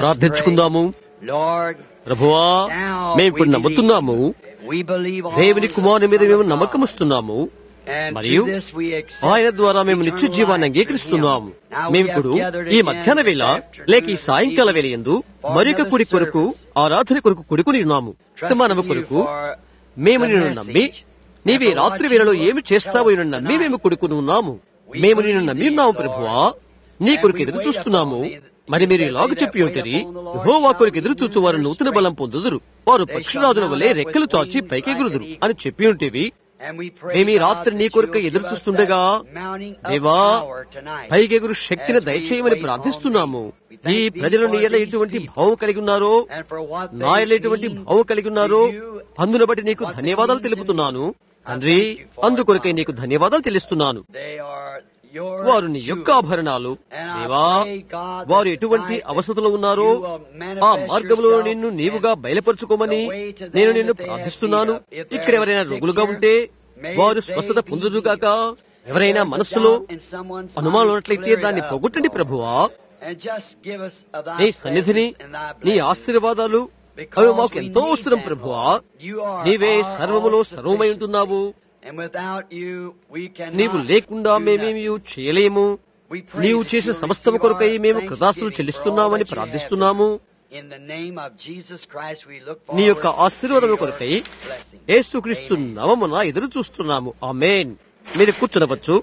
ప్రార్థించుకుందాము ప్రభువా మేము ఇప్పుడు నమ్ముతున్నాము దేవుని కుమారుని మీద మేము నమ్మకముస్తున్నాము మరియు ఆయన ద్వారా మేము నిత్య జీవాన్ని అంగీకరిస్తున్నాము మేమిప్పుడు ఈ మధ్యాహ్న వేళ లేక ఈ సాయంకాల వేళ ఎందు మరొక కుడి కొరకు ఆరాధన కొరకు కొడుకుని ఉన్నాము వర్తమానము కొరకు మేము నిన్ను నమ్మి నీవి రాత్రి వేళలో ఏమి చేస్తావో నిన్ను నమ్మి మేము కొడుకుని ఉన్నాము మేము నిన్ను నమ్మి ఉన్నాము ప్రభువా నీ కొరకు ఎదురు చూస్తున్నాము మరి మీరు ఇలాగ చెప్పి ఉంటరి హోవా కొరకు ఎదురు చూచు వారు నూతన బలం పొందుదురు వారు పక్షిరాజుల వలె రెక్కలు చాచి పైకెగురుదురు అని చెప్పి ఉంటేవి మేము ఈ రాత్రి నీ కొరకు ఎదురు చూస్తుండగా దేవా పైకెగురు శక్తిని దయచేయమని ప్రార్థిస్తున్నాము ఈ ప్రజలు నీ ఎడల ఎటువంటి భావం కలిగి ఉన్నారో నా ఎడల ఎటువంటి భావం కలిగి ఉన్నారో అందును బట్టి నీకు ధన్యవాదాలు తెలుపుతున్నాను తండ్రి అందుకొరకై నీకు ధన్యవాదాలు తెలుస్తున్నాను వారు నీ యొక్క ఆభరణాలు దేవా వారు ఎటువంటి అవసరతలో ఉన్నారో ఆ మార్గంలో నిన్ను నీవుగా బయలుపరుచుకోమని నేను నిన్ను ప్రార్థిస్తున్నాను ఇక్కడ ఎవరైనా రోగులుగా ఉంటే వారు స్వస్థత పొందుదుగాక ఎవరైనా మనస్సులో అనుమానం ఉన్నట్లయితే దాన్ని పోగొట్టండి ప్రభువా నీ సన్నిధిని నీ ఆశీర్వాదాలు అవి మాకు ఎంతో అవసరం ప్రభువా నీవే సర్వములో సర్వమై ఉంటున్నావు నీవు లేకుండా మేమేమి చేయలేము నీవు చేసిన సమస్తము కొరకై మేము కృతాస్తులు చెల్లిస్తున్నామని ప్రార్థిస్తున్నాము నీ యొక్క ఆశీర్వాదం కొరకై యేసుక్రీస్తు నవమున ఎదురు చూస్తున్నాము ఆమెన్ మీరు కూర్చునవచ్చు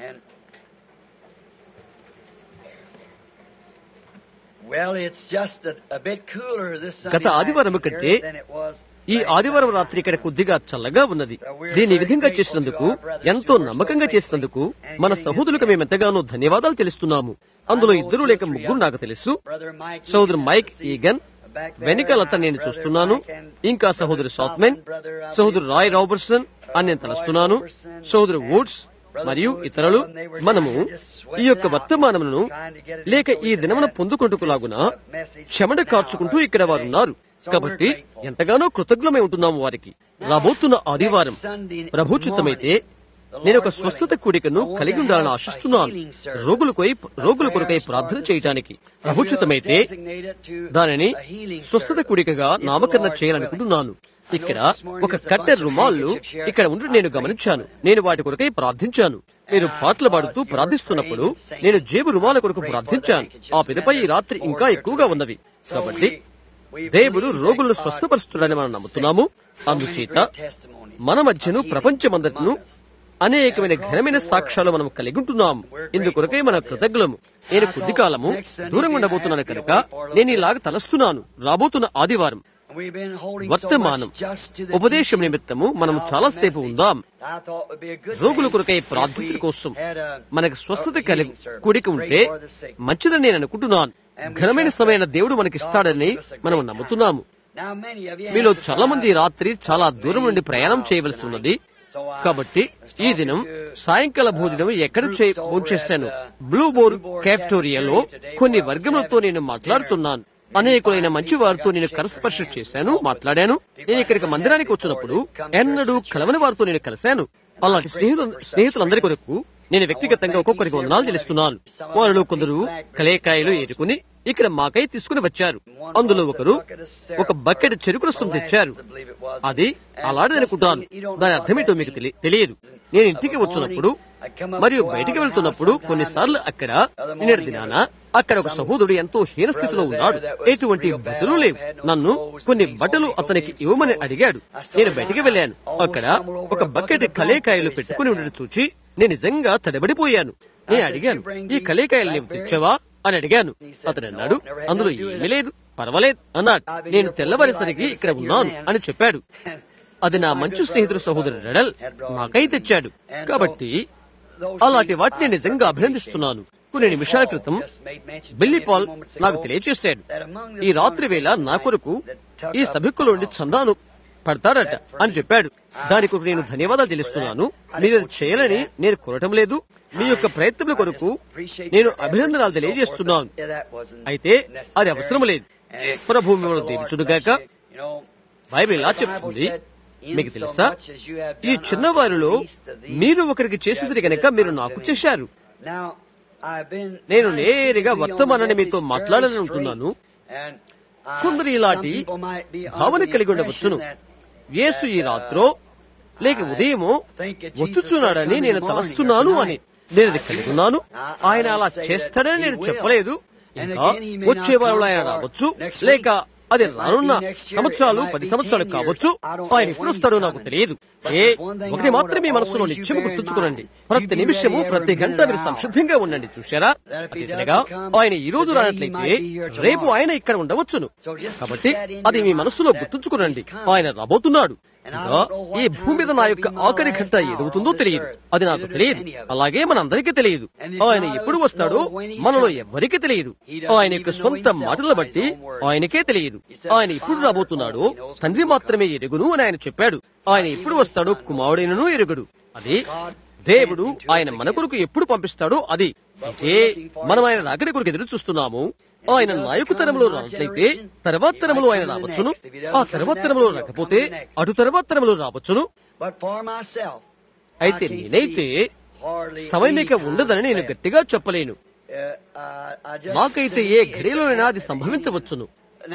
గత ఆదివారం కంటే ఈ ఆదివారం రాత్రి ఇక్కడ కొద్దిగా చల్లగా ఉన్నది దీన్ని ఈ విధంగా చేసినందుకు ఎంతో నమ్మకంగా చేసినందుకు మన సహోదరులకు మేమెంతగానో ధన్యవాదాలు తెలుస్తున్నాము అందులో ఇద్దరు లేక ముగ్గురు నాకు తెలుసు సహోదరు మైక్ ఈగన్ వెనుకలంతా నేను చూస్తున్నాను ఇంకా సహోదరు సాత్మెన్ సహోదరు రాయ్ రాబర్సన్ అని నేను తలుస్తున్నాను సహోదరు వుడ్స్ మరియు ఇతరులు మనము ఈ యొక్క వర్తమానములను లేక ఈ దినమున పొందుకుంటుకులాగున చెమట కార్చుకుంటూ ఇక్కడ వారున్నారు కాబట్టి ఎంతగానో కృతజ్ఞమై ఉంటున్నాము వారికి రాబోతున్న ఆదివారం ప్రభుచిత్తమైతే నేను ఒక స్వస్థత కూడికను కలిగి ఉండాలని ఆశిస్తున్నాను రోగులకై రోగుల కొరకై ప్రార్థన చేయటానికి ప్రభుచితమైతే దానిని స్వస్థత కూడికగా నామకరణ చేయాలనుకుంటున్నాను ఇక్కడ ఒక కట్టె రుమాళ్ళు ఇక్కడ ఉండి నేను గమనించాను నేను వాటి కొరకై ప్రార్థించాను మీరు పాటలు పాడుతూ ప్రార్థిస్తున్నప్పుడు నేను జేబు రుమాల కొరకు ప్రార్థించాను ఆ పిదపై ఈ రాత్రి ఇంకా ఎక్కువగా ఉన్నవి కాబట్టి దేవుడు రోగులను స్వస్థపరుస్తున్నాడని మనం నమ్ముతున్నాము అందుచేత మన మధ్యను ప్రపంచమందటను అనేకమైన ఘనమైన సాక్ష్యాలు మనం కలిగి ఉంటున్నాం ఇందుకొరకై మన కృతజ్ఞులము నేను కొద్ది కాలము దూరంగా ఉండబోతున్నాను కనుక నేను ఇలాగ తలస్తున్నాను రాబోతున్న ఆదివారం వర్తమానం ఉపదేశం నిమిత్తము మనం చాలాసేపు ఉందాం రోగుల కొరకై ప్రార్థించడం కోసం మనకు స్వస్థత కలిగి కూడిక ఉంటే మంచిదని నేను అనుకుంటున్నాను ఘనమైన సమయమైన దేవుడు మనకిస్తాడని మనం నమ్ముతున్నాము మీలో చాలా మంది రాత్రి చాలా దూరం నుండి ప్రయాణం చేయవలసి ఉన్నది కాబట్టి ఈ దినం సాయంకాల భోజనం ఎక్కడ చేశాను బ్లూ బోర్ క్యాఫ్టోరియాలో కొన్ని వర్గములతో నేను మాట్లాడుతున్నాను అనేకులైన మంచి వారితో నేను కరస్పర్శ చేశాను మాట్లాడాను నేను ఇక్కడికి మందిరానికి వచ్చినప్పుడు ఎన్నడూ కలవని వారితో నేను కలిశాను అలాంటి స్నేహితులు స్నేహితులందరి కొరకు నేను వ్యక్తిగతంగా ఒక్కొక్కరికి వందనాలు తెలుస్తున్నాను వారిలో కొందరు కలేకాయలు ఏరుకుని ఇక్కడ మాకై తీసుకుని వచ్చారు అందులో ఒకరు ఒక బకెట్ చెరుకు రసం తెచ్చారు అది అలాంటిదనుకుంటాను దాని అర్థమేంటో మీకు తెలియదు నేను ఇంటికి వచ్చినప్పుడు మరియు బయటికి వెళ్తున్నప్పుడు కొన్నిసార్లు అక్కడ నిన్నటి దినాన అక్కడ ఒక సహోదరుడు ఎంతో హీన స్థితిలో ఉన్నాడు ఎటువంటి బట్టలు లేవు నన్ను కొన్ని బట్టలు అతనికి ఇవ్వమని అడిగాడు నేను బయటికి వెళ్ళాను అక్కడ ఒక బకెట్ కలేకాయలు పెట్టుకుని ఉండడం చూచి నేను నిజంగా తడబడిపోయాను నేను అడిగాను ఈ కలేకాయలు నీవు తెచ్చావా అని అడిగాను అతను అన్నాడు అందులో ఏమీ లేదు పర్వాలేదు అన్నాడు నేను తెల్లవారేసరికి ఇక్కడ ఉన్నాను అని చెప్పాడు అది నా మంచి స్నేహితుడు సహోదరు రెడల్ మాకై తెచ్చాడు కాబట్టి అలాంటి వాటిని నిజంగా అభినందిస్తున్నాను కొన్ని నిమిషాల క్రితం బిల్లీ పాల్ నాకు తెలియజేశాడు ఈ రాత్రి వేళ నా కొరకు ఈ సభిక్కుల నుండి చందాను పడతాడట అని చెప్పాడు దాని కొరకు నేను ధన్యవాదాలు తెలుస్తున్నాను మీరు అది చేయాలని నేను కోరటం లేదు మీ యొక్క ప్రయత్నముల కొరకు నేను అభినందనాలు తెలియజేస్తున్నాను అయితే అది అవసరం లేదు ప్రభు మిమ్మల్ని దీవించుడుగాక బైబిల్ ఇలా చెప్తుంది మీకు తెలుసా ఈ చిన్నవారిలో మీరు ఒకరికి చేసింది గనక మీరు నాకు చేశారు నేను నేరుగా వర్తమానాన్ని మీతో మాట్లాడాలని ఉంటున్నాను కొందరు ఇలాంటి భావన కలిగి ఉండవచ్చును యేసు ఈ రాత్రో లేక ఉదయమో వచ్చుచున్నాడని నేను తలస్తున్నాను అని నేను అది కలిగి ఉన్నాను ఆయన అలా చేస్తాడని నేను చెప్పలేదు ఇంకా వచ్చే వారంలో ఆయన రావచ్చు లేక అది రానున్న సంవత్సరాలు పది సంవత్సరాలు కావచ్చు ఆయన ఎప్పుడు వస్తాడో నాకు తెలియదు ఏ ఒకటి మాత్రమే మనసులో నిత్యము గుర్తుంచుకోనండి ప్రతి నిమిషము ప్రతి గంట మీరు సంసిద్ధంగా ఉండండి చూశారా అదేవిధంగా ఆయన ఈ రోజు రానట్లయితే రేపు ఆయన ఇక్కడ ఉండవచ్చును కాబట్టి అది మీ మనసులో గుర్తుంచుకోనండి ఆయన రాబోతున్నాడు ఇంకా ఈ భూమి మీద నా యొక్క ఆఖరి గంట ఎదుగుతుందో తెలియదు అది నాకు తెలియదు అలాగే మనందరికీ తెలియదు ఆయన ఎప్పుడు వస్తాడో మనలో ఎవ్వరికీ తెలియదు ఆయన యొక్క సొంత మాటల బట్టి ఆయనకే తెలియదు ఆయన ఎప్పుడు రాబోతున్నాడో తండ్రి మాత్రమే ఎరుగును అని ఆయన చెప్పాడు ఆయన ఎప్పుడు వస్తాడో కుమారుడైనను ఎరుగుడు అది దేవుడు ఆయన మన కొరకు ఎప్పుడు పంపిస్తాడో అది అంటే మనం ఆయన రాకడి కొరకు ఎదురు చూస్తున్నాము ఆయన నాయకు తరంలో రానట్లయితే తర్వాత తరంలో ఆయన రావచ్చును ఆ తర్వాత తరంలో రాకపోతే అటు తర్వాత తరంలో రావచ్చును అయితే నేనైతే సమయమిక ఉండదని నేను గట్టిగా చెప్పలేను నాకైతే ఏ ఘడియలోనైనా అది సంభవించవచ్చును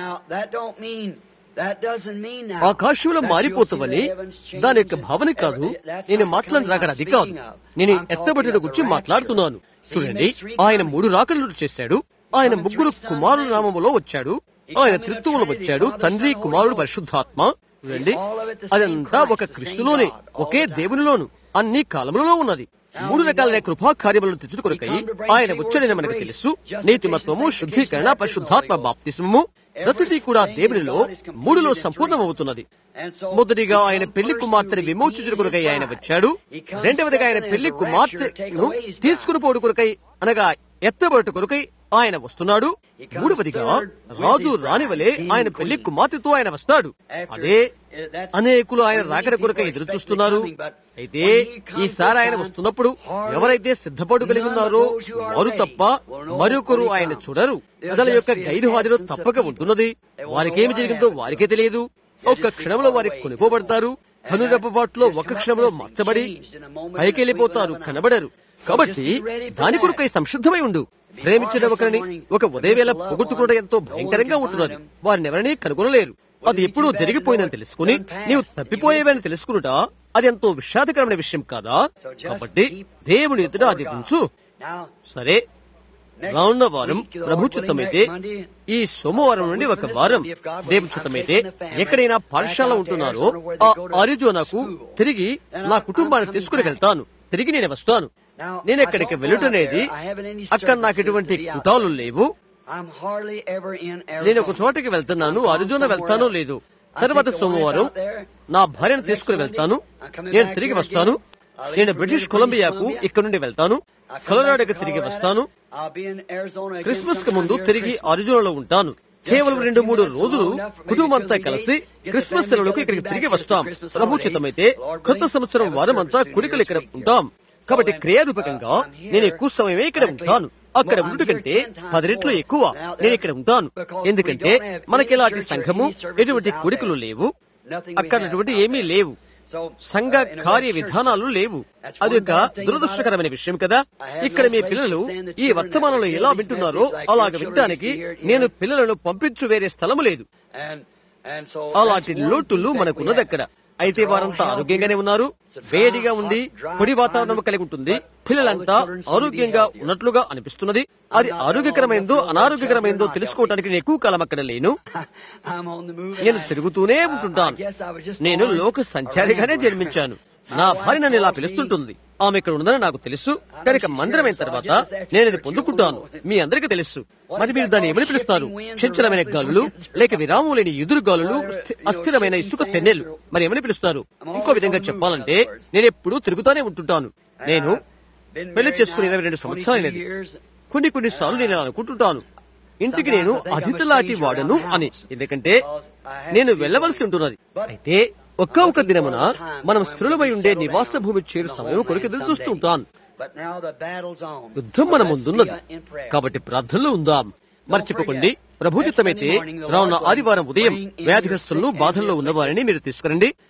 ఆకాశంలో మారిపోతావని దాని యొక్క భావన కాదు నేను మాట్లాడిన రాకడ అది కాదు నేను ఎత్తబడిన గురించి మాట్లాడుతున్నాను చూడండి ఆయన మూడు రాకడలు చేశాడు ఆయన ముగ్గురు కుమారుల నామములో వచ్చాడు ఆయన త్రిత్వంలో వచ్చాడు తండ్రి కుమారుడు పరిశుద్ధాత్మ చూడండి అదంతా ఒక క్రిస్తులోనే ఒకే దేవునిలోను అన్ని కాలములలో ఉన్నది మూడు రకాలైన కృపా కార్యములను తెచ్చుట కొరకై ఆయన వచ్చాడని మనకు తెలుసు నీతిమత్వము శుద్ధీకరణ పరిశుద్ధాత్మ బాప్తిస్మము ప్రతిదీ కూడా దేవునిలో మూడులో సంపూర్ణమవుతున్నది మొదటిగా ఆయన పెళ్లి కుమార్తెని విమోచించుట కొరకై ఆయన వచ్చాడు రెండవదిగా ఆయన పెళ్లి కుమార్తెను తీసుకుని పోడు కొరకై అనగా ఎత్తబడుట కొరకై ఆయన వస్తున్నాడు మూడవదిగా రాజు రానివలే ఆయన పెళ్లి కుమార్తెతో ఆయన వస్తాడు అదే అనేకులు ఆయన రాకడ కొరకై ఎదురు చూస్తున్నారు అయితే ఈసారి ఆయన వస్తున్నప్పుడు ఎవరైతే సిద్ధపడు కలిగి ఉన్నారో వారు తప్ప మరొకరు ఆయన చూడరు ప్రజల యొక్క గైరు హాజరు తప్పక ఉంటున్నది వారికేమి జరిగిందో వారికే తెలియదు ఒక్క క్షణంలో వారికి కొనిపోబడతారు కనురెప్పపాట్లో ఒక క్షణంలో మార్చబడి పైకెళ్ళిపోతారు కనబడరు కాబట్టి దాని కొరకై సంసిద్ధమై ఉండు ప్రేమించిన ఒకరిని ఒక ఉదయవేళ పొగొట్టుకోవడం ఎంతో భయంకరంగా ఉంటున్నది వారిని ఎవరిని కనుగొనలేరు అది ఎప్పుడూ జరిగిపోయిందని తెలుసుకుని నీవు తప్పిపోయేవని తెలుసుకునుట అది ఎంతో విషాదకరమైన విషయం కాదా కాబట్టి దేవుని ఎదుట అది ఉంచు సరే రానున్న వారం ప్రభు చిత్తమైతే ఈ సోమవారం నుండి ఒక వారం దేవు చిత్తమైతే ఎక్కడైనా పాఠశాల ఉంటున్నారో ఆ అరిజోనాకు తిరిగి నా కుటుంబాన్ని తీసుకుని వెళ్తాను తిరిగి నేను వస్తాను నేను ఎక్కడికి వెళ్ళటనేది అక్కడ నాకు ఎటువంటి కుటాలు లేవు నేను ఒక చోటకి వెళ్తున్నాను అర్జున వెళ్తానో లేదు తర్వాత సోమవారం నా భార్యను తీసుకుని వెళ్తాను నేను తిరిగి వస్తాను నేను బ్రిటిష్ కొలంబియాకు ఇక్కడ నుండి వెళ్తాను కొలరాడోకి తిరిగి వస్తాను క్రిస్మస్ కు ముందు తిరిగి అర్జునలో ఉంటాను కేవలం రెండు మూడు రోజులు కుటుంబంతా కలిసి క్రిస్మస్ సెలవులకు ఇక్కడికి తిరిగి వస్తాం ప్రభుచితమైతే కొత్త సంవత్సరం వారం అంతా కుడికలు ఇక్కడ ఉంటాం కాబట్టి క్రియారూపకంగా నేను ఎక్కువ సమయమే ఇక్కడ ఉంటాను అక్కడ ఉండు కంటే పది రెట్లు ఎక్కువ నేను ఇక్కడ ఉంటాను ఎందుకంటే మనకి ఇలాంటి సంఘము ఎటువంటి కుడికలు లేవు అక్కడ అటువంటి ఏమీ లేవు సంఘ కార్య విధానాలు లేవు అది ఒక దురదృష్టకరమైన విషయం కదా ఇక్కడ మీ పిల్లలు ఈ వర్తమానంలో ఎలా వింటున్నారో అలాగ వినటానికి నేను పిల్లలను పంపించు వేరే స్థలము లేదు అలాంటి లోటులు మనకున్నది అక్కడ అయితే వారంతా ఆరోగ్యంగానే ఉన్నారు వేడిగా ఉండి పొడి వాతావరణం కలిగి ఉంటుంది పిల్లలంతా ఆరోగ్యంగా ఉన్నట్లుగా అనిపిస్తున్నది అది ఆరోగ్యకరమైందో అనారోగ్యకరమైందో తెలుసుకోవటానికి నేను ఎక్కువ కాలం అక్కడ లేను నేను తిరుగుతూనే ఉంటుంటాను నేను లోక సంచారిగానే జన్మించాను నా భార్య నన్ను ఇలా పిలుస్తుంటుంది ఆమె ఇక్కడ ఉందని నాకు తెలుసు కనుక మందిరమైన తర్వాత నేను ఇది పొందుకుంటాను మీ అందరికీ తెలుసు మరి మీరు దాన్ని ఏమని పిలుస్తారు చంచలమైన గాలులు లేక విరామం లేని ఎదురు గాలులు అస్థిరమైన ఇసుక తెన్నెలు మరి ఏమని పిలుస్తారు ఇంకో విధంగా చెప్పాలంటే నేను ఎప్పుడూ తిరుగుతానే ఉంటుంటాను నేను పెళ్లి చేసుకుని ఇరవై రెండు సంవత్సరాలైనది కొన్ని కొన్ని సార్లు నేను అనుకుంటుంటాను ఇంటికి నేను అతిథిలాంటి వాడను అని ఎందుకంటే నేను వెళ్ళవలసి ఉంటున్నది అయితే ఒక్క ఒక దినమున మనం స్థిరులమై ఉండే నివాస భూమి చేరు సమయం కొరకు ఎదురు చూస్తూ ఉంటాను యుద్ధం మన ముందున్నది కాబట్టి ప్రార్థనలో ఉందాం మర్చిపోకండి ప్రభుజితమైతే రానున్న ఆదివారం ఉదయం వ్యాధిగ్రస్తులను బాధల్లో ఉన్నవారిని మీరు తీసుకురండి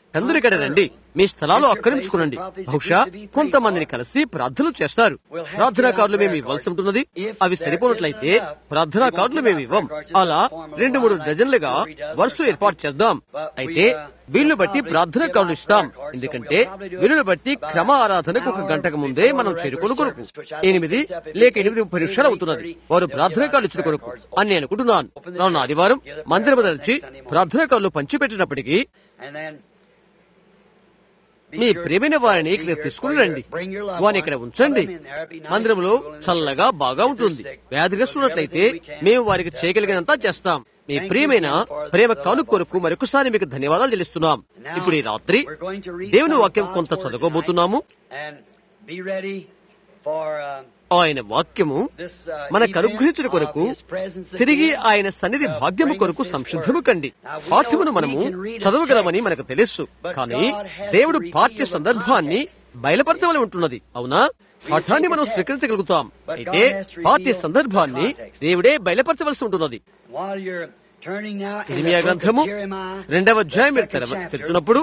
అందరూ ఇక్కడ రండి మీ స్థలాలు ఆక్రమించుకునండి బహుశా కొంతమందిని కలిసి ప్రార్థనలు చేస్తారు ప్రార్థనా కార్డులు మేము ఇవ్వాల్సి ఉంటున్నది అవి సరిపోనట్లయితే ప్రార్థనా కార్డులు మేము ఇవ్వం అలా రెండు మూడు డజన్లుగా వరుస ఏర్పాటు చేద్దాం అయితే వీళ్ళు బట్టి ప్రార్థనా కార్డులు ఇస్తాం ఎందుకంటే వీళ్ళని బట్టి క్రమ ఆరాధనకు ఒక గంటకు ముందే మనం చేరుకుని కొరకు ఎనిమిది లేక ఎనిమిది ముప్పై నిమిషాలు అవుతున్నది వారు ప్రార్థనా కార్డులు ఇచ్చిన కొరకు అని నేను అనుకుంటున్నాను రాను ఆదివారం మందిరం తెరిచి ప్రార్థనా కార్డులు పంచిపెట్టినప్పటికీ మీ ప్రేమైన వారిని ఇక్కడ తీసుకుని రండి వారిని ఇక్కడ ఉంచండి మందిరంలో చల్లగా బాగా ఉంటుంది వ్యాధిగ్రస్తున్నట్లయితే మేము వారికి చేయగలిగినంత చేస్తాం మీ ప్రియమైన ప్రేమ కాను కొరకు మరొకసారి మీకు ధన్యవాదాలు చెల్లిస్తున్నాం ఇప్పుడు ఈ రాత్రి దేవుని వాక్యం కొంత చదువుకోబోతున్నాము ఆయన వాక్యము మనకు అనుగ్రహించిన కొరకు తిరిగి ఆయన సన్నిధి భాగ్యము కొరకు సంసిద్ధము కండి పాఠ్యమును మనము చదవగలమని మనకు తెలుసు కానీ దేవుడు పాఠ్య సందర్భాన్ని బయలుపరచవలసి ఉంటున్నది అవునా పాఠాన్ని మనం స్వీకరించగలుగుతాం అయితే పాఠ్య సందర్భాన్ని దేవుడే బయలుపరచవలసి ఉంటున్నది ఇరిమియా గ్రంథము రెండవ అధ్యాయం మీరు తెరవ- తెరుచున్నప్పుడు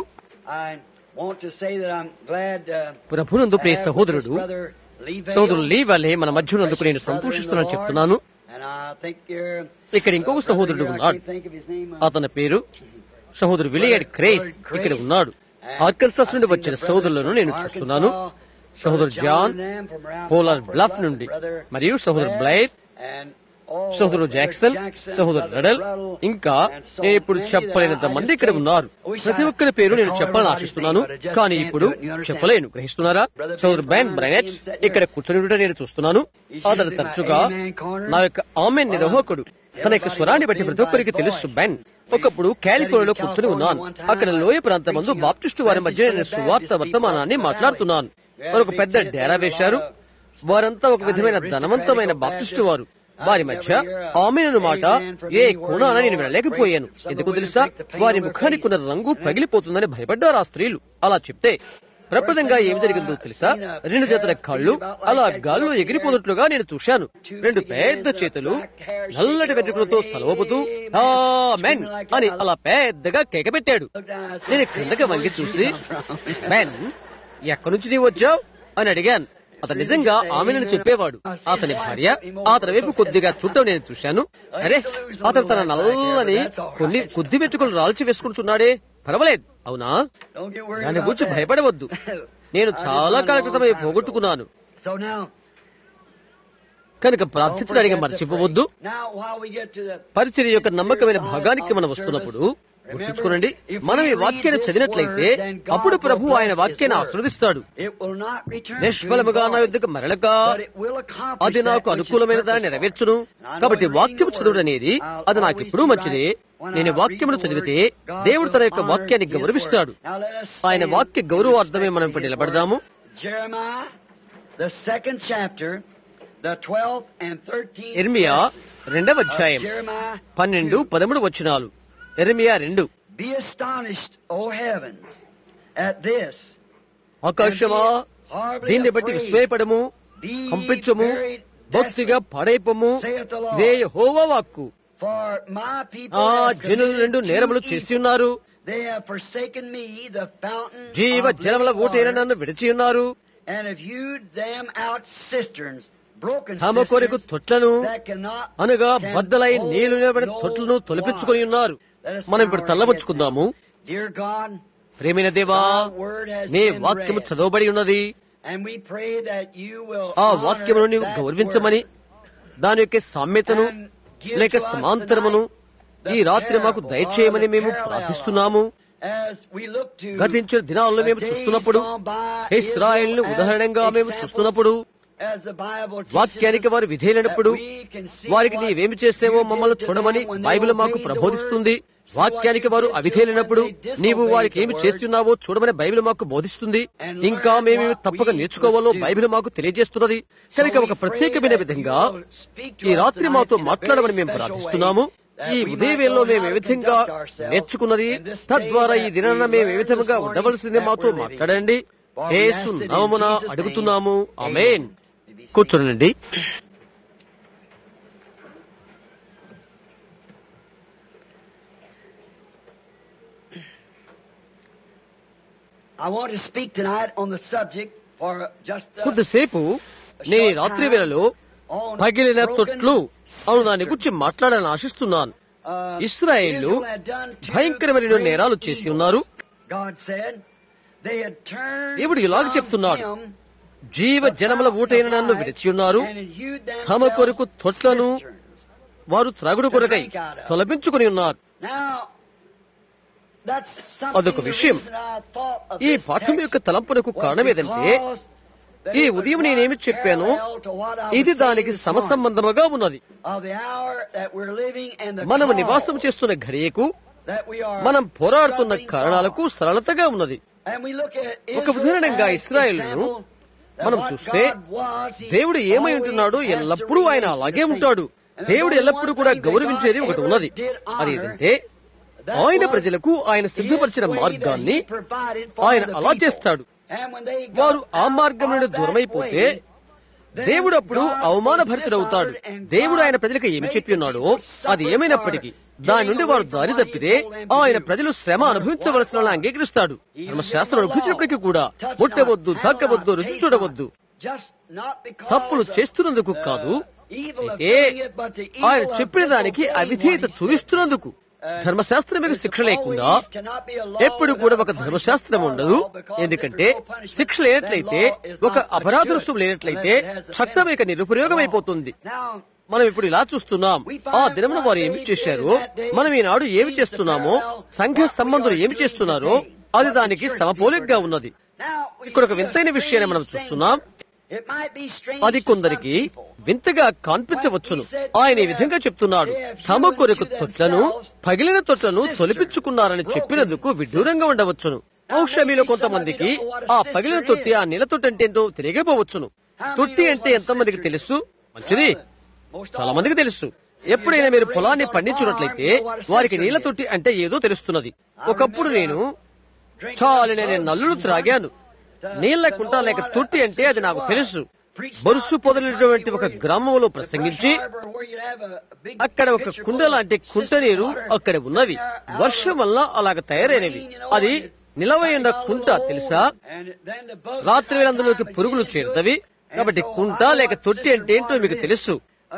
ప్రభునందు ప్రియ సహోదరుడు సోదరులు లీ వల్లే మన మధ్యనందుకు నేను సంతోషిస్తున్నాను చెప్తున్నాను ఇక్కడ ఇంకొక సహోదరుడు ఉన్నాడు అతని పేరు సహోదరు విలియడ్ క్రేస్ ఇక్కడ ఉన్నాడు ఆర్కన్సాస్ నుండి వచ్చిన సహోదరులను నేను చూస్తున్నాను సహోదరు జాన్ పోలార్ బ్లఫ్ నుండి మరియు సహోదరు బ్లైర్ సహోదరు జాక్సన్ సహోదరు రడల్ ఇంకా నేను ఇప్పుడు చెప్పలేనంత మంది ఇక్కడ ఉన్నారు ప్రతి ఒక్కరి పేరు నేను చెప్పాలని ఆశిస్తున్నాను కానీ ఇప్పుడు చెప్పలేను గ్రహిస్తున్నారా సహోదరు బ్యాన్ బ్రైనెట్ ఇక్కడ కూర్చొని ఉండటం నేను చూస్తున్నాను అతను తరచుగా నా యొక్క ఆమె నిర్వాహకుడు తన యొక్క స్వరాన్ని బట్టి ప్రతి ఒక్కరికి తెలుసు బెన్ ఒకప్పుడు కాలిఫోర్నియాలో కూర్చొని ఉన్నాను అక్కడ లోయ ప్రాంతమందు బాప్టిస్టు వారి మధ్య నేను సువార్త వర్తమానాన్ని మాట్లాడుతున్నాను వారు ఒక పెద్ద డేరా వేశారు వారంతా ఒక విధమైన ధనవంతమైన బాప్టిస్టు వారు వారి మధ్య ఆమెను మాట ఏ కోణాన నేను వెళ్ళలేకపోయాను ఎందుకు తెలుసా వారి ముఖానికి ఉన్న రంగు పగిలిపోతుందని భయపడ్డారు ఆ స్త్రీలు అలా చెప్తే ప్రప్రదంగా ఏం జరిగిందో తెలుసా రెండు చేతుల కాళ్ళు అలా గాల్లో ఎగిరిపోతున్నట్లుగా నేను చూశాను రెండు పెద్ద చేతులు నల్లటి వెంట్రుకలతో తలవపుతూ మెన్ అని అలా పెద్దగా కేక పెట్టాడు నేను క్రిందకి వంగి చూసి మెన్ ఎక్కడి నుంచి నీవు వచ్చావు అని అడిగాను అతను నిజంగా ఆమెను చెప్పేవాడు అతని భార్య అతని వైపు కొద్దిగా చూడటం నేను చూశాను అరే అతను తన నల్లని కొన్ని కొద్ది వెంట్రుకలు రాల్చి వేసుకుంటున్నాడే పర్వాలేదు అవునా దాని గురించి భయపడవద్దు నేను చాలా కాల క్రితమే పోగొట్టుకున్నాను కనుక ప్రార్థించడానికి మర్చిపోవద్దు పరిచర్య యొక్క నమ్మకమైన భాగానికి మనం వస్తున్నప్పుడు గుర్తుంచుకోనండి మనం ఈ వాక్యాన్ని చదివినట్లయితే అప్పుడు ప్రభు ఆయన వాక్యాన్ని ఆస్వాదిస్తాడు నిష్ఫలముగా నా యుద్ధకు మరలక అది నాకు అనుకూలమైన దాన్ని నెరవేర్చును కాబట్టి వాక్యం చదువుడు అనేది అది నాకు ఇప్పుడు మంచిదే నేను వాక్యమును చదివితే దేవుడు తన యొక్క వాక్యాన్ని గౌరవిస్తాడు ఆయన వాక్య గౌరవార్థమే మనం ఇప్పుడు నిలబడదాము the second chapter, the 12th and 13th ఎర్మియా verses రెండవ of అధ్యాయం Jeremiah పన్నెండు పదమూడు వచనాలు ఎర్మియా రెండు Be astonished, O heavens, at this. ఆకాశమా దీన్ని బట్టి విస్మయపడము కంపించము భక్తిగా పడైపము ఇదే యెహోవా వాక్కు For my people ఆ have జనులు committed రెండు two నేరములు evils. చేసి ఉన్నారు They have forsaken me, the fountain జీవ of జలముల living ఊటైన water, నన్ను విడిచి ఉన్నారు and have hewed them out cisterns, broken తమ కొరకు cisterns తొట్లను that cannot అనగా can బద్దలై hold నీళ్లు నిలబడిన no తొట్లను తొలపించుకొని ఉన్నారు Let us మనం bow ఇప్పుడు our తల్లబుచ్చుకుందాము heads now. Dear God, ప్రేమైన దేవా Thy word has నీ been వాక్యము read. చదవబడి ఉన్నది and we pray that you will ఆ honor వాక్యమును నీవు that గౌరవించమని word దాని యొక్క సామ్యతను and give లేక to us సమాంతరమును tonight ఈ the రాత్రి మాకు parable దయచేయమని or the మేము parallel ప్రార్థిస్తున్నాము as we look to గతించిన దినాల్లో మేము the days చూస్తున్నప్పుడు gone by, ఇస్రాయేల్ను Israel as ఉదాహరణగా మేము examples, చూస్తున్నప్పుడు as the Bible teaches వాక్యానికి us వారు విధేయులైనప్పుడు that we can see వారికి what నీవేమి చేసేవో you did మమ్మల్ని to చూడమని them when they బైబిల్ మాకు obeyed the ప్రబోధిస్తుంది word. See what వాక్యానికి you వారు did to అవిధేయులైనప్పుడు them when they నీవు disobeyed వారికి the ఏమి word. చేస్తున్నావో చూడమని బైబిల్ మాకు బోధిస్తుంది And ఇంకా learn మేము what తప్పక we నేర్చుకోవాలో must do. బైబిల్ మాకు తెలియజేస్తున్నది కనుక So we ఒక pray ప్రత్యేకమైన that విధంగా you will speak to ఈ us రాత్రి tonight మాతో in a మాట్లాడమని very మేము special ప్రార్థిస్తున్నాము way, that ఈ we might ఉదయవేళలో know మేము how ఏ to విధంగా conduct ourselves నేర్చుకున్నది in this day తద్వారా ఈ that దినాన we మేము ఏ learn విధంగా this morning ఉండవలసింది that మాతో we're living. మాట్లాడండి For we Yesu ask it in నామమున Jesus' name. అడుగుతున్నాము Amen. Amen Be seated. కూర్చోనండి I want to speak tonight on the subject for just uh, కొద్దిసేపు నేను ఈ రాత్రి వేళలో on పగిలిన broken తొట్లు అను దాని గురించి మాట్లాడాలని ఆశిస్తున్నాను Uh, ఇస్రాయేళ్లు Israel had done two భయంకరమైన great నేరాలు చేసి evils. ఉన్నారు God said, they had turned దేవుడు ఇలాగ from చెప్తున్నాడు. him జీవ the జనముల fountain ఊటైన of నన్ను life విడిచి ఉన్నారు and had hewed themselves తమ కొరకు తొట్లను cisterns. వారు త్రాగుడు కొరకై తొలపించుకుని ఉన్నారు Now, that's something అదొక the విషయం. reason I thought of ఈ this పాఠం యొక్క text తలంపునకు was కారణం ఏదంటే because that ఈ it was ఉదయం not నేనేమి చెప్పానో parallel to what I was ఇది saying దానికి this morning. సమసంబంధముగా ఉన్నది Of the hour that we're living and the మనము cause నివాసం చేస్తున్న ఘడియకు that we are మనం పోరాడుతున్న struggling కారణాలకు for. సరళతగా ఉన్నది And we look at ఒక Israel ఉదాహరణంగా as ఇస్రాయేలును example that మనం what చూస్తే God was, he దేవుడు ఏమై always ఉంటున్నాడు has to ఎల్లప్పుడూ ఆయన remain అలాగే the same. ఉంటాడు And దేవుడు there's ఎల్లప్పుడూ one కూడా thing that గౌరవించేది God ఒకటి ever ఉన్నది did honor. అది ఏంటంటే That ఆయన was ప్రజలకు ఆయన సిద్ధపరిచిన his way మార్గాన్ని that he provided for ఆయన the అలా people. చేస్తాడు And when they got వారు ఆ out మార్గం నుండి of that దూరమైపోతే way, then దేవుడు అప్పుడు God అవమానభరితుడవుతాడు was dishonored and దేవుడు ఆయన God ప్రజలకు ఏమి made చెప్పి the ఉన్నాడో people suffer అది ఏమైనప్పటికీ for దాని నుండి getting వారు away from దారి what he తప్పితే told them to ఆయన do. ప్రజలు శ్రమ What అనుభవించవలసిన was. అంగీకరిస్తాడు Even ధర్మశాస్త్రం given the అనుభవించినప్పటికీ law. కూడా Touch ముట్టవద్దు not, తాకవద్దు handle not, రుచి taste చూడవద్దు not. Just not because తప్పులు of చేస్తున్నందుకు the కాదు evil of అయితే doing it, but the evil ఆయన of చెప్పిన దానికి disobeying అవిధేయత what he said. చూపిస్తున్నందుకు ధర్మశాస్త్రం మీకు శిక్ష లేకుండా ఎప్పుడు కూడా ఒక ధర్మశాస్త్రం ఉండదు ఎందుకంటే శిక్ష లేనట్లయితే ఒక అపరాధ రుసుము లేనట్లయితే చట్టం ఇక నిరుపయోగమైపోతుంది మనం ఇప్పుడు ఇలా చూస్తున్నాం ఆ దినమున వారు ఏమి చేశారు మనం ఈనాడు ఏమి చేస్తున్నామో సంఘ సంబంధులు ఏమి చేస్తున్నారో అది దానికి సమపోలికగా ఉన్నది ఇక్కడ ఒక వింతైన విషయాన్ని మనం చూస్తున్నాం అది కొందరికి వింతగా కనిపించవచ్చును ఆయన ఈ విధంగా చెప్తున్నాడు తమ కొరకు తొట్లను పగిలిన తొట్లను తొలిపించుకున్నారని చెప్పినందుకు విడ్డూరంగా ఉండవచ్చును బహుశా మీలో కొంతమందికి ఆ పగిలిన తొట్టి ఆ నీల తొట్టి అంటే ఏంటో తెలియకపోవచ్చును తొట్టి అంటే ఎంతమందికి తెలుసు మంచిది చాలా మందికి తెలుసు ఎప్పుడైనా మీరు పొలాన్ని పండించున్నట్లయితే వారికి నీళ్ల తొట్టి అంటే ఏదో తెలుస్తున్నది ఒకప్పుడు నేను చాలు నేను నల్లులు త్రాగాను నీళ్ల కుంట లేక తొట్టి అంటే అది నాకు తెలుసు బొరుసు పొదలినటువంటి ఒక గ్రామంలో ప్రసంగించి అక్కడ ఒక కుండ లాంటి కుంట నీరు అక్కడ ఉన్నవి వర్షం వల్ల అలాగ తయారైనవి అది నిలవైన కుంట తెలుసా రాత్రి వేళందులోకి పురుగులు చేరుతవి కాబట్టి కుంట లేక తొట్టి అంటే ఏంటో మీకు తెలుసు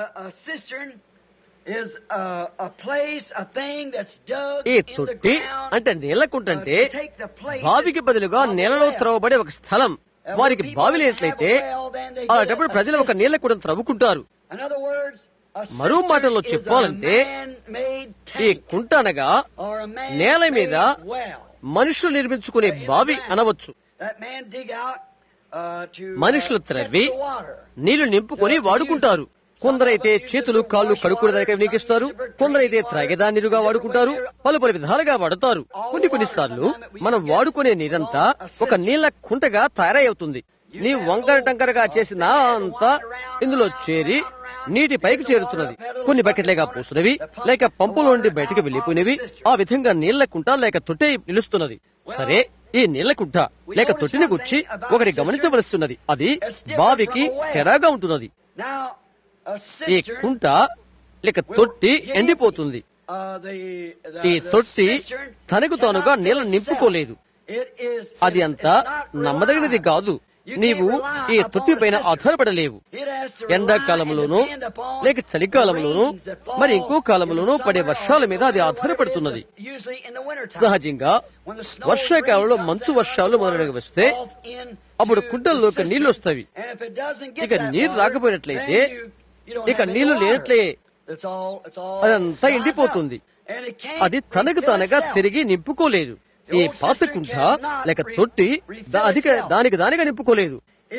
ఈ తొట్టి అంటే నీళ్ల కుంట అంటే బావికి బదులుగా నేలలో త్రవబడే ఒక స్థలం వారికి బావి లేనట్లయితే అలాంటప్పుడు ప్రజలు ఒక నీళ్ల కూడా త్రవ్వుకుంటారు మరో మాటల్లో చెప్పాలంటే ఈ కుంట అనగా నేల మీద మనుషులు నిర్మించుకునే బావి అనవచ్చు మనుషులు త్రవ్వి నీళ్లు నింపుకొని వాడుకుంటారు కొందరైతే చేతులు కాళ్ళు కడుక్కునేదానికి వినియోగిస్తారు కొందరైతే త్రాగేదాన్నిరుగా వాడుకుంటారు పలు పలు విధాలుగా వాడతారు కొన్ని కొన్నిసార్లు మనం వాడుకునే నీరంతా ఒక నీళ్ల కుంటగా తయారవుతుంది నీ వంకర టంకరగా చేసిన అంతా ఇందులో చేరి నీటి పైకి చేరుతున్నది కొన్ని బకెట్లేగా పోసినవి లేక పంపులో నుండి బయటకు వెళ్లిపోయినవి ఆ విధంగా నీళ్ల కుంట లేక తొట్టె నిలుస్తున్నది సరే ఈ నీళ్ల కుంట లేక తొట్టిని గుచ్చి ఒకటి గమనించవలసిన్నది అది బావికి తెరాగా ఉంటున్నది ఈ కుంట లేక తొట్టి ఎండిపోతుంది ఈ తొట్టి తనకు తానుగా నీళ్లు నింపుకోలేదు అది అంతా నమ్మదగినది కాదు నీవు ఈ తొట్టి పైన ఆధారపడలేవు ఎండాకాలంలోనూ లేక చలికాలంలోనూ మరి ఇంకో కాలంలోనూ పడే వర్షాల మీద అది ఆధారపడుతున్నది సహజంగా వర్షాకాలంలో మంచు వర్షాలు మొదలగా వస్తే అప్పుడు కుంటల్లోకి నీళ్లు వస్తాయి ఇక నీరు రాకపోయినట్లయితే ఇక నీళ్లు లేనట్లే అదంతా ఎండిపోతుంది అది తనకు తనగా తిరిగి నింపుకోలేదు ఈ పాత కుంట లేక తొట్టి అధిక దానికి దానిగా నింపుకోలేదు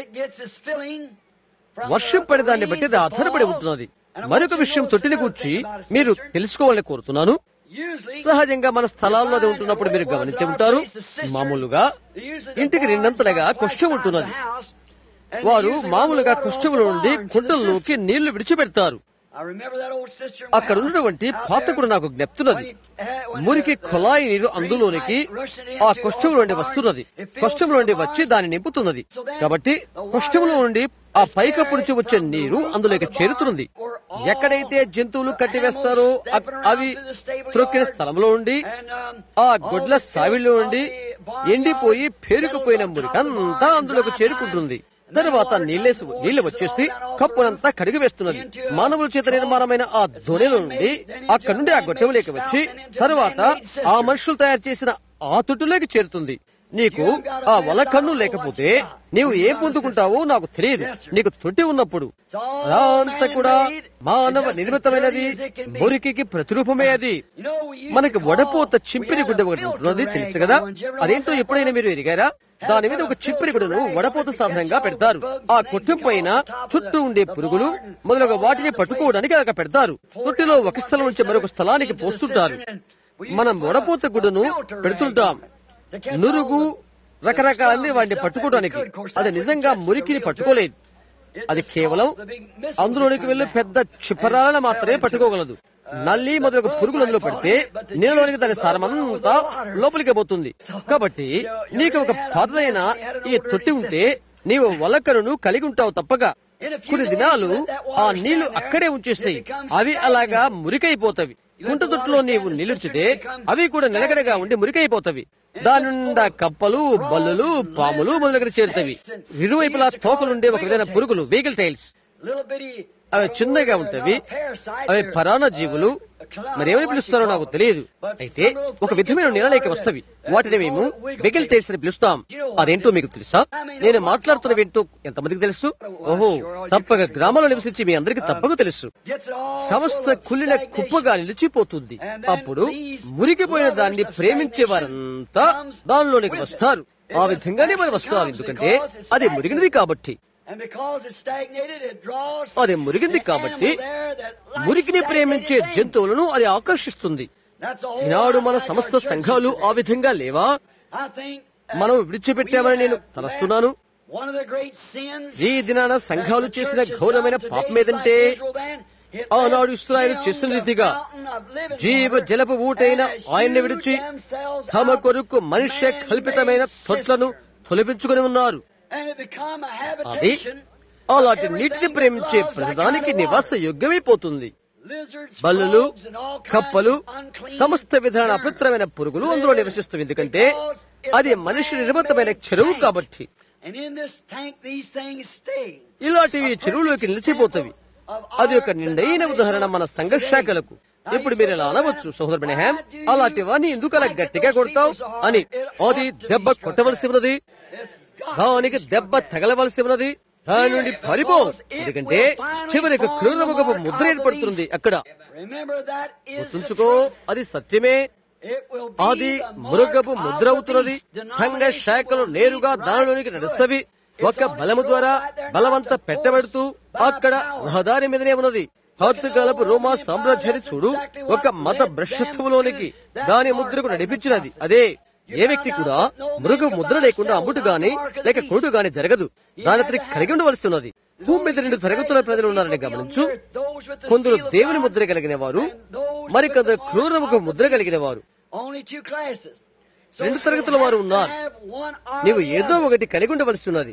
వర్షం పడే దాన్ని బట్టి అది ఆధారపడి ఉంటున్నది మరొక విషయం తొట్టిని కూర్చి మీరు తెలుసుకోవాలని కోరుతున్నాను సహజంగా మన స్థలాల్లో అది ఉంటున్నప్పుడు మీరు గమనించి ఉంటారు మామూలుగా ఇంటికి రెండంతలుగా కుష్ఠం ఉంటున్నది వారు మామూలుగా కుష్ఠముల నుండి కుండల్లోకి నీళ్లు విడిచిపెడతారు అక్కడ ఉన్నటువంటి పాత కూడా నాకు జ్ఞప్తున్నది మురికి కుళాయి నీరు అందులోనికి ఆ కుష్ఠముల నుండి వస్తున్నది కుష్ఠముల నుండి వచ్చి దాన్ని నింపుతున్నది కాబట్టి కుష్ఠముల నుండి ఆ పైకప్పు నుంచి వచ్చే నీరు అందులోకి చేరుతున్నది ఎక్కడైతే జంతువులు కట్టివేస్తారో అవి త్రొక్కిన స్థలంలో ఉండి ఆ గొడ్ల సావిలో ఉండి ఎండిపోయి పేరుకుపోయిన మురికంతా అందులోకి చేరుకుంటుంది తరువాత నీళ్ళేసి నీళ్లు వచ్చేసి కప్పునంతా కడిగి వేస్తున్నది మానవుల చేత నిర్మాణమైన ఆ ధ్వనిల నుండి అక్కడి నుండి ఆ గొట్టెంలోకి వచ్చి తరువాత ఆ మనుషులు తయారు చేసిన ఆ తొట్టులోకి చేరుతుంది నీకు ఆ వలకన్ను లేకపోతే నీవు ఏం పొందుకుంటావో నాకు తెలియదు నీకు తొట్టి ఉన్నప్పుడు అంతా కూడా మానవ నిర్మితమైనది మురికికి ప్రతిరూపమే అది మనకి వడపోత చింపిరి గుడ్డ ఒకటి ఉంటున్నది తెలుసు కదా అదేంటో ఎప్పుడైనా మీరు ఎరిగారా దాని మీద ఒక చింపిరి గుడ్డను వడపోత సాధనంగా పెడతారు ఆ కొట్టం పైన చుట్టూ ఉండే పురుగులు మొదలగు వాటిని పట్టుకోవడానికి అలా పెడతారు తొట్టిలో ఒక స్థలం నుంచి మరొక స్థలానికి పోస్తుంటారు మనం వడపోత గుడ్డను పెడుతుంటాం నురుగు రకరకాలన్నీ వాటిని పట్టుకోవడానికి అది నిజంగా మురికిని పట్టుకోలేదు అది కేవలం అందులోనికి వెళ్లి పెద్ద చిపరాలను మాత్రమే పట్టుకోగలదు నల్లి మొదలగు పురుగులు అందులో పడితే నీళ్ళలోనికి దాని సారమంతా లోపలికి పోతుంది కాబట్టి నీకు ఒక పాతదైన ఈ తొట్టి ఉంటే నీవు వలకరును కలిగి ఉంటావు తప్పక కొన్ని దినాలు ఆ నీళ్లు అక్కడే ఉంచేస్తాయి అవి అలాగా మురికైపోతవి కుంట తొట్టులో నీవు నిలుచితే అవి కూడా నిలకడగా ఉండి మురికైపోతవి దాని నిండా కప్పలు బల్లులు పాములు మొదలగున చేరుతవి ఇరువైపులా తోకలుండే ఒక విధమైన పురుగులు వెహికల్ టైల్స్ అవి చిన్నగా ఉంటవి అవి పరాణ జీవులు మరేమని పిలుస్తారో నాకు తెలియదు అయితే ఒక విధమైన నెలలేక వస్తవి వాటిని మేము వెహికల్ టైల్స్ అని పిలుస్తాం అదేంటో మీకు తెలుసా నేను మాట్లాడుతున్నవేంటో ఎంతమందికి తెలుసు ఓహో తప్పక గ్రామాల్లో నివసించి మీ అందరికి తప్పక తెలుసు సమస్త కుళ్ళిన కుప్పగా నిలిచిపోతుంది అప్పుడు మురిగిపోయిన దాన్ని ప్రేమించే వారంతా దానిలోనికి వస్తారు ఆ విధంగానే మరి వస్తారు ఎందుకంటే అది మురిగినది కాబట్టి అది మురిగింది కాబట్టి మురికిని ప్రేమించే జంతువులను అది ఆకర్షిస్తుంది ఈనాడు మన సమస్త సంఘాలు ఆ విధంగా లేవా మనం విడిచిపెట్టామని నేను తలస్తున్నాను ఈ దినాన సంఘాలు చేసిన ఘోరమైన పాపం ఏదంటే ఆనాడు ఇస్రాయల్ చేసిన రీతిగా జీవ జలపు ఊటైన ఆయన్ని విడిచి తమ కొరకు మనుష్య కల్పితమైన తొట్లను తొలపించుకుని ఉన్నారు అది అలాంటి నీటిని ప్రేమించే ప్రతిదానికి నివాస యోగ్యమైపోతుంది బల్లులు కప్పలు సమస్త విధాన అపవిత్రమైన పురుగులు అందులో నివసిస్తుంది ఎందుకంటే అది మనిషి నిర్మితమైన చెరువు కాబట్టి ఇలాంటివి చెరువులోకి నిలిచిపోతవి అది ఒక నిండైన ఉదాహరణ మన సంఘర్షాకలకు ఇప్పుడు మీరు ఇలా అనవచ్చు సోదరు బెనహాం అలాంటి వాడిని ఎందుకు అలా గట్టిగా కొడతావు అని అది దెబ్బ కొట్టవలసి ఉన్నది దానికి దెబ్బ తగలవలసి ఉన్నది దాని నుండి పరిపో ఎందుకంటే చివరికి క్రూరముఖపు ముద్ర ఏర్పడుతుంది అక్కడ గుర్తుంచుకో అది సత్యమే అది మృగపు ముద్ర అవుతున్నది సంఘ శాఖలు నేరుగా దానిలోనికి నడుస్తవి ఒక బలము ద్వారా బలవంత పెట్టబడుతూ అక్కడ రహదారి మీదనే ఉన్నది హత్తుకాలపు రోమా సామ్రాజ్యాన్ని చూడు ఒక మత భ్రష్టత్వంలోనికి దాని ముద్రకు నడిపించినది అదే ఏ వ్యక్తి కూడా మృగ ముద్ర లేకుండా అమ్ముడు గాని లేక కొడు గాని జరగదు దాని అతని కలిగి ఉండవలసి ఉన్నది భూమి మీద రెండు తరగతుల ప్రజలు ఉన్నారని గమనించు కొందరు దేవుని ముద్ర కలిగిన వారు మరికొందరు క్రూరముఖ ముద్ర కలిగిన వారు రెండు తరగతుల వారు ఉన్నారు నీవు ఏదో ఒకటి కలిగి ఉండవలసి ఉన్నది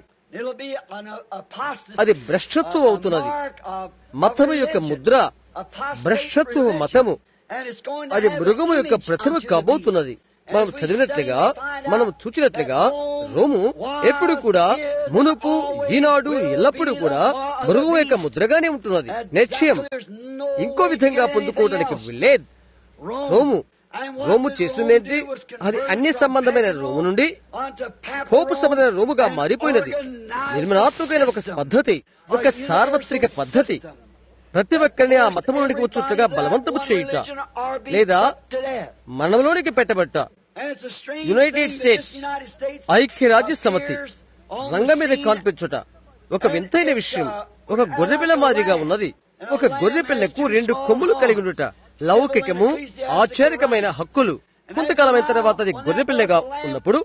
అది భ్రష్టత్వం అవుతున్నది మతము యొక్క ముద్ర భ్రష్టత్వ మతము అది మృగము యొక్క ప్రతిమ కాబోతున్నది మనం చదివినట్లుగా మనం చూచినట్లుగా రోము ఎప్పుడు కూడా మునుపు ఈనాడు ఎల్లప్పుడూ కూడా మృగము యొక్క ముద్రగానే ఉంటున్నది నిశ్చయం ఇంకో విధంగా పొందుకోవడానికి వెళ్ళేది రోము రోము చేసిందేంటి అది అన్ని సంబంధమైన రోము నుండి పోపు సంబంధమైన రోముగా మారిపోయినది నిర్మలాత్మకమైన ఒక పద్ధతి ఒక సార్వత్రిక పద్ధతి ప్రతి ఒక్కరిని ఆ మతంలోనికి వచ్చేట్లుగా బలవంతము చేయుట లేదా మనలోనికి పెట్టబట్ట యునైటెడ్ స్టేట్స్ ఐక్యరాజ్య సమితి రంగం మీద కనిపించుట ఒక వింతైన విషయం ఒక గొర్రెపిల్ల మాదిరిగా ఉన్నది ఒక గొర్రెపిల్లకు రెండు కొమ్ములు కలిగి ఉండుట లౌకికము ఆశ్చర్యకమైన హక్కులు కొంతకాలమైన తర్వాత అది గొర్రెపిల్లగా ఉన్నప్పుడు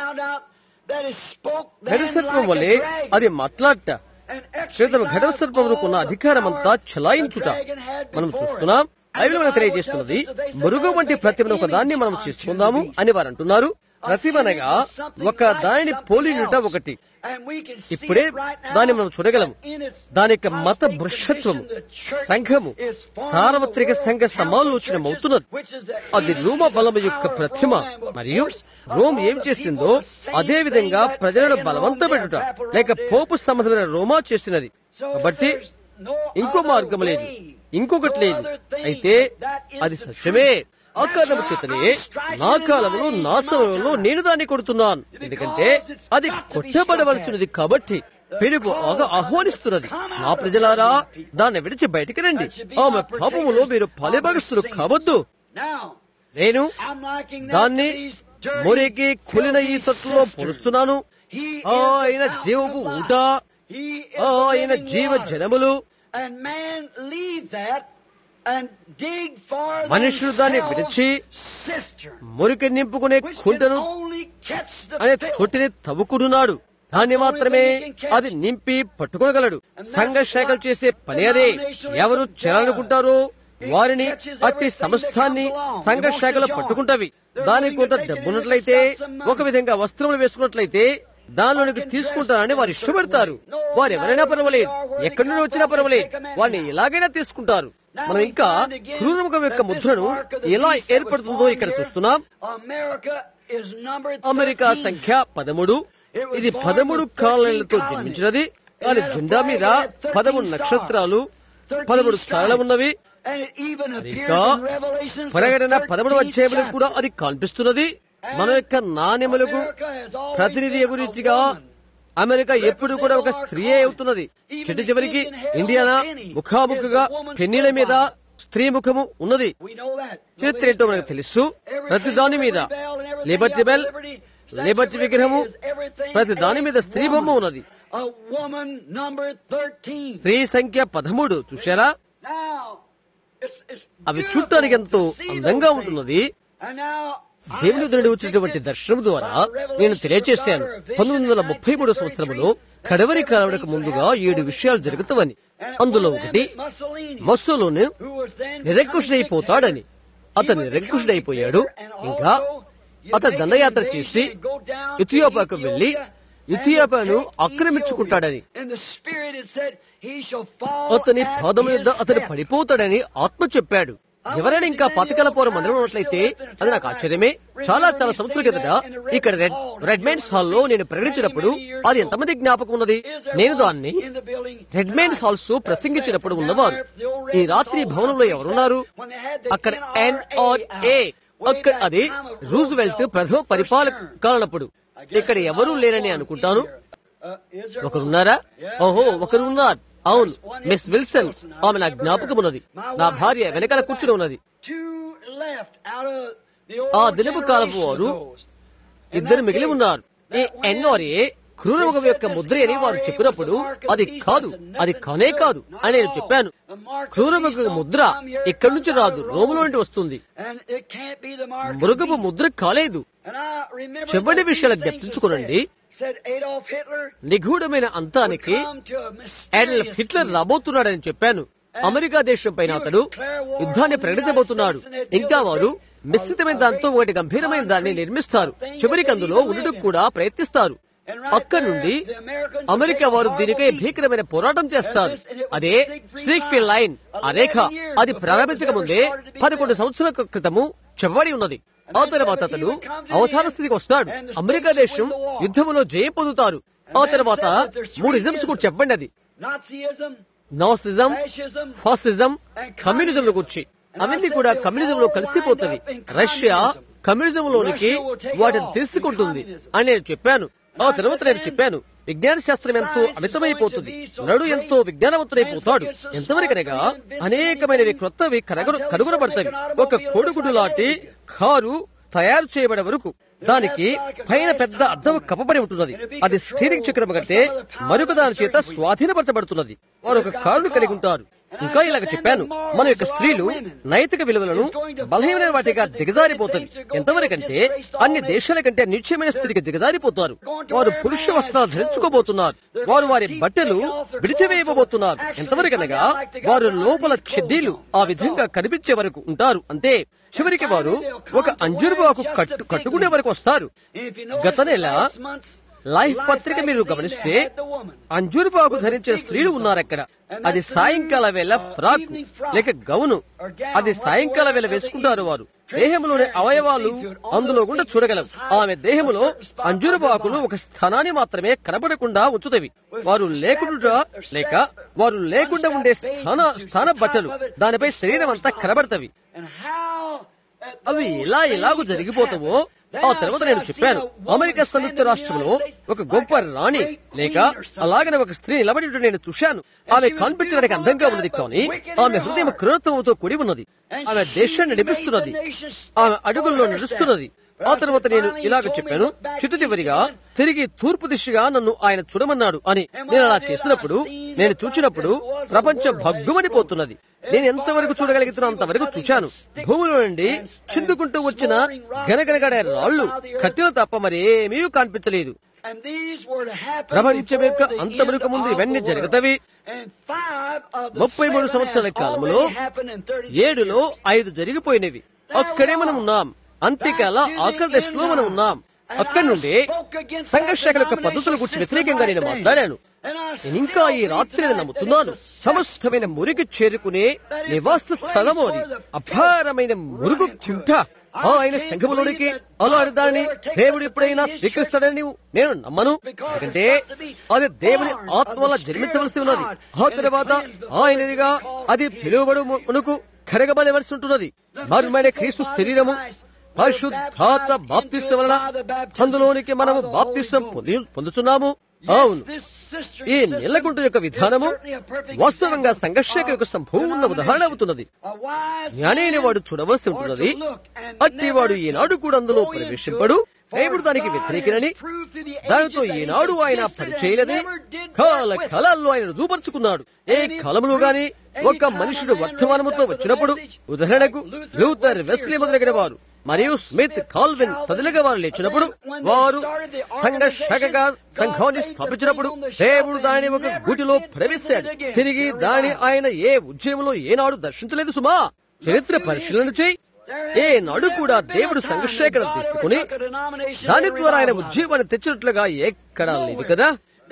ఘటసర్పం వలె అది మాట్లాడట క్రితం ఘట సర్పముకున్న అధికారమంతా చలాయించుట మనం చూస్తున్నాం బైబిల్ మనకు తెలియజేస్తున్నది మరుగు వంటి ప్రతిమను ఒక దాన్ని మనం చేసుకుందాము అని వారు అంటున్నారు ప్రతిమనగా ఒక దానిని పోలినుట ఒకటి ఇప్పుడే దాన్ని మనం చూడగలము దాని యొక్క మత భ్రష్టత్వము సంఘము సార్వత్రిక సంఘ సమాలోచన అవుతున్నది అది రోమ బలము యొక్క ప్రతిమ మరియు రోమ్ ఏం చేసిందో అదే విధంగా ప్రజలను బలవంత పెట్టుట లేక పోపు సంబంధమైన రోమా చేసినది కాబట్టి ఇంకో మార్గం లేదు ఇంకొకటి లేదు అయితే అది సత్యమే ఆ కారణము చేతనే నా కాలంలో నా సమయంలో నేను దాన్ని కొడుతున్నాను ఎందుకంటే అది కొట్టబడవలసినది కాబట్టి పిలుపు ఆగ ఆహ్వానిస్తున్నది నా ప్రజలారా దాన్ని విడిచి బయటికి రండి ఆమె పాపములో మీరు పాలిభాగస్తులు కావద్దు నేను దాన్ని మురికి కులిన ఈ తొట్టులో పొడుస్తున్నాను ఆయన జీవపు ఊట ఆయన జీవ జనములు మనుషులు దాన్ని విడిచి మురికి నింపుకునే కుంటను అనే తొట్టిని తవ్వుకుంటున్నాడు దాన్ని మాత్రమే అది నింపి పట్టుకోగలడు సంఘ శాఖలు చేసే పని అదే ఎవరు చేయాలనుకుంటారో వారిని అట్టి సమస్తాన్ని సంఘ శాఖలు పట్టుకుంటవి దానికి కొంత డబ్బున్నట్లయితే ఒక విధంగా వస్త్రములు వేసుకున్నట్లయితే దానిలోనికి తీసుకుంటారని వారు ఇష్టపడతారు వారు ఎవరైనా పర్వాలేదు ఎక్కడి నుండి వచ్చినా పర్వాలేదు వారిని ఎలాగైనా తీసుకుంటారు మనం ఇంకా క్రూరముఖం యొక్క ముద్రను ఎలా ఏర్పడుతుందో ఇక్కడ చూస్తున్నాం అమెరికా సంఖ్య పదమూడు ఇది పదమూడు కాలనీలతో జన్మించినది దాని జెండా మీద పదమూడు నక్షత్రాలు పదమూడు స్థానాలు ఉన్నవి ఇంకా ప్రకటన పదమూడు అధ్యాయములకు కూడా అది కనిపిస్తున్నది మన యొక్క నాణ్యములకు ప్రతినిధి గురించిగా అమెరికా ఎప్పుడు కూడా ఒక స్త్రీయే అవుతున్నది చెట్టు చివరికి ఇండియానా ముఖాముఖిగా పెన్నీల మీద స్త్రీ ముఖము ఉన్నది చరిత్ర ఏంటో మనకు తెలుసు ప్రతి దాని మీద లిబర్టీ బెల్ లిబర్టీ విగ్రహము ప్రతి దాని మీద స్త్రీ బొమ్మ ఉన్నది స్త్రీ సంఖ్య పదమూడు చూశారా అవి చూడటానికి ఎంతో అందంగా ఉంటున్నది దేవుని నుండి వచ్చినటువంటి దర్శనం ద్వారా నేను తెలియజేశాను పంతొమ్మిది వందల ముప్పై మూడు సంవత్సరంలో కడవరి కాలవడకు ముందుగా ఏడు విషయాలు జరుగుతావని అందులో ఒకటి మస్సులోను నిరంకుశుడైపోతాడని అతను నిరంకుశుడైపోయాడు ఇంకా అతను దండయాత్ర చేసి ఇథియోపాకు వెళ్లి ఇథియోపాను ఆక్రమించుకుంటాడని అతని పాదం యొద్ద అతను పడిపోతాడని ఆత్మ చెప్పాడు ఎవరైనా ఇంకా పాతకాలపురం మందిరం ఉన్నట్లయితే అది నాకు ఆశ్చర్యమే చాలా చాలా సంవత్సరాల కిందట ఇక్కడ రెడ్ రెడ్మెంట్స్ హాల్లో నేను ప్రకటించినప్పుడు అది ఎంతమంది జ్ఞాపకం ఉన్నది నేను దాన్ని రెడ్మెంట్స్ హాల్స్ ప్రసంగించినప్పుడు ఉన్నవారు ఈ రాత్రి భవనంలో ఎవరున్నారు అక్కడ ఎన్ఆర్ఏ అక్కడ అది రూజ్వెల్ట్ ప్రథమ పరిపాలక కాలనప్పుడు ఇక్కడ ఎవరూ లేరని అనుకుంటాను ఒకరున్నారా ఓహో ఒకరు ఉన్నారు అవును మిస్ విల్సన్ ఆమె నా జ్ఞాపకం ఉన్నది నా భార్య వెనకాల కూర్చుని ఉన్నది ఆ దినపు కాలపు వారు ఇద్దరు మిగిలి ఉన్నారు ఈ ఎన్ఆర్ఏ క్రూరముఖం యొక్క ముద్ర అని వారు చెప్పినప్పుడు అది కాదు అది కానే కాదు అని నేను చెప్పాను క్రూరముఖ ముద్ర ఇక్కడి నుంచి రాదు రోములో నుండి వస్తుంది మృగపు ముద్ర కాలేదు చెప్పని విషయాలు జ్ఞప్తించుకోనండి నిగూఢమైన అంతానికి అడల్ఫ్ హిట్లర్ రాబోతున్నాడని చెప్పాను అమెరికా దేశం పైన అతడు యుద్ధాన్ని ప్రకటించబోతున్నాడు ఇంకా వారు మిశ్రితమైన దాంతో ఒకటి గంభీరమైన దాన్ని నిర్మిస్తారు చివరికి అందులో ఉండటం కూడా ప్రయత్నిస్తారు అక్కడి నుండి అమెరికా వారు దీనికై భీకరమైన పోరాటం చేస్తారు అదే స్ట్రీక్ఫీల్డ్ లైన్ ఆ రేఖ అది ప్రారంభించక ముందే పదకొండు సంవత్సరాల క్రితము చెప్పబడి ఉన్నది ఆ తర్వాత అతడు అవతార స్థితికి వస్తాడు అమెరికా దేశం యుద్ధములో జయం పొందుతారు ఆ తర్వాత మూడు ఇజమ్స్ కూడా చెప్పండి అది నాసిజం ఫాసిజం కమ్యూనిజం గురించి అవన్నీ కూడా కమ్యూనిజం లో కలిసిపోతుంది రష్యా కమ్యూనిజం లోనికి వాటిని తీసుకుంటుంది అని నేను చెప్పాను ఆ తర్వాత నేను చెప్పాను విజ్ఞాన శాస్త్రం ఎంతో అమితమైపోతుంది నడు ఎంతో విజ్ఞానవంతుడైపోతాడు ఎంతవరకనగా అనేకమైనవి క్రొత్తవి కనుగొనబడతాయి ఒక కోడిగుడ్డు లాంటి కారు తయారు చేయబడే వరకు దానికి పైన పెద్ద అద్దం కప్పబడి ఉంటున్నది అది స్టీరింగ్ చక్రం కంటే మరొక దాని చేత స్వాధీనపరచబడుతున్నది వారు ఒక కారును కలిగి ఉంటారు ఇంకా ఇలాగ చెప్పాను మన యొక్క స్త్రీలు నైతిక విలువలను బలహీనమైన వాటిగా దిగజారిపోతుంది ఎంతవరకంటే అన్ని దేశాల కంటే నిశ్చయమైన స్థితికి దిగజారిపోతారు వారు పురుష వస్త్రాలు ధరించుకోబోతున్నారు వారు వారి బట్టలు విడిచివేయబోతున్నారు ఎంతవరకనగా వారు లోపల చెద్దీలు ఆ విధంగా కనిపించే వరకు ఉంటారు అంతే చివరికి వారు ఒక అంజురుబాకు కట్టు కట్టుకునే వరకు వస్తారు గత నెల లైఫ్ పత్రిక మీరు గమనిస్తే అంజూరుబాగు ధరించిన స్త్రీలు ఉన్నారక్కడ అది సాయంకాల వేళ ఫ్రాక్ లేక గౌను అది సాయంకాల వేళ వేసుకుంటారు వారు దేహంలోని అవయవాలు అందులో గుండా చూడగలవు ఆమె దేహములో అంజూరబాకులు ఒక స్థానాన్ని మాత్రమే కనబడకుండా ఉంచుతవి వారు లేకుండా లేక వారు లేకుండా ఉండే స్థాన స్థాన బట్టలు దానిపై శరీరం అంతా కనబడతవి అవి ఎలా ఎలాగూ జరిగిపోతావో ఆ తర్వాత నేను చెప్పాను అమెరికా సంయుక్త రాష్ట్రంలో ఒక గొప్ప రాణి లేక అలాగనే ఒక స్త్రీ నిలబడి ఉండటం నేను చూశాను ఆమె కనిపించడానికి అందంగా ఉన్నది కానీ ఆమె హృదయం క్రూరత్వంతో కూడి ఉన్నది ఆమె దేశాన్ని నడిపిస్తున్నది ఆమె అడుగుల్లో నడుస్తున్నది ఆ తర్వాత నేను ఇలాగ చెప్పాను చిట్టు చివరిగా తిరిగి తూర్పు దిశగా నన్ను ఆయన చూడమన్నాడు అని నేను అలా చేసినప్పుడు నేను చూచినప్పుడు ప్రపంచం భగ్గుమనిపోతున్నది నేను ఎంతవరకు చూడగలుగుతున్నా అంతవరకు చూశాను భూమిలో నుండి చిందుకుంటూ వచ్చిన గనగనగడే రాళ్లు కట్టిన తప్ప మరేమీ కనిపించలేదు ప్రపంచం యొక్క అంతమునకు ముందు ఇవన్నీ జరుగుతవి ముప్పై మూడు సంవత్సరాల కాలంలో ఏడులో ఐదు జరిగిపోయినవి అక్కడే మనం ఉన్నాం అంత్యకాల ఆఖరి దశలో మనం ఉన్నాం అక్కడి నుండి సంఘర్షణ యొక్క పద్ధతుల గురించి వ్యతిరేకంగా నేను మాట్లాడాను నేను ఇంకా ఈ రాత్రి అది నమ్ముతున్నాను సమస్తమైన మురికి చేరుకునే నివాస స్థలము అది అపారమైన మురుగు కుంట ఆయన సంఘములోనికి అలాంటి దానిని దేవుడు ఎప్పుడైనా స్వీకరిస్తాడని నేను నమ్మను ఎందుకంటే అది దేవుని ఆత్మ వల్ల జన్మించవలసి ఉన్నది ఆ తర్వాత ఆయనదిగా అది పిలువబడు మునుకు కడగబడవలసి ఉంటున్నది మరుమైన క్రీస్తు శరీరము పరిశుద్ధాత్మ బాప్తిస్వం వలన అందులోనికి మనము బాప్తిస్వం పొంది పొందుతున్నాము అవును ఈ నెల్లగుంట యొక్క విధానము వాస్తవంగా సంఘర్షక యొక్క సంపూర్ణ ఉదాహరణ అవుతున్నది జ్ఞానైన వాడు చూడవలసి ఉంటున్నది అట్టి వాడు ఈనాడు కూడా అందులో ప్రవేశింపడు దేవుడు దానికి వ్యతిరేకినని దానితో ఈనాడు ఆయన పనిచేయలేదని కాల కాలాల్లో ఆయన రుజువుపరుచుకున్నాడు ఏ కాలంలో గాని ఒక మనుషుడు వర్తమానముతో వచ్చినప్పుడు ఉదాహరణకు లూథర్ వెస్లీ మొదలగిన వారు మరియు స్మిత్ కాల్విన్ తదిలిగా వారు లేచినప్పుడు వారు సంఘ శాఖగా సంఘాన్ని స్థాపించినప్పుడు దేవుడు దానిని ఒక గుటిలో ప్రవేశాడు తిరిగి దాని ఆయన ఏ ఉద్యమంలో ఏనాడు దర్శించలేదు సుమా చరిత్ర పరిశీలన చేయి ఏ నాడు కూడా దేవుడు సంఘశేఖరం తీసుకుని దాని ద్వారా ఆయన ఉద్యమాన్ని తెచ్చినట్లుగా ఎక్కడా లేదు కదా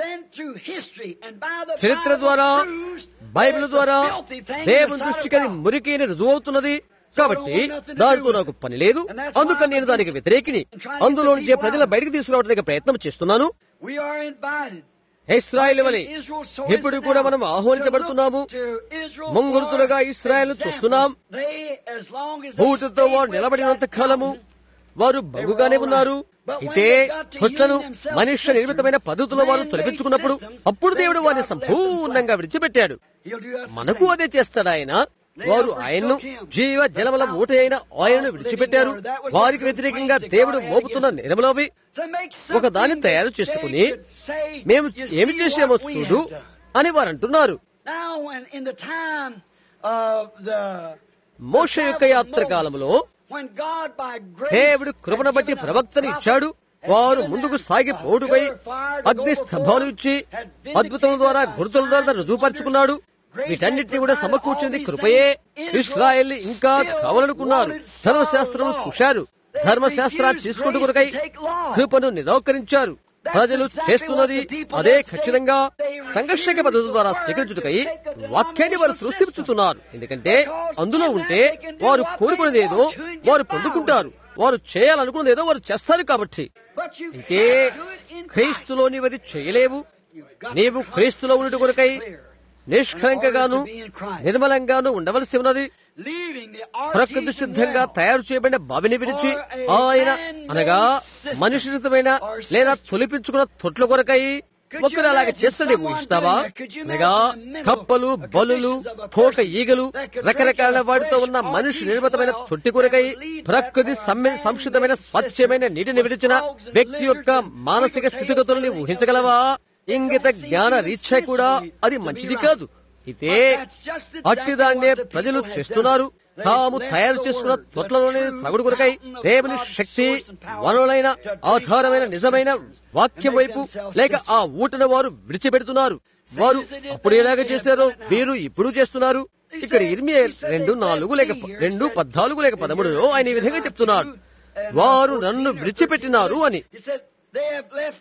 చరిత్ర ద్వారా బైబిల్ ద్వారా దేవుని దృష్టికి అది మురికిని రుజువవుతున్నది కాబట్టి దానితో నాకు పని లేదు అందుకని నేను దానికి వ్యతిరేకిని అందులో నుంచి ప్రజల బయటకు తీసుకురావడానికి ప్రయత్నం చేస్తున్నాను ఇస్రాయల్ వలె ఇప్పుడు కూడా మనం ఆహ్వానించబడుతున్నాము ముంగురుతులుగా ఇస్రాయల్ చూస్తున్నాం భూటితో వారు నిలబడినంత కాలము వారు బగుగానే ఉన్నారు అయితే తొట్లను మనుష్య నిర్మితమైన పద్ధతిలో వారు తొలగించుకున్నప్పుడు అప్పుడు దేవుడు వారిని సంపూర్ణంగా విడిచిపెట్టాడు మనకు అదే చేస్తాడు ఆయన వారు ఆయన్ను జీవ జలముల మూట అయిన ఆయనను విడిచిపెట్టారు వారికి వ్యతిరేకంగా దేవుడు మోపుతున్న నిర్మలవి ఒక దాన్ని తయారు చేసుకుని మేము ఏమి చేసామో చూడు అని వారు అంటున్నారు మోష యొక్క యాత్ర కాలంలో దేవుడు కృపను బట్టి ప్రవక్తని ఇచ్చాడు వారు ముందుకు సాగి పోటుపై అగ్ని స్తంభాలు ఇచ్చి అద్భుతం ద్వారా గుర్తుల ద్వారా రుజువుపరుచుకున్నాడు వీటన్నిటిని కూడా సమకూర్చింది కృపయే ఇస్రాయల్ ఇంకా కావాలనుకున్నారు ధర్మశాస్త్రం చూశారు ధర్మశాస్త్రాన్ని తీసుకుంటూ కొరకై కృపను నిరాకరించారు ప్రజలు చేస్తున్నది అదే ఖచ్చితంగా సంఘర్షక పద్ధతుల ద్వారా స్వీకరించుటకై వాక్యాన్ని వారు త్రోసిపుచ్చుతున్నారు ఎందుకంటే అందులో ఉంటే వారు కోరుకునేదేదో వారు పొందుకుంటారు వారు చేయాలనుకున్నదేదో వారు చేస్తారు కాబట్టి ఇంకే క్రీస్తులో నీవది చేయలేవు నీవు క్రీస్తులో ఉన్నట్టు కొరకై నిష్కలంకగాను నిర్మలంగాను ఉండవలసి ఉన్నది ప్రకృతి సిద్ధంగా తయారు చేయబడిన బావిని విడిచి ఆయన అనగా మనుషులితమైన లేదా తొలిపించుకున్న తొట్ల కొరకై ఒకరు అలాగే చేస్తాడే ఊహిస్తావా అనగా కప్పలు బలులు తోక ఈగలు రకరకాల వాటితో ఉన్న మనిషి నిర్మితమైన తొట్టి కొరకై ప్రకృతి సంక్షితమైన స్వచ్ఛమైన నీటిని విడిచిన వ్యక్తి యొక్క మానసిక స్థితిగతులను ఊహించగలవా ఇంగిత జ్ఞాన రీత్యా కూడా అది మంచిది కాదు అయితే అట్టిదాన్నే ప్రజలు చేస్తున్నారు తాము తయారు చేసుకున్న తొట్లలోని తగుడు కొరకై దేవుని శక్తి వనరులైన ఆధారమైన నిజమైన వాక్యం వైపు లేక ఆ ఊటను వారు విడిచిపెడుతున్నారు వారు అప్పుడు ఎలాగ చేశారో వీరు ఇప్పుడు చేస్తున్నారు ఇక్కడ ఇర్మి రెండు నాలుగు లేక రెండు పద్నాలుగు లేక పదమూడులో ఆయన ఈ విధంగా చెప్తున్నారు వారు నన్ను విడిచిపెట్టినారు అని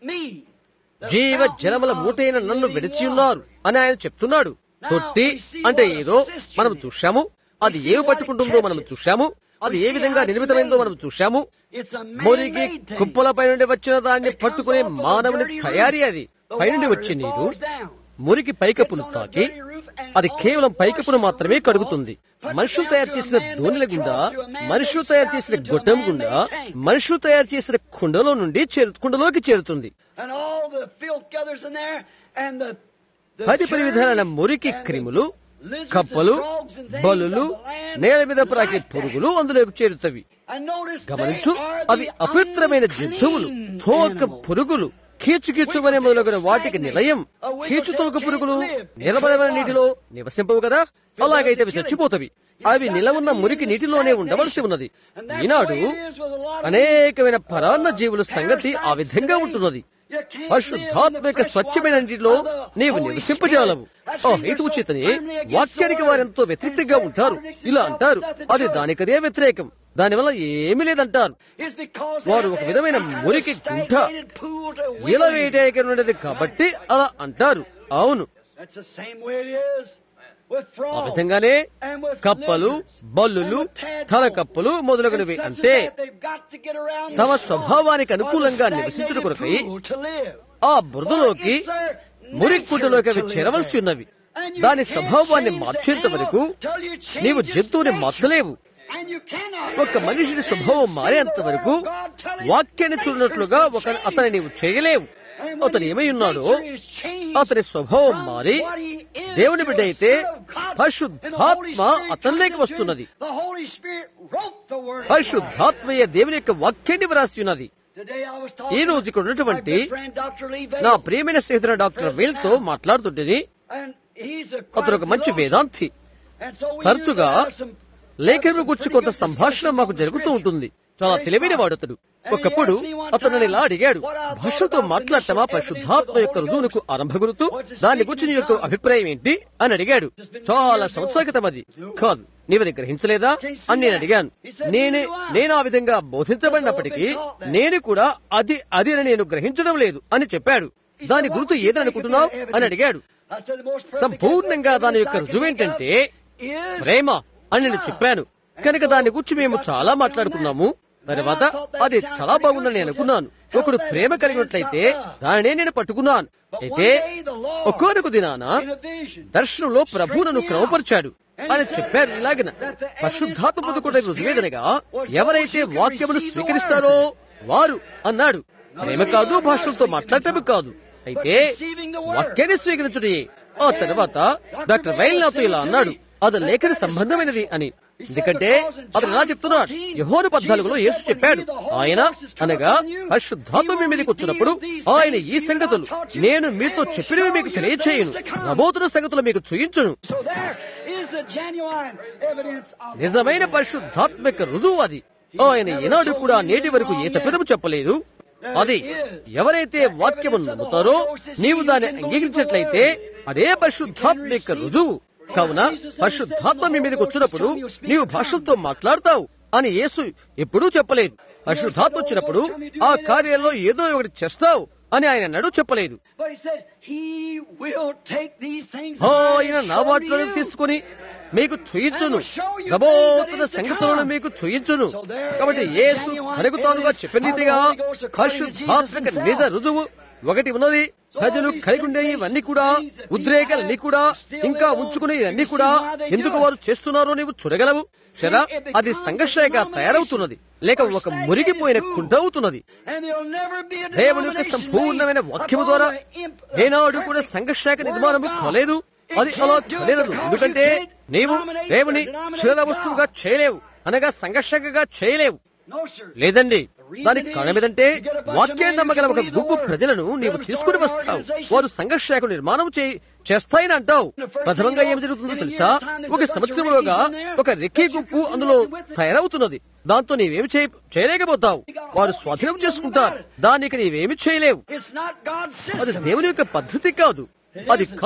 me. జీవ జలముల మూటైన నన్ను విడిచి ఉన్నారు అని ఆయన చెప్తున్నాడు తొట్టి అంటే ఏదో మనం చూశాము అది ఏమి పట్టుకుంటుందో మనం చూశాము అది ఏ విధంగా నిర్మితమైందో మనం చూశాము It's a మురికి man-made thing. కుప్పలపై నుండి వచ్చిన దాన్ని పట్టుకునే మానవుని తయారీ అది పైనుండి వచ్చే నీరు మురికి పైకప్పును తాకి అది కేవలం పైకప్పును మాత్రమే కడుగుతుంది మనుషులు తయారు చేసిన దోణిల గుండా మనుషులు తయారు చేసిన గొట్టం గుండా మనుషులు తయారు చేసిన కుండలో నుండి చేరు కుండలోకి చేరుతుంది And all the filth gathers in there, and the, the పది పది విధాలైన germs మురికి and క్రిములు lizards కప్పలు and frogs and things బలులు of the land నేల మీద ప్రాకే like that. పురుగులు అందులోకి చేరుతవి And notice గమనించు they are అవి the అపవిత్రమైన unclean జంతువులు తోక animals. పురుగులు కీచు కీచుమనే మొదలగున వాటికి నిలయం కీచు తోక పురుగులు నిలబడమైన నీటిలో నివసింపవు కదా అలాగైతే అవి చచ్చిపోతవి అవి నిలవున్న మురికి నీటిలోనే ఉండవలసి ఉన్నది ఈనాడు అనేకమైన పరాన్న జీవుల సంగతి ఆ విధంగా ఉంటున్నది పరిశుద్ధాత్మక స్వచ్ఛమైన నీటిలో నీవు నివసింపజాలవు ఆ హేతువు చేతనే వాక్యానికి వారెంతో వ్యతిరేకంగా ఉంటారు ఇలా అంటారు అది దానికదే వ్యతిరేకం దానివల్ల ఏమీ లేదంటారు వారు ఒక విధమైన మురికి గుంట ఇలా వేయటేకనున్నది కాబట్టి అలా అంటారు అవును ఆ విధంగానే కప్పలు బల్లులు తల కప్పలు మొదలగునవి అంతే తమ స్వభావానికి అనుకూలంగా నివసించుట కొరకై ఆ బురదలోకి మురిక్కుంటలోకి అవి చేరవలసి ఉన్నవి దాని స్వభావాన్ని మార్చేంత వరకు నీవు జంతువుని మార్చలేవు ఒక మనిషిని స్వభావం మారేంత వరకు వాక్యాన్ని చూడనట్లుగా ఒక అతని నీవు చేయలేవు అతను ఏమై ఉన్నాడో అతని స్వభావం మారి దేవుని బిడ్డ అయితే పరిశుద్ధాత్మ అతనిలోకి వస్తున్నది పరిశుద్ధాత్మయ్య దేవుని యొక్క వాక్యాన్ని వ్రాసి ఉన్నది ఈ రోజు ఇక్కడ ఉన్నటువంటి నా ప్రియమైన స్నేహితుడు డాక్టర్ వేల్ తో మాట్లాడుతుంటేని అతను ఒక మంచి వేదాంతి తరచుగా లేఖను గురించి కొంత సంభాషణ మాకు జరుగుతూ ఉంటుంది చాలా తెలివైన వాడు అతడు ఒకప్పుడు అతను ఇలా అడిగాడు భాషతో మాట్లాడటమా పరిశుద్ధాత్మ యొక్క రుజువునకు ఆరంభగురుతూ దాని గురించి నీ యొక్క అభిప్రాయం ఏంటి అని అడిగాడు చాలా సంవత్సరాల క్రితం అది కాదు నీవది గ్రహించలేదా అని నేను అడిగాను నేనే నేను ఆ విధంగా బోధించబడినప్పటికీ నేను కూడా అది అది అని నేను గ్రహించడం లేదు అని చెప్పాడు దాని గుర్తు ఏదని అనుకుంటున్నావు అని అడిగాడు సంపూర్ణంగా దాని యొక్క రుజువేంటంటే ప్రేమ అని నేను చెప్పాను కనుక దాని గురించి మేము చాలా మాట్లాడుకున్నాము తర్వాత అది చాలా బాగుందని నేను అనుకున్నాను ఒకడు ప్రేమ కలిగినట్లయితే దానినే నేను పట్టుకున్నాను అయితే ఒక్కొనకు దినాన దర్శనంలో ప్రభు నన్ను క్రమపరిచాడు అని చెప్పారు ఇలాగిన పరిశుద్ధాత్మ పొందుకోవడానికి రుజువేదనగా ఎవరైతే వాక్యమును స్వీకరిస్తారో వారు అన్నాడు ప్రేమ కాదు భాషలతో మాట్లాడటం కాదు అయితే వాక్యాన్ని స్వీకరించుడే ఆ తర్వాత డాక్టర్ వైల్ నాతో ఇలా అన్నాడు అది లేఖన సంబంధమైనది అని ఎందుకంటే అతను ఎలా చెప్తున్నాడు యహోను పద్నాలుగులో యేసు చెప్పాడు ఆయన అనగా పరిశుద్ధాత్మ మీ మీదకి వచ్చినప్పుడు ఆయన ఈ సంగతులు నేను మీతో చెప్పినవి మీకు తెలియచేయను నబోతున్న సంగతులు మీకు చూయించును నిజమైన పరిశుద్ధాత్మక రుజువు అది ఆయన ఈనాడు కూడా నేటి వరకు ఏ తప్పిదము చెప్పలేదు అది ఎవరైతే వాక్యము నమ్ముతారో నీవు దాన్ని అంగీకరించినట్లయితే అదే పరిశుద్ధాత్మిక రుజువు కావున పరిశుద్ధాత్మ మీ మీదకి వచ్చినప్పుడు నీవు భాషలతో మాట్లాడతావు అని యేసు ఎప్పుడూ చెప్పలేదు పరిశుద్ధాత్మ వచ్చినప్పుడు ఆ కార్యాల్లో ఏదో ఒకటి చేస్తావు అని ఆయన నడు చెప్పలేదు ఆయన నా వాటిలో తీసుకుని మీకు చూయించును రబోతున్న సంగతులను మీకు చూయించును కాబట్టి యేసు కలుగుతానుగా చెప్పిన రీతిగా పరిశుద్ధాత్మక నిజ రుజువు ఒకటి ఉన్నది ప్రజలు కలిగి ఉండే ఇవన్నీ కూడా ఉద్రేకాలన్నీ కూడా ఇంకా ఉంచుకునే ఇవన్నీ కూడా ఎందుకు వారు చేస్తున్నారో నీవు చూడగలవు సరా అది సంఘర్షణగా తయారవుతున్నది లేక ఒక మురిగిపోయిన కుంట అవుతున్నది దేవుని యొక్క సంపూర్ణమైన వాక్యము ద్వారా ఏనాడు కూడా సంఘర్షణ నిర్మాణము కాలేదు అది అలా కాలేదు ఎందుకంటే నీవు దేవుని శిల వస్తువుగా చేయలేవు అనగా సంఘర్షకగా చేయలేవు లేదండి దానికి కారణం ఏదంటే వాక్యాన్ని నమ్మగల ఒక గుంపు ప్రజలను నీవు తీసుకుని వస్తావు వారు సంఘర్షకు నిర్మాణం చేస్తాయని అంటావు ప్రథమంగా ఏం జరుగుతుందో తెలుసా ఒక సంవత్సరంలోగా ఒక రెక్కీ గుంపు అందులో తయారవుతున్నది దాంతో నీవేమి చేయలేకపోతావు వారు స్వాధీనం చేసుకుంటారు దానికి నీవేమి చేయలేవు అది దేవుని యొక్క పద్ధతి కాదు అది కాదు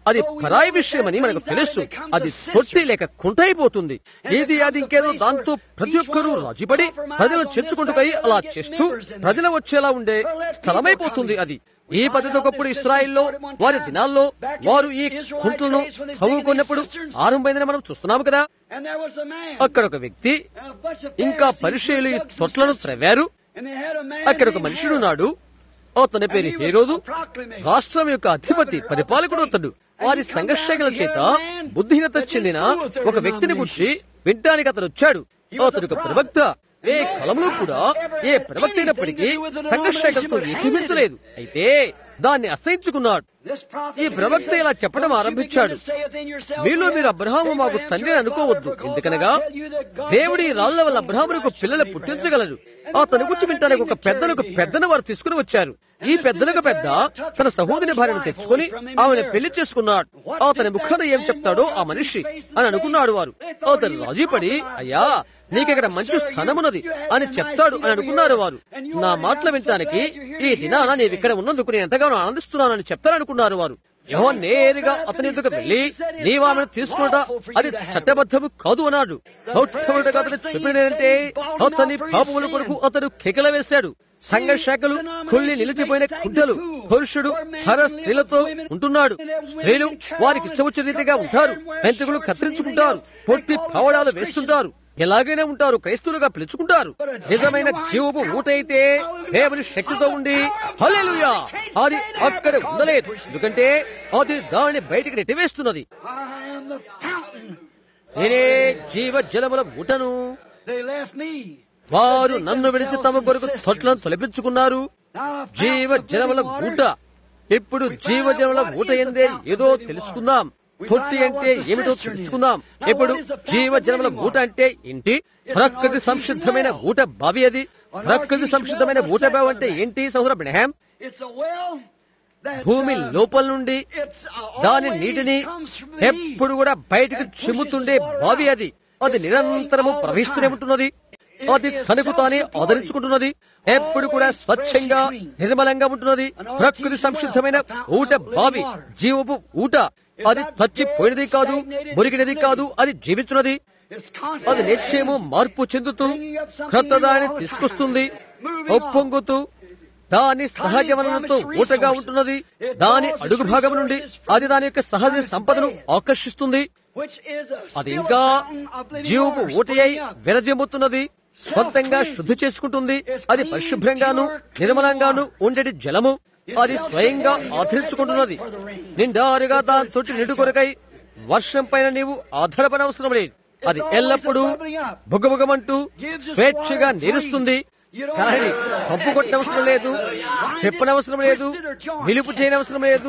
అది పరాయి విషయమని మనకు తెలుసు అది తొట్టి లేక కుంటైపోతుంది ఏది అది ఇంకేదో దాంతో ప్రతి ఒక్కరూ రాజీపడి ప్రజలు చేర్చుకుంటుకై అలా చేస్తూ ప్రజలు వచ్చేలా ఉండే స్థలమైపోతుంది అది ఈ పద్ధతి ఒకప్పుడు ఇస్రాయిల్లో వారి దినాల్లో వారు ఈ కుంటలను తవ్వుకున్నప్పుడు ఆరంభమైందని మనం చూస్తున్నాము కదా And there was a man. అక్కడ ఒక వ్యక్తి and a bunch of ఇంకా Pharisees పరిచయులు ఈ dug some తొట్లను cisterns. త్రవ్వారు And they had a man అక్కడ ఒక named మనుషుడు Herod. నాడు అతని పేరు హేరోదు రాష్ట్రం యొక్క అధిపతి పరిపాలకుడు అతడు వారి సంఘర్షకుల చేత బుద్ధిహీనత చెందిన ఒక వ్యక్తిని గుర్చి వినటానికి అతను వచ్చాడు అతడు ఒక ప్రవక్త ఏ కాలంలో కూడా ఏ ప్రవక్త అయినప్పటికీ సంఘర్షకులతో ఏకీమించలేదు అయితే దాన్ని అసహించుకున్నాడు This prophet ఈ ప్రవక్త ఇలా చెప్పడం Don't you ఆరంభించాడు begin to say within yourself, మీలో మీరు "Well, అబ్రహాము మాకు Abraham's తండ్రి your అనుకోవద్దు father, because ఎందుకనగా I tell you that God దేవుడి gave రాళ్ల వల్ల these అబ్రహామునకు stones పిల్లలు to పుట్టించగలరు Abraham. అతని గురించి వింటానికి ఒక పెద్దనొక పెద్దను వారు తీసుకుని వచ్చారు ఈ పెద్దనొక పెద్ద తన సహోదరి భార్యను తెచ్చుకొని ఆమెను పెళ్లి చేసుకున్నాడు అతని ముఖాన ఏం చెప్తాడో ఆ మనిషి అని అనుకున్నాడు వారు అతను రాజీపడి అయ్యా నీకిక్కడ మంచి స్థానమున్నది అని చెప్తాడు అని అనుకున్నారు వారు నా మాటలు వినటానికి ఈ దినాన నీవు ఇక్కడ ఉన్నందుకు నేను ఎంతగానో ఆనందిస్తున్నానని చెప్తారనుకున్నారు వారు యహో నేరుగా అతని ఎదుగు వెళ్లి నీవు ఆమెను తీసుకున్నట అది చట్టబద్ధము కాదు అన్నాడు మొట్టమొదటిగా అతను చెప్పినది ఏంటంటే అతని పాపముల కొరకు అతడు కెకల వేశాడు సంఘ శాఖలు కొల్లి నిలిచిపోయిన కుంటలు పురుషుడు హర స్త్రీలతో ఉంటున్నాడు స్త్రీలు వారికి ఇచ్చవచ్చిన రీతిగా ఉంటారు పెంచుకులు కత్తిరించుకుంటారు పొట్టి పవడాలు వేస్తుంటారు ఎలాగైనా ఉంటారు క్రైస్తవులుగా పిలుచుకుంటారు నిజమైన జీవపు ఊట అయితే దేవుని శక్తితో ఉండి హల్లెలూయా అది అక్కడ ఉండలేదు ఎందుకంటే అది దాన్ని బయటికి నెట్టివేస్తున్నది I am the fountain. నేనే జీవ జలముల ఊటను They left me. వారు నన్ను విడిచి తమ కొరకు తొట్లను తొలపించుకున్నారు Now I found జీవ the జలముల living ఊట water. ఇప్పుడు జీవ జలముల ఊట ఎందే ఏదో తెలుసుకుందాం తొట్టి అంటే ఏమిటో తెలుసుకుందాం ఇప్పుడు జీవ జలముల ఊట అంటే ఏంటి ప్రకృతి సంసిద్ధమైన ఊట బావి అది ప్రకృతి సంసిద్ధమైన ఊట బావి అంటే ఏంటి సహోదర బ్రహ్యాం It's a well that భూమి uh, లోపల నుండి it's uh, దాని always నీటిని comes from the east. ఎప్పుడు కూడా బయటకు చిమ్ముతుండే బావి అది అది నిరంతరము ప్రవహిస్తూనే ఉంటున్నది అది తనకు తానే ఆదరించుకుంటున్నది ఎప్పుడు కూడా స్వచ్ఛంగా నిర్మలంగా ఉంటున్నది ప్రకృతి సంసిద్ధమైన ఊట బావి జీవపు ఊట అది చచ్చిపోయినది కాదు మురిగినది కాదు అది జీవించున్నది It's అది constantly నిత్యము మార్పు చెందుతూ క్రొత్తదాన్ని తీసుకొస్తుంది ఒప్పొంగుతూ దాని సహజ వనరులతో ఊటగా ఉంటున్నది దాని అడుగు భాగం నుండి అది దాని యొక్క సహజ సంపదను ఆకర్షిస్తుంది which is a అది still ఇంకా fountain of living జీవపు water ఊటి అయి springing up. విరజిమ్ముతున్నది స్వంతంగా శుద్ధి చేసుకుంటుంది అది పరిశుభ్రంగాను నిర్మలంగాను ఉండేటి జలము అది స్వయంగా ఆదరించుకుంటున్నది నిండారుగా దాని తొట్టి నిండు కొరకై వర్షం పైన నీవు ఆధారపడవసరం లేదు అది ఎల్లప్పుడూ బుగబుగమంటూ స్వేచ్ఛగా నీరుస్తుంది కానీ కప్పు కొట్టనవసరం లేదు చెప్పనవసరం లేదు నిలుపు చేయనవసరం లేదు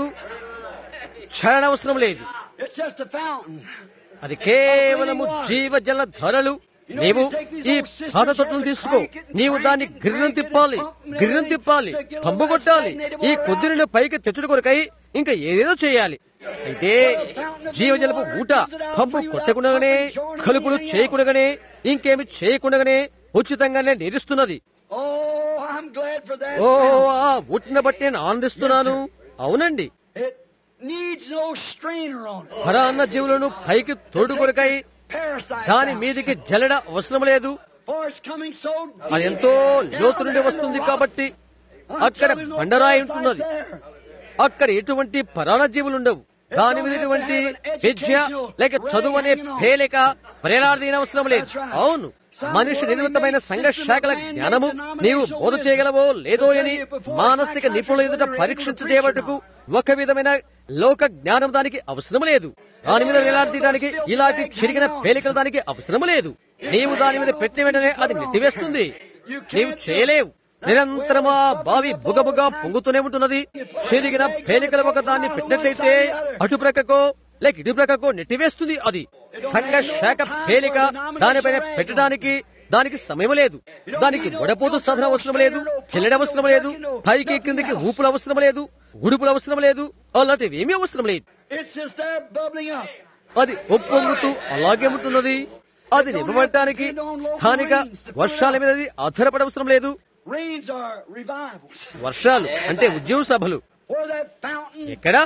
చరణవసరం లేదు It's just a fountain. అది కేవలము జీవజల ధరలు నీవు ఈ పాత తొట్టును తీసుకో నీవు దాన్ని గిర్రం తిప్పాలి గిర్రం తిప్పాలి పంపు కొట్టాలి ఈ కొద్ది నుండి పైకి తెచ్చుడు కొరకై ఇంకా ఏదేదో చేయాలి అయితే జీవజలపు ఊట పంపు కొట్టకుండానే కలుపులు చేయకుండానే ఇంకేమి చేయకుండానే ఉచితంగానే నిరుస్తున్నది Oh, I'm glad for that. Oh fountain. ఆ ఊటిని బట్టి నేను ఆనందిస్తున్నాను అవునండి It needs no strainer on it. పరాన్న జీవులను పైకి తోడు కొరకై Parasites దాని out. మీదికి జల్లడ అవసరం లేదు For it's coming so deep అది ఎంతో లోతు నుండి వస్తుంది కాబట్టి అక్కడ until there's no బండరాయి parasites ఉంటున్నది there. అక్కడ ఎటువంటి పరాణజీవులు ఉండవు దాని మీద ఎటువంటి విద్య లేక చదువు అనే పేలిక ప్రేరాధీన అవసరం లేదు అవును మనిషి నిర్మితమైన సంఘ శాఖల జ్ఞానము నీవు బోధ చేయగలవో లేదో అని మానసిక నిపుణుల ఎదుట పరీక్షించ చేయబట్టుకు ఒక విధమైన లోక జ్ఞానం దానికి అవసరం లేదు దాని మీద వేలాడదీయడానికి ఇలాంటి చిరిగిన పేలికలు దానికి అవసరం లేదు నీవు దాని మీద పెట్టిన వెంటనే అది నెట్టివేస్తుంది నీవు చేయలేవు నిరంతరం ఆ బావి బుగబుగా పొంగుతూనే ఉంటున్నది చెరిగిన పేలికల ఒక దాన్ని పెట్టినట్లయితే అటు ప్రక్కకో లేక ఇటు ప్రక్కకో నెట్టివేస్తుంది అది సంఘ శాఖ పేలిక దానిపైన పెట్టడానికి దానికి సమయం లేదు దానికి వడపోతు సాధన అవసరం లేదు చెల్లెడ అవసరం లేదు పైకి క్రిందికి ఊపులు అవసరం లేదు ఉడుపులు అవసరం లేదు అలాంటివి ఏమీ అవసరం లేదు It's just there bubbling up. అది ఒప్పొంగుతూ అలాగే ఉంటున్నది అది నింపబడటానికి స్థానిక వర్షాల మీద అది ఆధారపడవసరం లేదు Rains are revivals. వర్షాలు అంటే ఉద్యోగ సభలు Where that fountain ఎక్కడ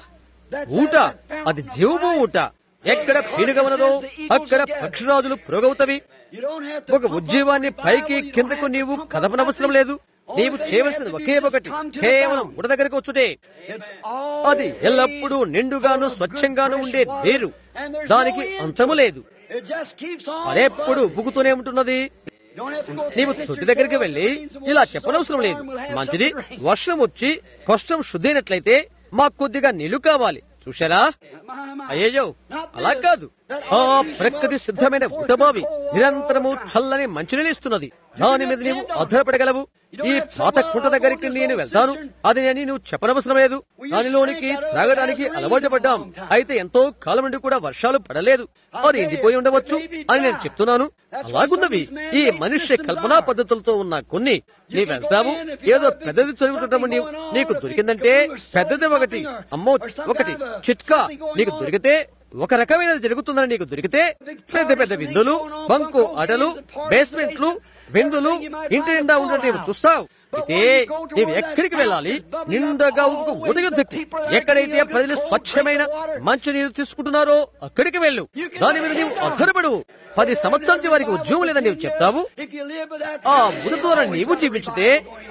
ఊట అది జీవము ఊట ఎక్కడ పీనుగ ఉన్నదో అక్కడ పక్షిరాజులు పురోగవుతవి You don't have to ఒక ఉద్యమాన్ని పైకి కిందకు నీవు కదపనవసరం లేదు నీవు చేయవలసింది ఒకే ఒకటి కేవలం ఉడ దగ్గరకు వచ్చుటే It's all అది ఎల్లప్పుడూ నిండుగాను స్వచ్ఛంగాను ఉండే నీరు దానికి అంతము లేదు It just keeps on. అదెప్పుడు ఉబ్బుకుతూనే ఉంటున్నది You don't have to go to నీవు the తొట్టి cistern, దగ్గరికి fill వెళ్ళి the rains, and ఇలా we'll చెప్పనవసరం లేదు storm, we'll have మంచిది something to rain. వర్షం వచ్చి కష్టం శుద్ధైనట్లయితే మాకు కొద్దిగా నీళ్లు కావాలి చూశారా My, my. అయ్యో అలా కాదు ఆ ప్రకృతి సిద్ధమైన ఉటబావి నిరంతరము చల్లని మంచినీళ్ళు ఇస్తున్నది దాని మీద నీవు ఆధారపడగలవు ఈ పాత కుంట దగ్గరికి నేను వెళ్తాను అది అని నువ్వు చెప్పనవసరం లేదు దానిలోనికి త్రాగడానికి అలవాటు పడ్డాం అయితే ఎంతో కాలం నుండి కూడా వర్షాలు పడలేదు అది ఎండిపోయి ఉండవచ్చు అని నేను చెప్తున్నాను అలాగున్నవి ఈ మనుష్య కల్పనా పద్ధతులతో ఉన్న కొన్ని నీ వెళ్తావు ఏదో పెద్దది చదువుతుంటాము నీవు నీకు దొరికిందంటే పెద్దది ఒకటి అమ్మో ఒకటి చిట్కా నీకు దొరికితే ఒక రకమైనది జరుగుతుందని నీకు దొరికితే పెద్ద పెద్ద విందులు బంకు ఆటలు బేస్మెంట్లు విందులు ఇంటి నిండా ఉండడం నీవు చూస్తావు అయితే నీవు ఎక్కడికి వెళ్ళాలి నిండగా ఒక ఉదయుద్ధకు ఎక్కడైతే ప్రజలు స్వచ్ఛమైన మంచి నీరు తీసుకుంటున్నారో అక్కడికి వెళ్ళు దాని మీద నీవు ఆధారపడు పది సంవత్సరాల నుంచి వారికి ఉద్యోగం లేదని నీవు చెప్తావు If you live with that ఆ kind of బుధ ద్వారా నీవు జీవించితే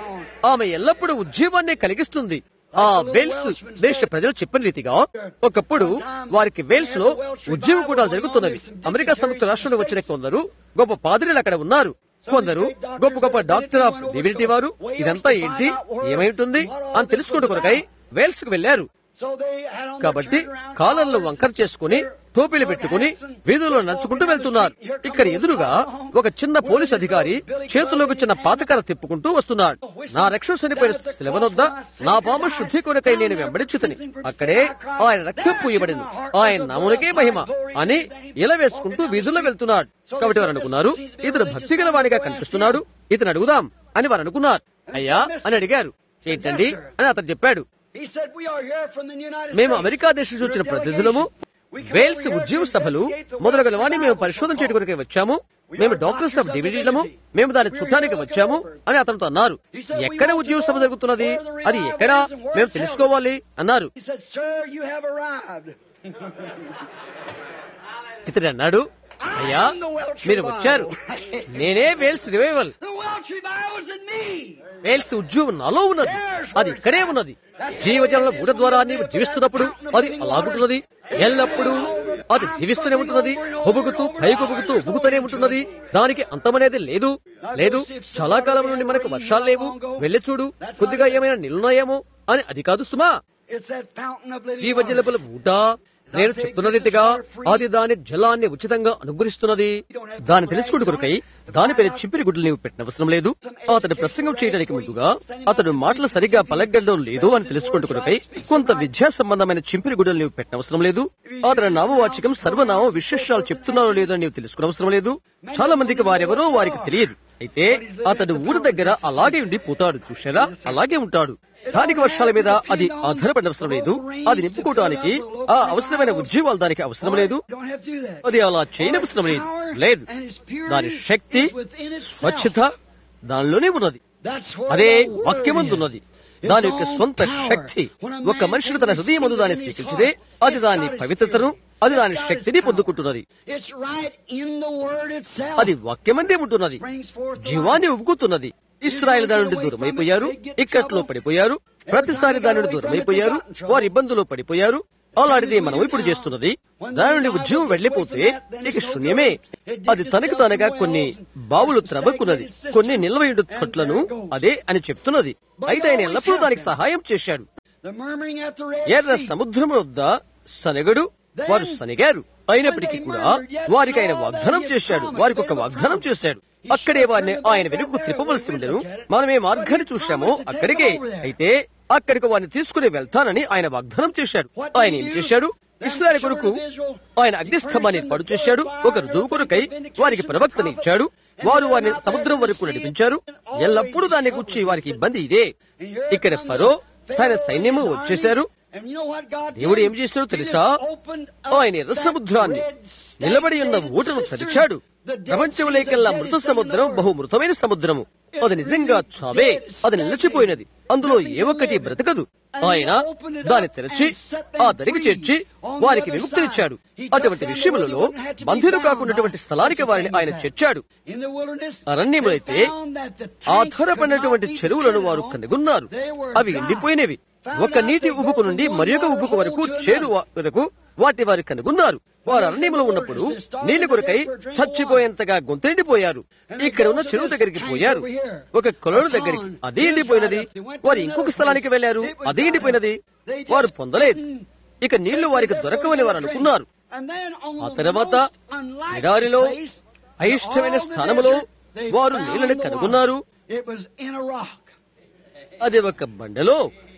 ఆమె ఎల్లప్పుడూ ఉద్యమాన్ని కలిగిస్తుంది ఆ వేల్స్ దేశ ప్రజలు చెప్పిన రీతిగా ఒకప్పుడు వారికి వేల్స్ లో ఉద్యమ కూడా జరుగుతున్నవి అమెరికా సంయుక్త రాష్ట్రంలో వచ్చిన కొందరు గొప్ప పాదిరీలు అక్కడ ఉన్నారు కొందరు గొప్ప గొప్ప డాక్టర్ ఆఫ్ డివినిటీ వారు ఇదంతా ఏంటి ఏమై ఉంటుంది అని తెలుసుకోవడం కొరకై వేల్స్ కు వెళ్లారు So they had on కాబట్టి the turnaround కాలర్లు వంకర చేసుకుని టోపీలు పెట్టుకుని వీధుల్లో నడుచుకుంటూ వెళ్తున్నారు ఇక్కడ ఎదురుగా ఒక చిన్న పోలీస్ అధికారి చేతిలోకి చిన్న పాతకర తిప్పుకుంటూ వస్తున్నాడు నా రక్షణ చనిపోయిన శిలవనొద్ద నా పాము శుద్ధి కొరకై నేను వెంబడించుతని అక్కడే ఆయన రక్తం పూయబడింది ఆయన నామునికే మహిమ అని ఇలా వేసుకుంటూ వీధుల్లో వెళ్తున్నాడు కాబట్టి వారు అనుకున్నారు ఇతడు భక్తి గలవాడిగా కనిపిస్తున్నాడు ఇతను అడుగుదాం అని వారు అనుకున్నారు అయ్యా అని అడిగారు ఏంటండి అని అతను చెప్పాడు He said, We are here from the United మేము States. అమెరికా దేశం నుంచి వచ్చిన ప్రతినిధులము వేల్స్ ఉద్యమ సభలు మొదలగలవాని మేము పరిశోధన చేయడం కొరకే వచ్చాము మేము డాక్టర్స్ ఆఫ్ డివిడీలము మేము దాని చుట్టానికి వచ్చాము అని అతనితో అన్నారు ఎక్కడ ఉద్యోగ సభ జరుగుతున్నది అది ఎక్కడ మేము తెలుసుకోవాలి అన్నారు He said, Sir, you have arrived. ఇతడు అన్నాడు అయ్యా మీరు వచ్చారు నేనే Wales revival The Welsh revival is in me. Wales ఉద్యోగం నాలో ఉన్నది అది ఇక్కడే ఉన్నది జీవజనుల బుడ ద్వారా నీవు జీవిస్తున్నప్పుడు అది అలాగుంటున్నది ఎల్లప్పుడూ అది జీవిస్తూనే ఉంటున్నది ఒబుగుతూ పైకి ఒబుగుతూ ఒబుగుతూనే ఉంటున్నది దానికి అంతమనేది లేదు లేదు చాలా కాలం నుండి మనకు వర్షాలు లేవు వెళ్ళి చూడు కొద్దిగా ఏమైనా నిలున్నాయేమో అని అది కాదు సుమా It's that fountain of living water. జీవజలపుల ఊట నేను చెప్తున్న రీతిగా అది దాని జలాన్ని ఉచితంగా అనుగ్రహిస్తున్నది దాని తెలుసుకుని కొరకై దాని పేరు చింపిరి గుడ్లు నీవు పెట్టనవసరం లేదు అతడు ప్రసంగం చేయడానికి ముందుగా అతడు మాటలు సరిగ్గా పలకగలడం లేదు అని తెలుసుకుంటూ కొరకై కొంత విద్యా సంబంధమైన చింపిరి గుడ్డలు నీవు పెట్టనవసరం లేదు అతని నామవాచకం సర్వనామ విశేషాలు చెప్తున్నారో లేదో నీవు తెలుసుకోనవసరం లేదు చాలా మందికి వారెవరో వారికి తెలియదు అయితే అతడు ఊరి దగ్గర అలాగే ఉండి పోతాడు చూశారా అలాగే ఉంటాడు స్థానిక వర్షాల మీద అది ఆధారపడిన అవసరం లేదు అది నింపుకోవడానికి ఆ అవసరమైన ఉద్యోగాలు దానికి అవసరం లేదు Don't have to do that. అది అలా చేయనవసరం లేదు లేదు దాని శక్తి స్వచ్ఛత దానిలోనే ఉన్నది That's what అదే the word వాక్యమందున్నది is. దాని Its యొక్క own స్వంత power. శక్తి When a ఒక man మనుషుడు తన can హృదయం ముందు receive దాన్ని it in his స్వీకరించితే heart, అది it's దాని got its పవిత్రతను power. అది దాని It's got శక్తిని its పొందుకుంటున్నది power. It's right in the word itself. అది వాక్యమందే ఉంటున్నది Brings forth the జీవాన్ని ఉబ్బుకుతున్నది ఇస్రాయల్ దాని నుండి దూరమైపోయారు ఇక్కట్లో పడిపోయారు ప్రతిసారి దాని నుండి దూరమైపోయారు వారి ఇబ్బందులు పడిపోయారు అలాంటిది మనం ఇప్పుడు చేస్తున్నది దాని నుండి ఉద్యమం వెళ్లిపోతే ఇక శూన్యమే అది తనకు తానుగా కొన్ని బావులు త్రవ్వకున్నది కొన్ని నిల్వయుడు తొట్లను అదే అని చెప్తున్నది అయితే ఆయన ఎల్లప్పుడూ దానికి సహాయం చేశాడు The murmuring at the Red ఎర్ర Sea. సముద్రం వద్ద సనగడు వారు సనిగారు అయినప్పటికీ కూడా వారికి ఆయన వాగ్దానం చేశాడు వారికి ఒక వాగ్దానం చేశాడు అక్కడే వారిని ఆయన వెనుకకు తిప్పవలసి ఉండను మనం ఏ మార్గాన్ని చూశామో అక్కడికే అయితే అక్కడికి వారిని తీసుకుని వెళ్తానని ఆయన వాగ్దానం చేశాడు ఆయన ఏం చేశాడు ఇస్రాయల్ కొరకు ఆయన అగ్నిస్తంభాన్ని ఏర్పాటు చేశాడు ఒక రుజువు కొరకై వారికి ప్రవక్తని ఇచ్చాడు వారు వారిని సముద్రం వరకు నడిపించారు ఎల్లప్పుడూ దాన్ని గుర్చి వారికి ఇబ్బంది ఇదే ఇక్కడ ఫరో తన సైన్యము వచ్చేశారు And you know what God did? దేవుడు ఏం చేశాడో He తెలుసా just opened up ఆయన ఎర్ర that సముద్రాన్ని red stank నిలబడి ఉన్న red ఊటను cistern. తెరిచాడు The dead ప్రపంచంలోకెల్లా sea is the మృత deadest సముద్రం thing in the బహు మృతమైన సముద్రము అది నిజంగా చావే అది నిలిచిపోయినది అందులో ఏ ఒక్కటి బ్రతకదు ఆయన దాన్ని తెరచి ఆ దరికి చేర్చి వారికి విముక్తినిచ్చాడు అటువంటి విషయములలో బంధులు కాకున్నటువంటి స్థలానికి వారిని ఆయన చేర్చాడు In the wilderness, అరణ్యములో they అయితే found that the tanks ఆధారపడినటువంటి could not be చెరువులను వారు depended on. కనుగొన్నారు They were అవి dry. ఎండిపోయినవి Found ఒక out నీటి they go ఉబుకు from నుండి one మరి ఒక water ఉబుకు వరకు hole to చేరు another. వరకు వాటి వారు కనుగొన్నారు వారు అరణ్యములో ఉన్నప్పుడు నీళ్ల కొరకై చచ్చిపోయేంతగా గొంతెండిపోయారు ఇక్కడ ఉన్న చెరువు దగ్గరికి పోయారు ఒక కొలను దగ్గరికి అది ఎండిపోయినది వారు ఇంకొక స్థలానికి వెళ్లారు అది ఎండిపోయినది వారు పొందలేదు ఇక నీళ్లు వారికి దొరకవని వారు అనుకున్నారు And then on ఆ the తర్వాత most unlikely ఎడారిలో place, అయిష్టమైన all the స్థానములో desert, they వారు found నీళ్లను the కనుగొన్నారు water. It was in a rock. అది ఒక బండలో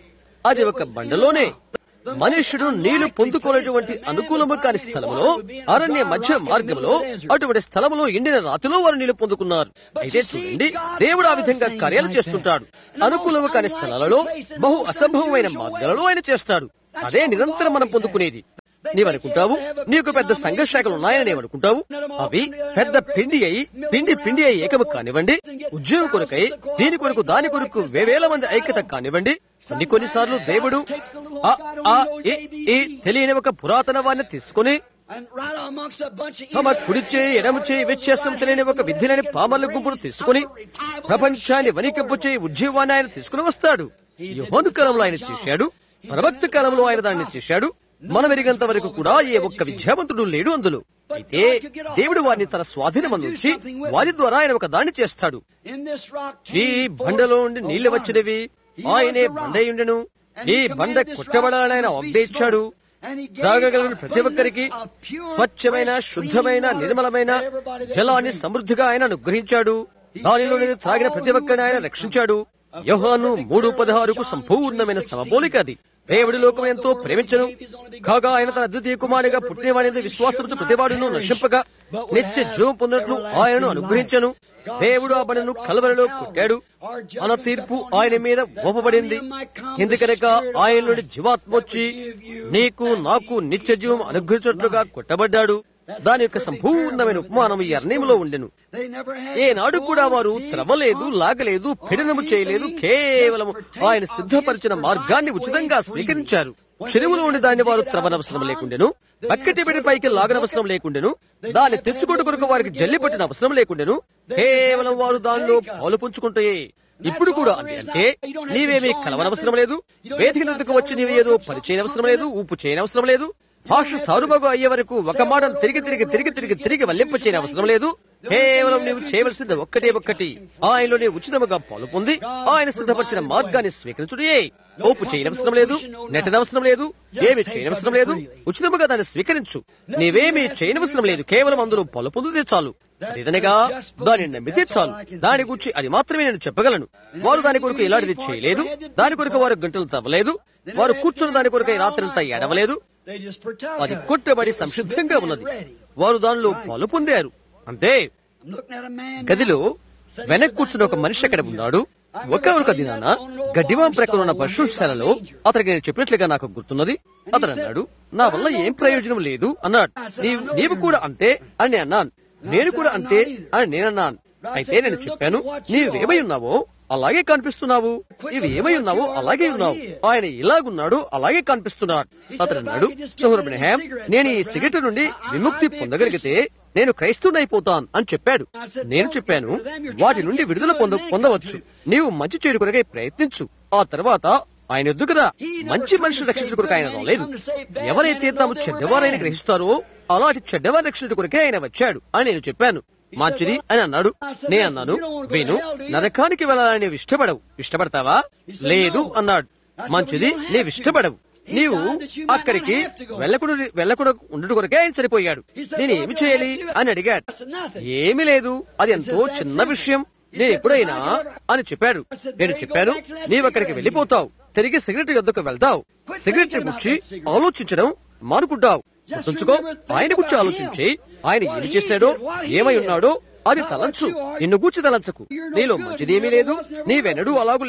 అది ఒక బండలోనే మనుష్యుడు నీళ్లు పొందుకోనటువంటి అనుకూలము కాని స్థలములో అరణ్య మధ్య మార్గంలో అటువంటి స్థలములో ఎండిన రాతిలో వారు నీళ్లు పొందుకున్నారు అయితే చూడండి దేవుడు ఆ విధంగా కార్యాలు చేస్తుంటాడు అనుకూలము కాని స్థలాలలో బహు అసంభవమైన మార్గాలలో ఆయన చేస్తాడు అదే నిరంతరం మనం పొందుకునేది నీవనుకుంటావు నీకు పెద్ద సంఘశాఖలు ఉన్నాయని నీవనుకుంటావు అవి పెద్ద పిండి అయి పిండి పిండి అయి ఏకము కానివ్వండి ఉద్యోగం కొరకై దీని కొరకు దాని కొరకు వేవేల మంది ఐక్యత కానివ్వండి కొన్ని కొన్నిసార్లు దేవుడు ఆ, ఆ, ఈ, ఈ తెలియని ఒక పురాతన వారిని తీసుకుని And right amongst a bunch of తమ కుడి చేయి ఎడమ చేయి వ్యత్యాసం తెలియని ఒక విద్యలని పామర్ల గుంపును తీసుకుని ప్రపంచాన్ని వణికింపు చేయి ఉద్యోగాన్ని ఆయన తీసుకుని వస్తాడు యోహాను కాలంలో ఆయన చేశాడు ప్రవక్త కాలంలో ఆయన దాన్ని చేశాడు మనం ఎరిగంత వరకు కూడా ఏ ఒక్క విద్యావంతుడు లేడు అందులో అయితే దేవుడు వారిని తన స్వాధీనం నుంచి వారి ద్వారా ఆయన ఒక దాన్ని చేస్తాడు in this rock ఈ came forth బండలో ఉండి నీళ్లు a వచ్చినవి He ఆయనే was the rock. బండయుండెను And ఈ he బండ commanded this కొట్టబడాలని ఆయన rock to be ఆజ్ఞ ఇచ్చాడు smote. And he gave త్రాగగలిగిన ప్రతి abundance ఒక్కరికి of pure, స్వచ్ఛమైన fresh, శుద్ధమైన clean water నిర్మలమైన for everybody that జలాన్ని could drink. సమృద్ధిగా ఆయన అనుగ్రహించాడు దానిలోని త్రాగిన ప్రతి ఒక్కరిని ఆయన రక్షించాడు యోహాను మూడు పదహారుకు సంపూర్ణమైన సమబోలిక అది దేవుడి లోకం ఎంతో ప్రేమించను కాగా ఆయన తన ద్వితీయ కుమారుడిగా పుట్టినవాడిని విశ్వాసంతో ప్రతివాడును నశింపగా నిత్య జీవం పొందినట్లు ఆయనను అనుగ్రహించను దేవుడు ఆ బండను కలవరలో కొట్టాడు మన తీర్పు ఆయన మీద మోపబడింది ఎందుకనక ఆయన నుండి జీవాత్మ వచ్చి నీకు నాకు నిత్య జీవం అనుగ్రహించినట్లుగా కొట్టబడ్డాడు దాని యొక్క సంపూర్ణమైన ఉపమానం ఈ అరణ్యంలో ఉండెను They never had ఏనాడు కూడా వారు త్రవ్వలేదు లాగలేదు పీడనము చేయలేదు కేవలం ఆయన సిద్ధపరిచిన మార్గాన్ని ఉచితంగా స్వీకరించారు చెరువులో ఉండి దాన్ని వారు త్రవనవసరం లేకుండెను బకెటి పెడి పైకి లాగనవసరం లేకుండెను దాన్ని తెచ్చుకోట కొరకు వారికి జల్లి పట్టిన అవసరం లేకుండెను కేవలం వారు దానిలో పాలు పుంజుకుంటే ఇప్పుడు కూడా అంటే అంటే నీవేమీ కలవనవసరం లేదు వేదిక నద్దకు వచ్చి నీవు ఏదో పని చేయనవసరం లేదు ఊపు చేయనవసరం లేదు భాష తారుబాగు అయ్యే వరకు ఒక మాటను తిరిగి తిరిగి తిరిగి తిరిగి తిరిగి వల్లింప చేయని అవసరం లేదు కేవలం నీవు చేయవలసింది ఒక్కటే ఒక్కటి ఆయనలోనే ఉచితముగా పాలు పొంది ఆయన సిద్ధపరిచిన మార్గాన్ని స్వీకరించుడే ఓపు చేయనవసరం లేదు నెట్టనవసరం లేదు ఏమి చేయనవసరం లేదు ఉచితముగా దాన్ని స్వీకరించు నీవేమీ చేయనవసరం లేదు కేవలం అందులో పాలు పొందితే చాలు లేదనగా దాన్ని నమ్మితే చాలు దాని గురించి అది మాత్రమే నేను చెప్పగలను వారు దాని కొరకు ఇలాంటిది చేయలేదు దాని కొరకు వారు గంటలు తవ్వలేదు వారు కూర్చున్న దాని కొరకు ఈ రాత్రంతా ఎడవలేదు They just partook అది of it. కొట్టబడి They were సంసిద్ధంగా ready. ఉన్నది వారు దానిలో పాలు పొందారు అంతే I'm looking at a man గదిలో now. వెనక్ కూర్చున్న ఒక మనిషి అక్కడ ఉన్నాడు ఒకనొక దినాన గడ్డివాం ప్రక్కన ఉన్న పశుశాలలో అతనికి నేను చెప్పినట్లుగా నాకు గుర్తున్నది అతను అన్నాడు నా వల్ల ఏం ప్రయోజనం లేదు అన్నాడు నీవు నీవు కూడా అంతే అని నేను అన్నాను నేను కూడా అంతే అని నేనన్నాను అయితే నేను చెప్పాను నీవేమై ఉన్నావో అలాగే కనిపిస్తున్నావు నీవు ఏమై ఉన్నావో అలాగే ఉన్నావు ఆయన ఇలాగున్నాడు అలాగే కనిపిస్తున్నాడు అతను అన్నాడు సహోరబ్రహాం నేను ఈ సిగరెట్ నుండి విముక్తి పొందగలిగితే నేను క్రైస్తవునైపోతాను అని చెప్పాడు నేను చెప్పాను వాటి నుండి విడుదల పొంద పొందవచ్చు నీవు మంచి చేయడు కొరకై ప్రయత్నించు ఆ తర్వాత ఆయన ఎద్దుకురా మంచి మనిషి రక్షించడం కొరకు ఆయన రాలేదు ఎవరైతే తాము చెడ్డవారైన గ్రహిస్తారో అలాంటి చెడ్డవారి రక్షించడం కొరకే ఆయన వచ్చాడు అని నేను చెప్పాను మంచిది అని అన్నాడు నేను అన్నాను విను నరకానికి వెళ్ళాలని నీవు ఇష్టపడవు ఇష్టపడతావా లేదు అన్నాడు మంచిది నీవు ఇష్టపడవు నీవు అక్కడికి వెళ్ళకూడదు వెళ్ళకూడదు ఉండడు కొరకే ఆయన చనిపోయాడు నేను ఏమి చేయాలి అని అడిగాడు ఏమీ లేదు అది ఎంతో చిన్న విషయం నేను ఎప్పుడైనా అని చెప్పాడు నేను చెప్పాను నీవు అక్కడికి వెళ్ళిపోతావు తిరిగి సిగరెట్ ఎద్దుకు వెళ్తావు సిగరెట్ గురించి ఆలోచించడం మానుకుంటావు గుర్తుంచుకో ఆయన గురించి ఆలోచించి ఆయన ఏమి చేశాడో ఏమై ఉన్నాడో అది తలంచు నిన్ను గూర్చి తలంచకు నీలో మంచిదేమీ లేదు నీవెన్నడూ అలాగు లేవు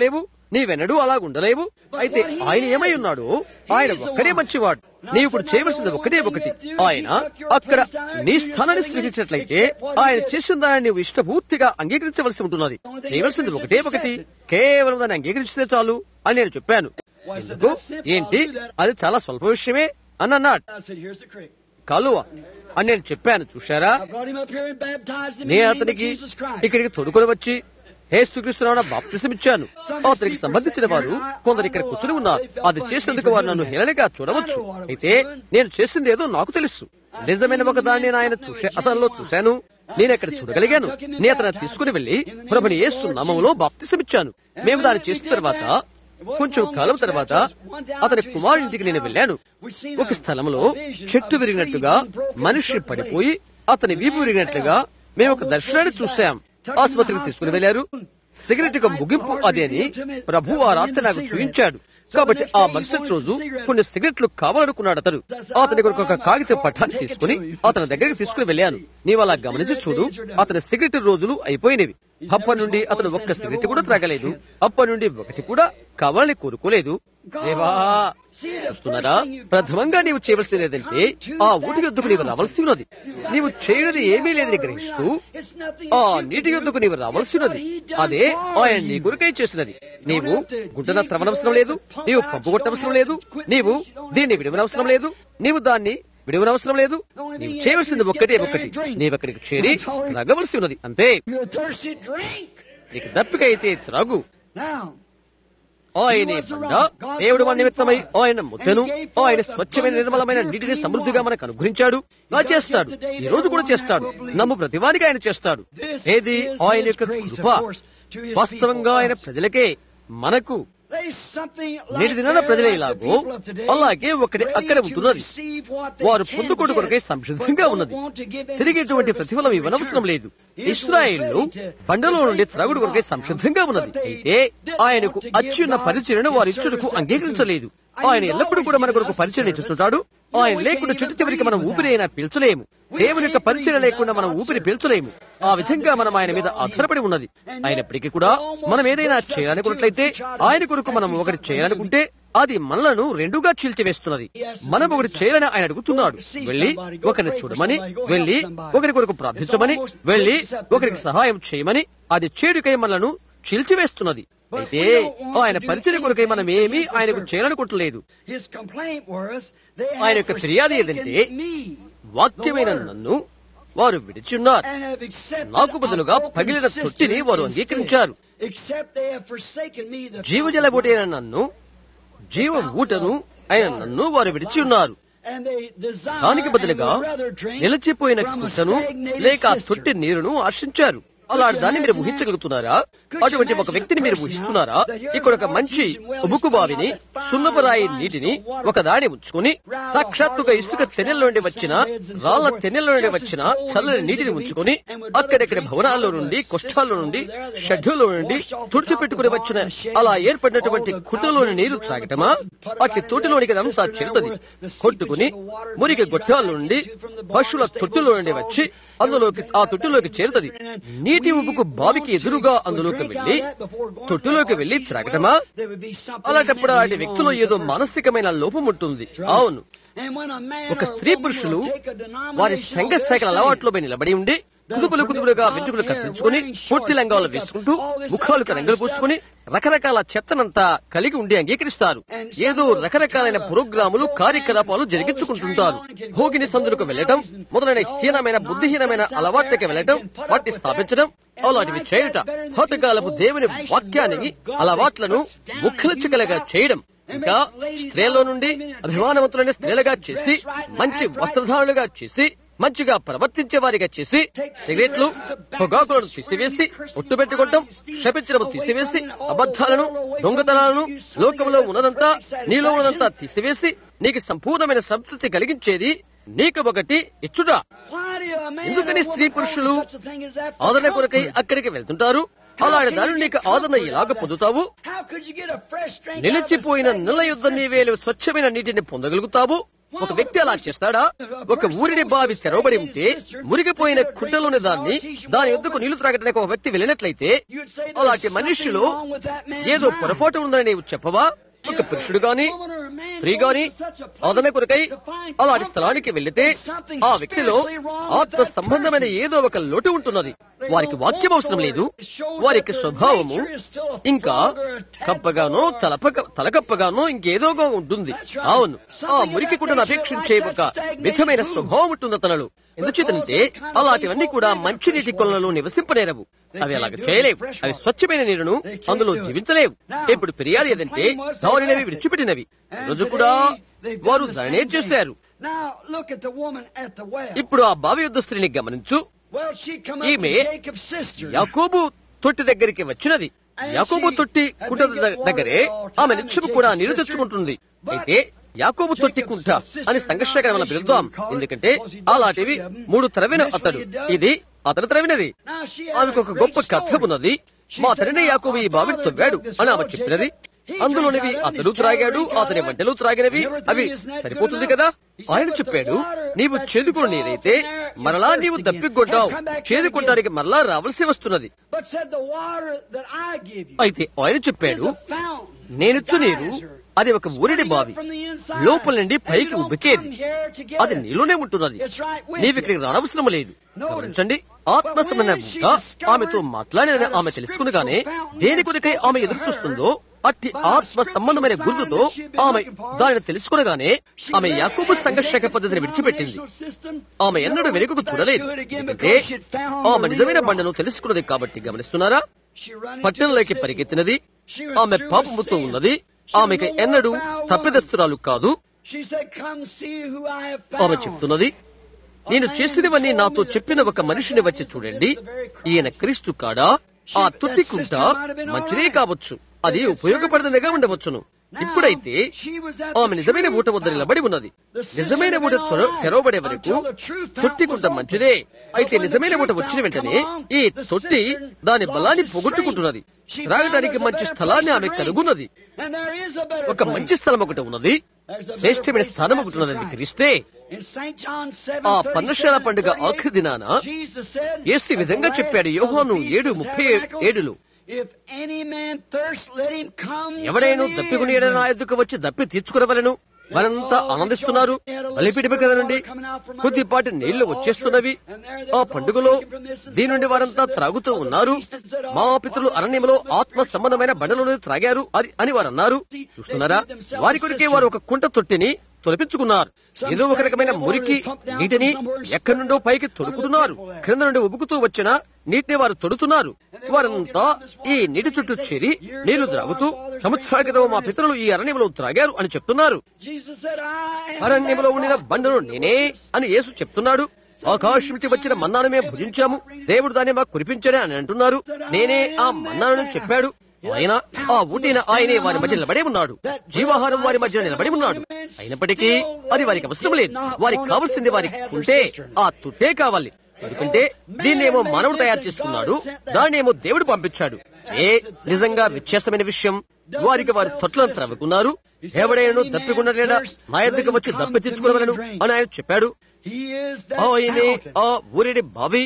నీవెన్నడూ అలాగుండలేవు అయితే ఆయన ఏమై ఉన్నాడు ఆయన ఒక్కడే మంచివాడు నీవు ఇప్పుడు చేయవలసింది ఒకటే ఒకటి ఆయన అక్కడ నీ స్థానాన్ని స్వీకరించినట్లయితే ఆయన చేసిన దాన్ని నీవు ఇష్టపూర్తిగా అంగీకరించవలసి ఉంటున్నది చేయవలసింది ఒకటే ఒకటి కేవలం దాన్ని అంగీకరిస్తే చాలు అని నేను చెప్పాను ఎందుకు ఏంటి అది చాలా స్వల్ప విషయమే అని అన్నాడు I said, here's the creek. కలువ అని నేను చెప్పాను చూశారా I brought him up here and baptized him in నేను the name of అతనికి Jesus Christ. ఇక్కడికి తొడుకొని వచ్చి యేసుక్రీస్తునామ బాప్తిసం ఇచ్చాను అతనికి సంబంధించిన వారు కొందరు ఇక్కడ కూర్చుని ఉన్నారు అది చేసేందుకు వారు నన్ను హేళనగా చూడవచ్చు అయితే నేను చేసింది ఏదో నాకు తెలుసు నిజమైన ఒక దాన్ని నేను ఆయన చూసే అతనిలో చూశాను నేను అక్కడ చూడగలిగాను నేను అతను తీసుకుని వెళ్లి ప్రభుని యేసు నామంలో బాప్తిసం ఇచ్చాను మేము దాన్ని చేసిన తర్వాత కొంచెం కాలం తర్వాత అతని కుమారుడింటికి నేను వెళ్ళాను ఒక స్థలంలో చెట్టు విరిగినట్టుగా మనిషి పడిపోయి అతని వీపు విరిగినట్లుగా మేము ఒక దర్శనాన్ని చూశాం ఆసుపత్రికి తీసుకుని వెళ్లారు సిగరెట్ యొక్క ముగింపు అదే అని ప్రభు ఆ రాత్రి నాకు చూపించాడు కాబట్టి ఆ మరుసటి రోజు కొన్ని సిగరెట్లు కావాలనుకున్నాడు అతడు అతని కొరకు ఒక కాగిత పట్టాన్ని తీసుకుని అతని దగ్గరికి తీసుకుని వెళ్ళాను నీవు అలా గమనించి చూడు అతని సిగరెట్ రోజులు అయిపోయినవి అప్పటి నుండి అతను ఒక్క సిగరెట్ కూడా త్రాగలేదు అప్పటి నుండి ఒకటి కూడా కావాలని కోరుకోలేదు దేవా చూస్తున్నారా ప్రథమంగా నీవు చేయవలసింది ఏదంటే ఆ ఊటి యొద్దకు నీవు రావాల్సి ఉన్నది నీవు చేయనిది ఏమీ లేదని గ్రహిస్తూ ఆ నీటి యొద్దకు నీవు రావాల్సినది అదే ఆయన నీ కొరకై చేసినది నీవు గుడ్డన త్రవనవసరం లేదు నీవు పంపు కొట్టవసరం లేదు నీవు దీన్ని విడవనవసరం లేదు నీవు దాన్ని విడవనవసరం లేదు నీవు చేయవలసింది ఒక్కటే ఒక్కటి నీవు అక్కడికి చేరి త్రాగవలసి ఉన్నది అంతే You're thirsty, drink. నీకు దప్పిక అయితే త్రాగు Now, ఆయనే బండ దేవుడు మన నిమిత్తమై ఆయన ముద్దను ఆయన స్వచ్ఛమైన నిర్మలమైన నీటిని సమృద్ధిగా మనకు అనుగ్రహించాడు నా చేస్తాడు ఈ రోజు కూడా చేస్తాడు నమ్ము ప్రతివానికి ఆయన చేస్తాడు ఏది ఆయన యొక్క కృప వాస్తవంగా ఆయన ప్రజలకే మనకు there's something like నేటి దినాన there ప్రజలే like the ఇలాగో people of today, అలాగే ఒకటి ready అక్కడ to ఉంటున్నది receive what they వారు can పొందుకోడు get, కొరకై but సంసిద్ధంగా don't ఉన్నది want to give any తిరిగి ఎటువంటి service ప్రతిఫలం in ఇవ్వనవసరం return. లేదు Israel ఇస్రాయేళ్లు was ready to- బండలో to నుండి take త్రాగుడు from కొరకై God. సంసిద్ధంగా ఉన్నది But they అయితే didn't ఆయనకు want to give అత్యున్న God పరిచయను his వారి ఇచ్చుటకు service అంగీకరించలేదు And ఆయన he's ఎల్లప్పుడూ always కూడా మన given కొరకు us పరిచయం service. ఇచ్చుచుంటాడు You know, ఆయన we లేకుండా can't చెట్టు even చివరికి మనం breathe ఊపిరి without అయినా పీల్చలేము We దేవుని యొక్క can't పరిచయం breathe లేకుండా మనం without ఊపిరి service. పీల్చలేము ఆ విధంగా మనం ఆయన మీద ఆధారపడి ఉన్నది అయినప్పటికీ కూడా మనం ఏదైనా చేయాలనుకున్నట్లయితే ఆయన కొరకు మనం ఒకటి చేయాలనుకుంటే అది మనలను రెండుగా చీల్చివేస్తున్నది మనం ఒకటి చేయాలని ఆయన అడుగుతున్నాడు వెళ్ళి ఒకరిని చూడమని వెళ్ళి ఒకరి కొరకు ప్రార్థించమని వెళ్ళి ఒకరికి సహాయం చేయమని అది చేడుకై మనలను చీల్చివేస్తున్నది అయితే ఆయన పరిచయ కొరకై మనం ఏమీ ఆయనకు చేయాలనుకుంటలేదు His complaint was, they ఆయన have యొక్క ఫిర్యాదు forsaken ఏదంటే me వాక్యమైన నన్ను వారు విడిచున్నారు and have accepted నాకు బదులుగా a broken పగిలిన cistern తొట్టిని వారు instead. అంగీకరించారు Except they have forsaken me, the జీవజలబోటైన నన్ను జీవ ఊటను ఆయన నన్ను వారు విడిచి ఉన్నారు And they desire దానికి బదులుగా and would rather drink నిలిచిపోయిన from a కుట్టను stagnated లేక ఆ cistern. తొట్టి నీరును ఆశించారు అలాంటి దాన్ని మీరు ఊహించగలుగుతున్నారా అటువంటి ఒక వ్యక్తిని మీరు ఊహిస్తున్నారా ఇక్కడ ఒక మంచి ఉబుకు బావిని సున్నపరాయి నీటిని ఒక దాడి ఉంచుకుని సాక్షాత్తుగా ఇసుక తెన్నెల నుండి వచ్చిన రాళ్ల తెన్నెల నుండి వచ్చిన చల్లని నీటిని ఉంచుకుని అక్కడెక్కడ భవనాల్లో నుండి కుష్ఠాల్లో నుండి షెడ్యూల్లో నుండి తుడిచిపెట్టుకుని వచ్చిన అలా ఏర్పడినటువంటి కుట్టలోని నీరు త్రాగటమా అట్టి తోటిలోనికి అదంతా చేరుతుంది కొట్టుకుని మురికి గొట్టాల నుండి పశువుల తొట్టులో నుండి వచ్చి అందులోకి ఆ తొట్టులోకి చేరుతుంది నీటి ఉప్పుకు బావికి ఎదురుగా అందులోకి వెళ్లి తొట్టులోకి వెళ్లి త్రాగటమా There would be something అలాంటప్పుడు in అలాంటి them వ్యక్తిలో wrong with ఏదో the మానసికమైన లోపం ఉంటుంది అవును And when a man ఒక or a స్త్రీ woman పురుషులు will take a denominational వారి సంఘ శాఖల dress అలవాట్లపై నిలబడి ఉండి కుదుపులు కుదుపులుగా వెంట్రుకలు కత్తిరించుకుని పొట్టి లంగాలు వేసుకుంటూ ముఖాలకు రంగులు పూసుకుని రకరకాల చెత్తనంతా కలిగి ఉండి అంగీకరిస్తారు ఏదో రకరకాలైన ప్రోగ్రాములు కార్యకలాపాలు జరిగించుకుంటుంటారు భోగిని సందులకు వెళ్లటం మొదలైన హీనమైన బుద్ధిహీనమైన అలవాట్లకి వెళ్లటం వాటిని స్థాపించడం అలాంటివి చేయుట హోతకాలపు దేవుని వాక్యానికి అలవాట్లను ముఖ్యలచ్చగలగా చేయడం ఇంకా స్త్రీలో నుండి అభిమానవంతులైన స్త్రీలుగా చేసి మంచి వస్త్రధారులుగా చేసి మంచిగా ప్రవర్తించే వారిగా చేసి సిగరెట్లు పొగాకులను తీసివేసి ఒట్టు పెట్టుకోవటం శపించడం తీసివేసి అబద్ధాలను దొంగతనాలను లోకంలో ఉన్నదంతా నీలో ఉన్నదంతా తీసివేసి నీకు సంపూర్ణమైన సంతృప్తి కలిగించేది నీకు ఒకటి ఇచ్చుట Why do a man ఎందుకని or a స్త్రీ woman పురుషులు call such a thing as that for ఆదరణ కొరకై comfort? అక్కడికి వెళ్తుంటారు అలాంటి దాని నీకు ఆదరణ ఎలాగ పొందుతావు How could you get a fresh drink out of a నిలిచిపోయిన stagnant నిల యుద్ధ నీవేలు స్వచ్ఛమైన నీటిని పొందగలుగుతావు ఒక వ్యక్తి అలా చేస్తాడా ఒక ఊరిని బావి తెరవబడి ఉంటే మురిగిపోయిన కుంటలోని దాన్ని దాని ఎందుకు నీళ్లు త్రాగడానికి ఒక వ్యక్తి వెళ్ళినట్లయితే అలాంటి మనుష్యులు ఏదో పొరపాటు ఉందని నీవు చెప్పవా ఒక పురుషుడు గాని స్త్రీ గాని ఆదరణ కొరకై అలాంటి స్థలానికి వెళ్లితే ఆ వ్యక్తిలో ఆత్మ సంబంధమైన ఏదో ఒక లోటు ఉంటున్నది వారికి వాక్యం అవసరం లేదు వారికి స్వభావము ఇంకా కప్పగానో తలపక తలకప్పగానో ఇంకేదోగా ఉంటుంది అవును ఆ మురికి కూడా అపేక్షించే ఒక విధమైన స్వభావం ఉంటుంది అతనులు ఎందుచేతంటే అలాంటివన్నీ కూడా మంచినీటి కొలలో నివసింపనేరవు అవి అలాగ చేయలేవు అవి స్వచ్ఛమైన నీరును అందులో జీవించలేవు ఇప్పుడు ఫిర్యాదు ఏదంటే దానినవి విడిచిపెట్టినవి రోజు కూడా వారు దానినే చేశారు Now look at the woman at the well. ఇప్పుడు ఆ బావి యుద్ధ స్త్రీని గమనించు Well, she come up ఈమె to Jacob's sister. యాకోబు తొట్టి దగ్గరికి వచ్చినది యాకోబు తొట్టి కుంట ద- దగ్గరే ఆమె నిత్యము కూడా నీరు తెచ్చుకుంటుంది అయితే యాకోబు తొట్టి కుంట అని సంఘర్షణ మనం పిలుద్దాం ఎందుకంటే అలాంటివి మూడు త్రవిన అతడు ఇది అతను త్రవినది Now she ఆమెకు ఒక గొప్ప కథ ఉన్నది మా తండ్రి యాకోబు ఈ బావిని తవ్వాడు అని ఆమె చెప్పినది అందులోనివి అతడు త్రాగాడు అతని వంటలు త్రాగినవి అవి సరిపోతుంది కదా ఆయన చెప్పాడు నీవు చేదుకుని నీరైతే మరలా నీవు దప్పికొంటావు చేదుకుంటానికి మరలా రావాల్సి వస్తున్నది But said the water that I give you అయితే ఆయన is చెప్పాడు a fountain. నేనిచ్చు నీరు అది ఒక ఊరిడి బావి లోపల నుండి పైకి ఉబ్బికేది అది నీలోనే ఉంటున్నది నీవు ఇక్కడికి రానవసరం లేదు గమనించండి ఆత్మ సంబంధమైన ముక్క ఆమెతో మాట్లాడిన ఆమె తెలుసుకునగానే దేని కొరకై ఆమె ఎదురు చూస్తుందో అట్టి ఆత్మ సంబంధమైన గుర్తుతో ఆమె దానిని తెలుసుకునగానే ఆమె యాకూబు సంఘర్షక పద్ధతిని విడిచిపెట్టింది ఆమె ఎన్నడూ వెనుకకు చూడలేదు ఎందుకంటే ఆమె నిజమైన బండను తెలుసుకున్నది కాబట్టి గమనిస్తున్నారా పట్టణంలోకి పరిగెత్తినది ఆమె పాపముతో ఉన్నది ఆమెకి ఎన్నడూ తప్పిదస్తురాలు కాదు ఆమె చెప్తున్నది నేను చేసినవన్నీ నాతో చెప్పిన ఒక మనిషిని వచ్చి చూడండి ఈయన క్రీస్తు కాడా ఆ తుట్టి కుంట మంచిదే కావచ్చు అది ఉపయోగపడదనిగా ఉండవచ్చును ఇప్పుడైతే ఆమె నిజమైన ఊట వద్ద నిలబడి ఉన్నది నిజమైన ఊట త్వర- తెరవబడే వరకు తొట్టి కుంట మంచిదే అయితే నిజమైన ఊట వచ్చిన వెంటనే ఈ తొట్టి దాని బలాన్ని పోగొట్టుకుంటున్నది త్రాగడానికి మంచి స్థలాన్ని ఆమె కనుగొన్నది ఒక మంచి స్థలం ఒకటి ఉన్నది శ్రేష్టమైన స్థానం ఒకటి ఉన్నదని తెలిస్తే ఆ పన్నశాల పండుగ ఆఖరి దినాన యేసు ఈ విధంగా చెప్పాడు యోహాను ఏడు ముప్పై ఏడులో ఎవడైనా దప్పికుని నా ఎద్దుకు వచ్చి దప్పి తీర్చుకునవలను వారంతా ఆనందిస్తున్నారు బలిపీఠ దగ్గర నుండి కొద్దిపాటి నీళ్లు వచ్చేస్తున్నవి ఆ పండుగలో దీని నుండి వారంతా త్రాగుతూ ఉన్నారు మా పితృలు అరణ్యంలో ఆత్మ సంబంధమైన బండలను త్రాగారు అది అని వారు అన్నారు చూస్తున్నారా వారి కొరికే వారు ఒక కుంట తొట్టిని తొలపించుకున్నారు ఏదో ఒక రకమైన మురికి నీటిని ఎక్కడి నుండో పైకి తొడుకుతున్నారు క్రింద నుండి ఉబుకుతూ వచ్చిన నీటిని వారు తొడుతున్నారు వారంతా ఈ నీటి చుట్టూ చేరి నీళ్లు త్రాగుతూ సంవత్సరాల క్రితం మా పితరులు ఈ అరణ్యంలో త్రాగారు అని చెప్తున్నారు అరణ్యంలో ఉండిన బండను నేనే అని యేసు చెప్తున్నాడు ఆకాశం నుంచి వచ్చిన మన్నాను మేము భుజించాము దేవుడు దాన్ని మాకు కురిపించని అని అంటున్నారు నేనే ఆ మన్నాను చెప్పాడు ఆయన ఆ ఊటిన ఆయనే వారి మధ్య నిలబడి ఉన్నాడు జీవాహారం వారి మధ్య నిలబడి ఉన్నాడు అయినప్పటికీ అది వారికి అవసరం లేదు వారికి కావలసింది వారికి ఉంటే ఆ తుట్టే కావాలి ఎందుకంటే దీన్నేమో మానవుడు తయారు చేసుకున్నాడు దాన్నేమో దేవుడు పంపించాడు ఏ నిజంగా వ్యత్యాసమైన విషయం వారికి వారి తొట్లను త్రవ్వుకున్నారు ఎవడైనా దప్పికున్నట్లేడా నా ఎద్దుకు వచ్చి దప్పి తెచ్చుకోవలను అని ఆయన చెప్పాడు ఆయనే ఆ ఊరిడి బావి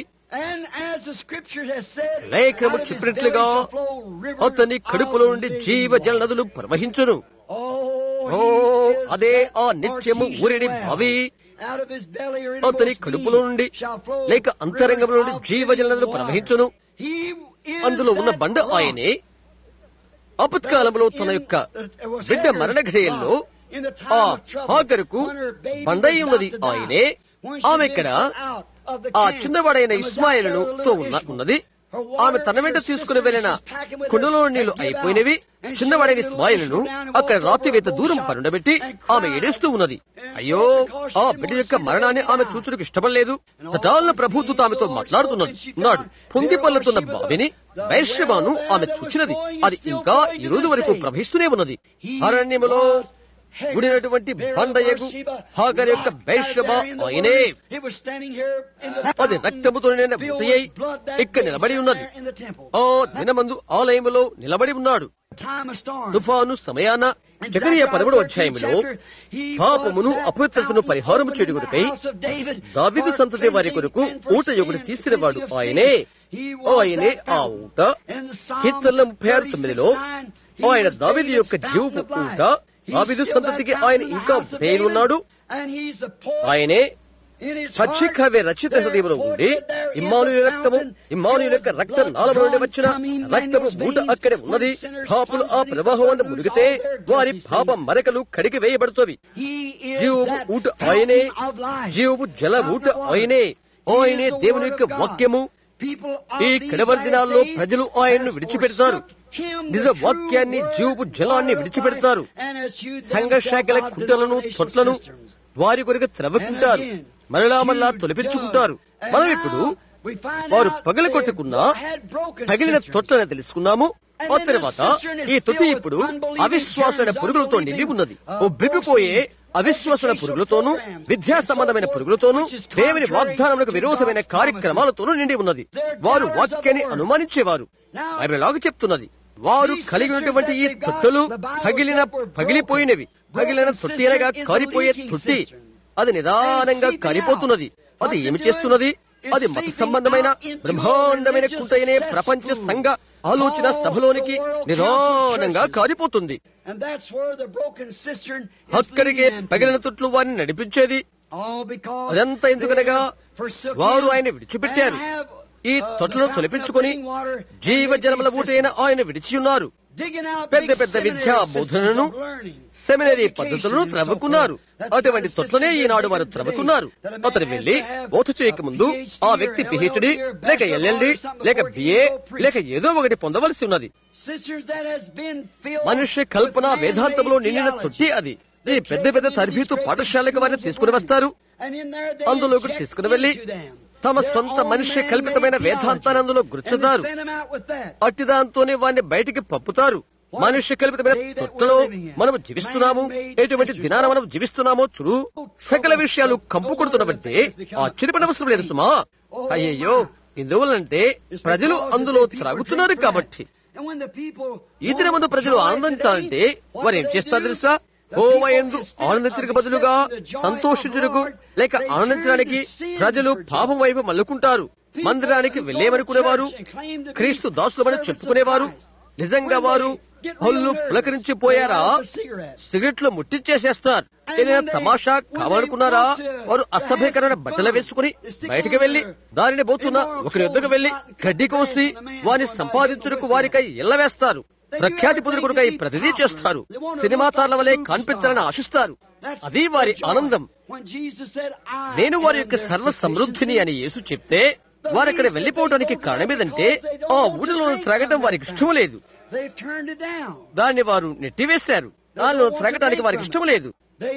లేఖము చెప్పినట్లుగా అతని కడుపులో నుండి జీవ జల నదులు ప్రవహించును ఓ అదే ఆ నిత్యము ఊరిడి బావి అతని కడుపులో నుండి లేక అంతరంగంలో నుండి జీవజల నదులు ప్రవహించును అందులో ఉన్న బండ ఆయనే ఆపత్కాలంలో తన యొక్క బిడ్డ మరణ ఘడియల్లో ఆ హాగరుకు బండయి ఉన్నది ఆయనే ఆమె ఇక్కడ ఆ చిన్నవాడైన ఇస్మాయిలను తో ఉన్న ఉన్నది ఆమె తన వెంట తీసుకుని వెళ్లిన కుండలో నీళ్లు అయిపోయినవి చిన్నవాడైన ఇస్మాయిలను అక్కడ రాత్రివేత దూరం పరుండబెట్టి ఆమె ఏడేస్తూ ఉన్నది అయ్యో ఆ బిడ్డ యొక్క మరణాన్ని ఆమె చూచుటకు ఇష్టపడలేదు తటాలన ప్రభుత్వ ఆమెతో మాట్లాడుతున్నాడు ఉన్నాడు పొంగి పల్లుతున్న బావిని వైశ్యబాను ఆమె చూచినది అది ఇంకా ఈ రోజు వరకు ప్రవహిస్తూనే ఉన్నది అరణ్యములో గుడినటువంటి బండయగు హాగర్ యొక్క వైశ్యబ ఆయనే అది రక్తముతో నిండిన బుద్ధి అయి ఇక్కడ నిలబడి ఉన్నది ఆ దినమందు ఆలయములో నిలబడి ఉన్నాడు తుఫాను సమయాన జకరియా పదమూడవ అధ్యాయంలో పాపమును అపవిత్రతను పరిహారం చేయుటకై దావిదు సంతతి వారి కొరకు ఊట ఒకటి తీసినవాడు ఆయనే ఆయనే ఆ ఊట కీర్తనల ముప్పై ఆరు తొమ్మిదిలో ఆయన దావిదు యొక్క జీవపు ఊట దావిదు సంతతికి ఆయన ఇంకా ఉన్నాడు ఆయనే పచ్చికవే రచిత హృదయంలో ఉండి ఇమ్మానుయ రక్తము ఇమ్మానుయ యొక్క రక్త నాళము నుండి వచ్చిన రక్తము మూట అక్కడే ఉన్నది పాపులు ఆ ప్రవాహం అందు మునిగితే వారి పాప మరకలు కడిగి వేయబడుతవి జీవపు ఊట ఆయనే జీవపు జల ఊట ఆయనే ఆయనే దేవుని యొక్క వాక్యము ఈ కడవరి దినాల్లో ప్రజలు ఆయన్ను విడిచిపెడతారు నిజ వాక్యాన్ని జీవపు జలాన్ని విడిచిపెడతారు సంఘ శాఖల కుంటలను తొట్లను వారి కొరకు త్రవ్వుకుంటారు మరలా మరలా తొలిపించుకుంటారు మనం ఇప్పుడు వారు పగల కొట్టుకున్న పగిలిన తొట్లని తెలుసుకున్నాము ఆ తర్వాత ఈ తొట్టి ఇప్పుడు అవిశ్వాసమైన పురుగులతో నిండి ఉన్నది ఓ బిబ్బిపోయే అవిశ్వాసన పురుగులతోనూ విద్యా సంబంధమైన పురుగులతోనూ దేవుని వాగ్దానములకు విరోధమైన కార్యక్రమాలతోనూ నిండి ఉన్నది వారు వాక్యాన్ని అనుమానించేవారు లాగా చెప్తున్నది వారు కలిగి ఉన్నటువంటి ఈ తొట్టెలు పగిలిన పగిలిపోయినవి పగిలిన తొట్టి అనగా కారిపోయే తొట్టి అది నిదానంగా కారిపోతున్నది అది ఏమి చేస్తున్నది అది మత సంబంధమైన బ్రహ్మాండమైన కుంటయనే ప్రపంచ సంఘ ఆలోచన సభలోనికి నిదానంగా కారిపోతుంది అక్కడికే పగిలిన తొట్లు వారిని నడిపించేది అదంతా ఎందుకనగా వారు ఆయన విడిచిపెట్టారు ఈ తొట్లను తొలపించుకొని జీవజనముల ఊటైన ఆయన విడిచి ఉన్నారు పెద్ద పెద్ద విద్యా బోధనను సెమినరీ పద్ధతులను త్రవ్వుకున్నారు అటువంటి తొట్లనే ఈనాడు వారు త్రవ్వుకున్నారు అతను వెళ్లి బోధ చేయక ముందు ఆ వ్యక్తి పిహెచ్డి లేక ఎల్ఎల్డి లేక బిఏ లేక ఏదో ఒకటి పొందవలసి ఉన్నది మనుష్య కల్పన వేదాంతంలో నిండిన తొట్టి అది ఈ పెద్ద పెద్ద తరబీతు పాఠశాలకు వారిని తీసుకుని వస్తారు అందులోకి తీసుకుని వెళ్లి తమ సొంత మనిషి కల్పితమైన వేదాంతాన్ని అందులో గుర్చుతారు అట్టి దాంతోనే వారిని బయటికి పంపుతారు మనుష్య కల్పితమైన తొట్టలో మనం జీవిస్తున్నాము ఎటువంటి దినాన మనం జీవిస్తున్నామో చూడు సకల విషయాలు కంపు కొడుతున్నవంటే ఆశ్చర్యపడవసరం లేదు సుమా అయ్యయ్యో ఎందువల్లంటే ప్రజలు అందులో త్రాగుతున్నారు కాబట్టి ఈ దినమందు ప్రజలు ఆనందించాలంటే వారు ఏం చేస్తారు తెలుసా హోమయందు ఆనందించడానికి బదులుగా సంతోషించుటకు లేక ఆనందించడానికి ప్రజలు పాపం వైపు మల్లుకుంటారు మందిరానికి వెళ్లేమనుకునేవారు క్రీస్తు దాసులమని చెప్పుకునేవారు నిజంగా వారు హొల్లు పులకరించిపోయారా సిగరెట్లు ముట్టించేసేస్తున్నారు ఏదైనా తమాషా కావాలనుకున్నారా వారు అసభ్యకరమైన బట్టలు వేసుకుని బయటికి వెళ్లి దారిని పోతున్న ఒకరి యుద్ధకు వెళ్లి గడ్డి కోసి వారిని సంపాదించుటకు వారికై ఇళ్ల వేస్తారు ప్రఖ్యాతి పొందుకుడుకై ప్రతిదీ చేస్తారు సినిమా తార్ల వలె కనిపించాలని ఆశిస్తారు అది వారి ఆనందం నేను వారి యొక్క సర్వ సమృద్ధిని అని యేసు చెప్తే వారు అక్కడ వెళ్లిపోవడానికి కారణమేదంటే ఆ ఊరిలో త్రాగటం వారికి ఇష్టం లేదు దాన్ని వారు నెట్టివేశారు దానిలో త్రాగటానికి వారికి ఇష్టం లేదు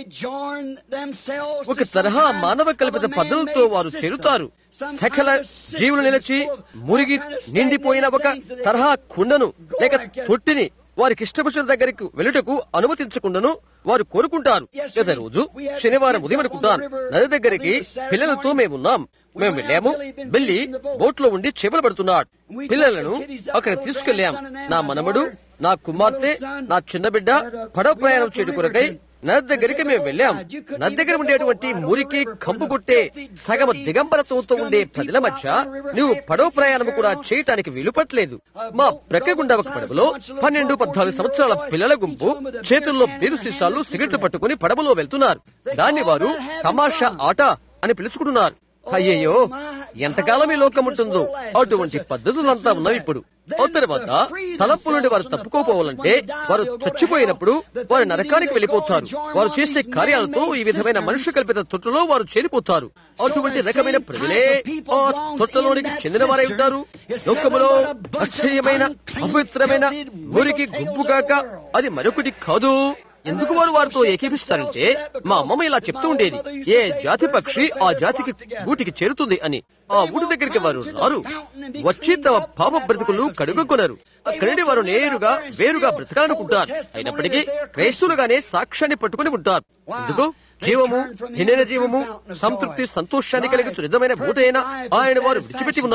ఒక తరహా మానవ కల్పిత పద్ధతులతో వారు చేరుతారు సకల జీవులు నిలిచి మురిగి నిండిపోయిన ఒక తరహా కుండను లేక తొట్టిని వారికి ఇష్టపడిన దగ్గరికి వెళ్ళుటకు అనుమతించకుండాను వారు కోరుకుంటారు గత రోజు శనివారం ఉదయం అనుకుంటాను నది దగ్గరికి పిల్లలతో మేమున్నాం మేము వెళ్ళాము వెళ్ళి బోట్ లో ఉండి చేపలు పడుతున్నాడు పిల్లలను అక్కడ తీసుకెళ్లాం నా మనమడు నా కుమార్తె నా చిన్న బిడ్డ పడవ ప్రయాణం చేయడం కొరకై నది దగ్గరికి మేము వెళ్ళాం నది దగ్గర ఉండేటువంటి మురికి కంపు కొట్టే సగమ దిగంబరత్వంతో ఉండే ప్రజల మధ్య నువ్వు పడవ ప్రయాణం కూడా చేయటానికి వీలు పట్టలేదు మా ప్రక్కగుండా ఒక పడవలో పన్నెండు పద్నాలుగు సంవత్సరాల పిల్లల గుంపు చేతుల్లో బీరు సీసాలు సిగరెట్లు పట్టుకుని పడవలో వెళ్తున్నారు దాన్ని వారు తమాషా ఆట అని పిలుచుకుంటున్నారు అయ్యయ్యో ఎంతకాలం ఈ లోకం ఉంటుందో అటువంటి పద్ధతులంతా ఉన్నవి ఇప్పుడు ఆ తర్వాత తలపు నుండి వారు తప్పుకోపోవాలంటే వారు చచ్చిపోయినప్పుడు వారు నరకానికి వెళ్ళిపోతారు వారు చేసే కార్యాలతో ఈ విధమైన మనుష్య కల్పిత తొట్టులో వారు చేరిపోతారు అటువంటి రకమైన ప్రజలే ఆ తొట్టలోనికి చెందిన వారై ఉంటారు లోకములో అసహ్యమైన అపవిత్రమైన మురికి గుంపు కాక అది మరొకటి కాదు ఎందుకు వారు వారితో ఏకీపిస్తారంటే మా అమ్మమ్మ ఇలా చెప్తూ ఉండేది ఏ జాతి పక్షి ఆ జాతికి గూటికి చేరుతుంది అని ఆ ఊటి దగ్గరికి వారు రారు వచ్చి తమ పాప బ్రతుకులు కడుగుకొనరు అక్కడి వారు నేరుగా వేరుగా బ్రతకాలనుకుంటారు అయినప్పటికీ క్రైస్తులుగానే సాక్ష్యాన్ని పట్టుకుని ఉంటారు ఎందుకు జీవము నిండిన జీవము సంతృప్తి సంతోషాన్ని కలిగించు నిజమైన మూటైన ఆయన వారు విడిచిపెట్టి ఉన్నారు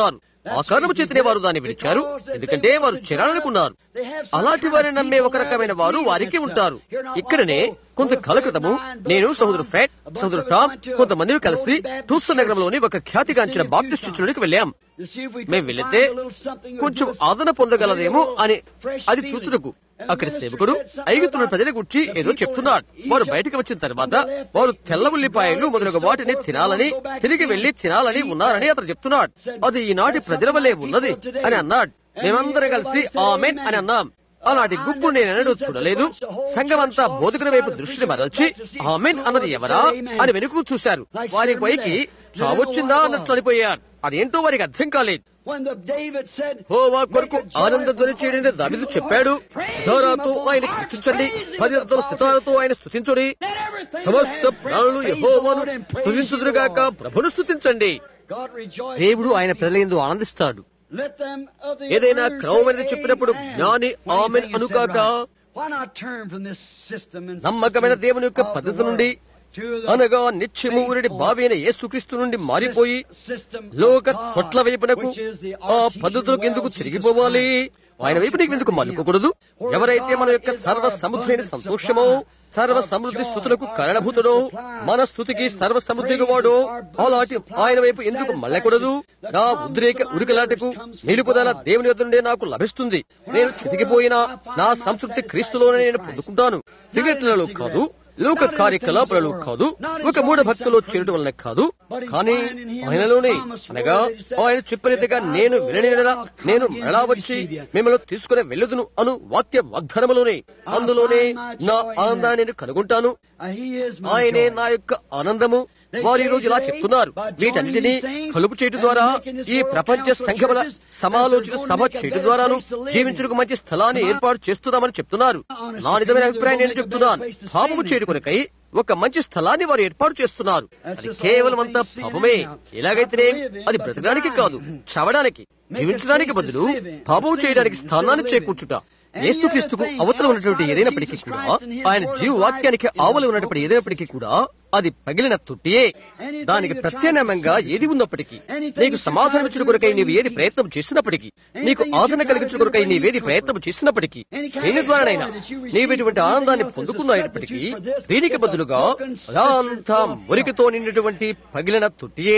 ఆ కారణము చేతనే వారు దాన్ని విడిచారు ఎందుకంటే వారు చేరాలనుకున్నారు అలాంటి వారిని నమ్మే ఒక రకమైన వారు వారికి ఉంటారు ఇక్కడనే కొంత కాల క్రితము నేను సహోదరు ఫ్రెడ్ సహోదరు టామ్ కొంతమంది కలిసి టూసన్ నగరంలోని ఒక ఖ్యాతిగాంచిన బాప్టిస్ట్ చర్చిలోకి వెళ్ళాం మేము వెళితే కొంచెం ఆదరణ పొందగలదేమో అని అది చూచుటకు అక్కడి సేవకుడు ఐగుతున్న ప్రజల గురించి ఏదో చెప్తున్నాడు వారు బయటకు వచ్చిన తర్వాత వారు తెల్ల ఉల్లిపాయలు మొదలగు వాటిని తినాలని తిరిగి వెళ్లి తినాలని ఉన్నారని అతను చెప్తున్నాడు అది ఈనాటి ప్రజల వల్లే ఉన్నది అని అన్నాడు మేమందరం కలిసి ఆమెన్ అని అన్నాం అలాంటి గుంపు నేను ఎన్నడూ చూడలేదు సంఘమంతా బోధకుల వైపు దృష్టిని మరల్చి ఆమెన్ అన్నది ఎవరా అని వెనుక చూశారు వారి పైకి చావొచ్చిందా అన్నట్లు అనిపోయారు అదేంటో వారికి అర్థం కాలేదు హోవా కొరకు ఆనంద ధ్వని చేయడని దావిదు చెప్పాడు సితారాతో ఆయన కీర్తించండి పది రథుల సితారతో ఆయన స్థుతించుడి సమస్త ప్రాణులు యహోవాను స్థుతించుదురుగాక ప్రభును స్థుతించండి దేవుడు ఆయన ప్రజలందు ఆనందిస్తాడు ఏదైనా క్రమమైనది చెప్పినప్పుడు జ్ఞాని ఆమెన్ అనుకాక నమ్మకమైన దేవుని యొక్క పద్ధతి నుండి అనగా నిత్యము ఊరిడి బావి అయిన యేసుక్రీస్తు నుండి మారిపోయి లోక తొట్ల వైపునకు ఆ పద్ధతులకు ఎందుకు తిరిగిపోవాలి ఆయన వైపు నీకు ఎందుకు మలుకోకూడదు ఎవరైతే మన యొక్క సర్వ సముద్రైన సంతోషమో సర్వ సమృద్ధి స్థుతులకు కారణభూతుడో మన స్థుతికి సర్వ సమృద్ధిగా వాడో అలాంటి ఆయన వైపు ఎందుకు మళ్ళకూడదు నా ఉద్రేక ఉరికలాటకు నిలుపుదల దేవుని యొద్ద నుండే నాకు లభిస్తుంది నేను చితికిపోయినా నా సంతృప్తి క్రీస్తులోనే నేను పొందుకుంటాను సిగరెట్లలో కాదు లోక కార్యకలాపాలలో కాదు ఒక మూఢ భక్తులో చేరడం వలన కాదు కానీ ఆయనలోనే అనగా ఆయన చెప్పినట్టుగా నేను విననేలా నేను మరలా వచ్చి మిమ్మల్ని తీసుకుని వెళ్ళదును అను వాక్య వాగ్దానములోనే అందులోనే నా ఆనందాన్ని నేను కనుగొంటాను ఆయనే నా యొక్క ఆనందము వారు ఈ రోజు ఇలా చెప్తున్నారు వీటన్నిటినీ కలుపు చేయటం ద్వారా ఈ ప్రపంచ సంఘముల సమాలోచన సభ చేయటం ద్వారాను జీవించడానికి మంచి స్థలాన్ని ఏర్పాటు చేస్తున్నామని చెప్తున్నారు నా నిజమైన అభిప్రాయం నేను చెప్తున్నాను పాపము చేరుకొనకై ఒక మంచి స్థలాన్ని వారు ఏర్పాటు చేస్తున్నారు అది కేవలం అంతా పాపమే ఎలాగైతేనే అది బ్రతకడానికి కాదు చవడానికి జీవించడానికి బదులు పాపము చేయడానికి స్థానాన్ని చేకూర్చుట యేసుక్రీస్తుకు అవతల ఉన్నటువంటి ఏదైనప్పటికీ కూడా ఆయన జీవ వాక్యానికి ఆవల ఉన్నటువంటి ఏదైనప్పటికీ కూడా అది పగిలిన తొట్టియే దానికి ప్రత్యామ్నాయంగా ఏది ఉన్నప్పటికీ నీకు సమాధానం ఇచ్చిన కొరకై నీవు ఏది ప్రయత్నం చేసినప్పటికీ నీకు ఆదరణ కలిగించిన కొరకై నీవేది ప్రయత్నం చేసినప్పటికీ దేని ద్వారానైనా నీవు ఇటువంటి ఆనందాన్ని పొందుకున్నప్పటికీ దీనికి బదులుగా అదంతా మురికితో నిండినటువంటి పగిలిన తొట్టియే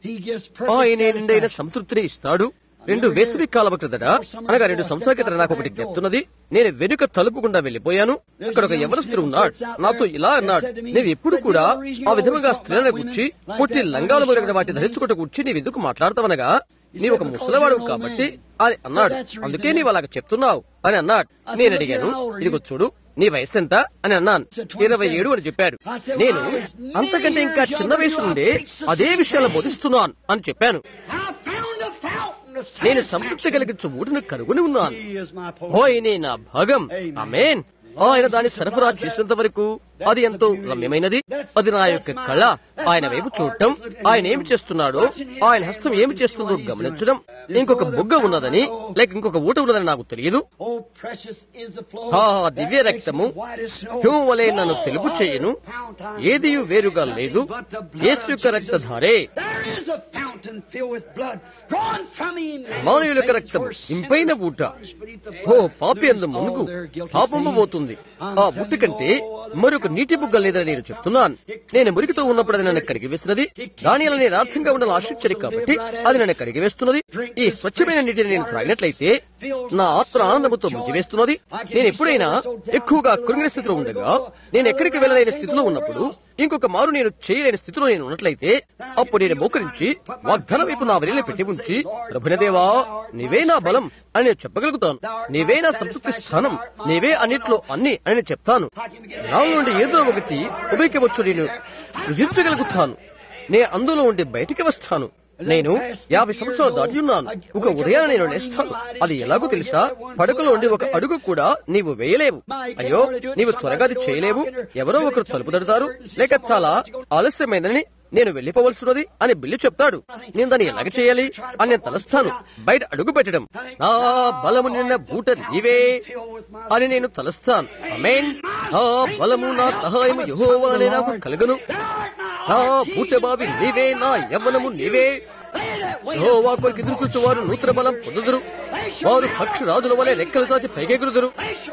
ఆయనే నిండైన సంతృప్తిని ఇస్తాడు రెండు వేసవి కాలం క్రిందట అనగా రెండు సంవత్సరాల క్రితం నాకు ఒకటి చెప్తున్నది నేను వెనుక తలుపు గుండా వెళ్లిపోయాను అక్కడ ఒక యవనస్తుడు ఉన్నాడు నాతో ఇలా అన్నాడు నీవు ఎప్పుడు కూడా ఆ విధముగా స్త్రీలను గుర్చి పుట్టి లంగాలు మొదలైన వాటి ధరించుకుంటూ కూర్చి నీవు ఎందుకు మాట్లాడతావనగా నీవు ఒక ముసలివాడు కాబట్టి అని అన్నాడు అందుకే నీవు అలాగ చెప్తున్నావు అని అన్నాడు నేను అడిగాను ఇదిగో చూడు నీ వయసు ఎంత అని అన్నాను ఇరవై ఏడు అని చెప్పాడు నేను అంతకంటే ఇంకా చిన్న వయసు నుండే అదే విషయాలు బోధిస్తున్నాను అని చెప్పాను నేను సంతృప్తి కలిగించు ఊటును కనుగొని ఉన్నాను ఓయనే నా భాగం అమేన్ ఆయన దాన్ని సరఫరా చేసేంత వరకు అది ఎంతో రమ్యమైనది అది నా యొక్క కళ ఆయన వైపు చూడటం ఆయన ఏమి చేస్తున్నాడో ఆయన హస్తం ఏమి చేస్తుందో గమనించడం ఇంకొక బొగ్గ ఉన్నదని లేక ఇంకొక ఊట ఉన్నదని నాకు తెలియదు ఆ దివ్య రక్తము హ్యూమ్ వలె నన్ను తెలుపు చేయను ఏది వేరుగా లేదు యేసు యొక్క రక్తధారే మానవుల యొక్క రక్తం ఇంపైన ఊట ఓ పాపి అందు మునుగు పాపము పోతుంది ఆ బుట్టి కంటే మరొక నీటి బుగ్గ లేదని నేను చెప్తున్నాను నేను మురికితో ఉన్నప్పుడు అది నన్ను కడిగి వేసినది దాని నేను యథార్థంగా ఉండాలని ఆశించని కాబట్టి అది నన్ను కడిగి వేస్తున్నది ఈ స్వచ్ఛమైన నీటిని నేను త్రాగినట్లయితే నా ఆత్మ ఆనందముతో ముంచివేస్తున్నది నేను ఎప్పుడైనా ఎక్కువగా కృంగిన స్థితిలో ఉండగా నేను ఎక్కడికి వెళ్ళలేని స్థితిలో ఉన్నప్పుడు ఇంకొక మారు నేను చేయలేని స్థితిలో నేను ఉన్నట్లయితే అప్పుడు నేను మోకరించి వాగ్దానం వైపు నా వెలిని పెట్టి ఉంచి ప్రభునదేవా నీవే నా బలం అని నేను చెప్పగలుగుతాను నీవే నా సంతృప్తి స్థానం నీవే అన్నిట్లో అన్ని అని నేను చెప్తాను నా నుండి ఏదో ఒకటి ఉభయకవచ్చు నేను సృజించగలుగుతాను నే అందులో ఉండి బయటికి వస్తాను నేను యాభై సంవత్సరాలు దాటి ఉన్నాను ఒక ఉదయాన నేను లేస్తాను అది ఎలాగో తెలుసా పడకలో ఉండి ఒక అడుగు కూడా నీవు వేయలేవు అయ్యో నీవు త్వరగా అది చేయలేవు ఎవరో ఒకరు తలుపు తడతారు లేక చాలా ఆలస్యమైందని నేను వెళ్లిపోవలసినది అని బిల్లు చెప్తాడు నేను దాన్ని ఎలాగ చేయాలి అని నేను తలస్తాను బయట అడుగు పెట్టడం నా బలము నిన్న బూట నీవే అని నేను తలస్తాను అమేన్ నా బలము నా సహాయము యహోవానే నాకు కలుగును నా బూట బావి నీవే నా యవ్వనము నీవే యెహోవా కొరకు ఎదురు చూచువారు నూతన బలం పొందుదురు వారు పక్షి రాజుల వలె రెక్కలు చాచి పైకెగురుదురు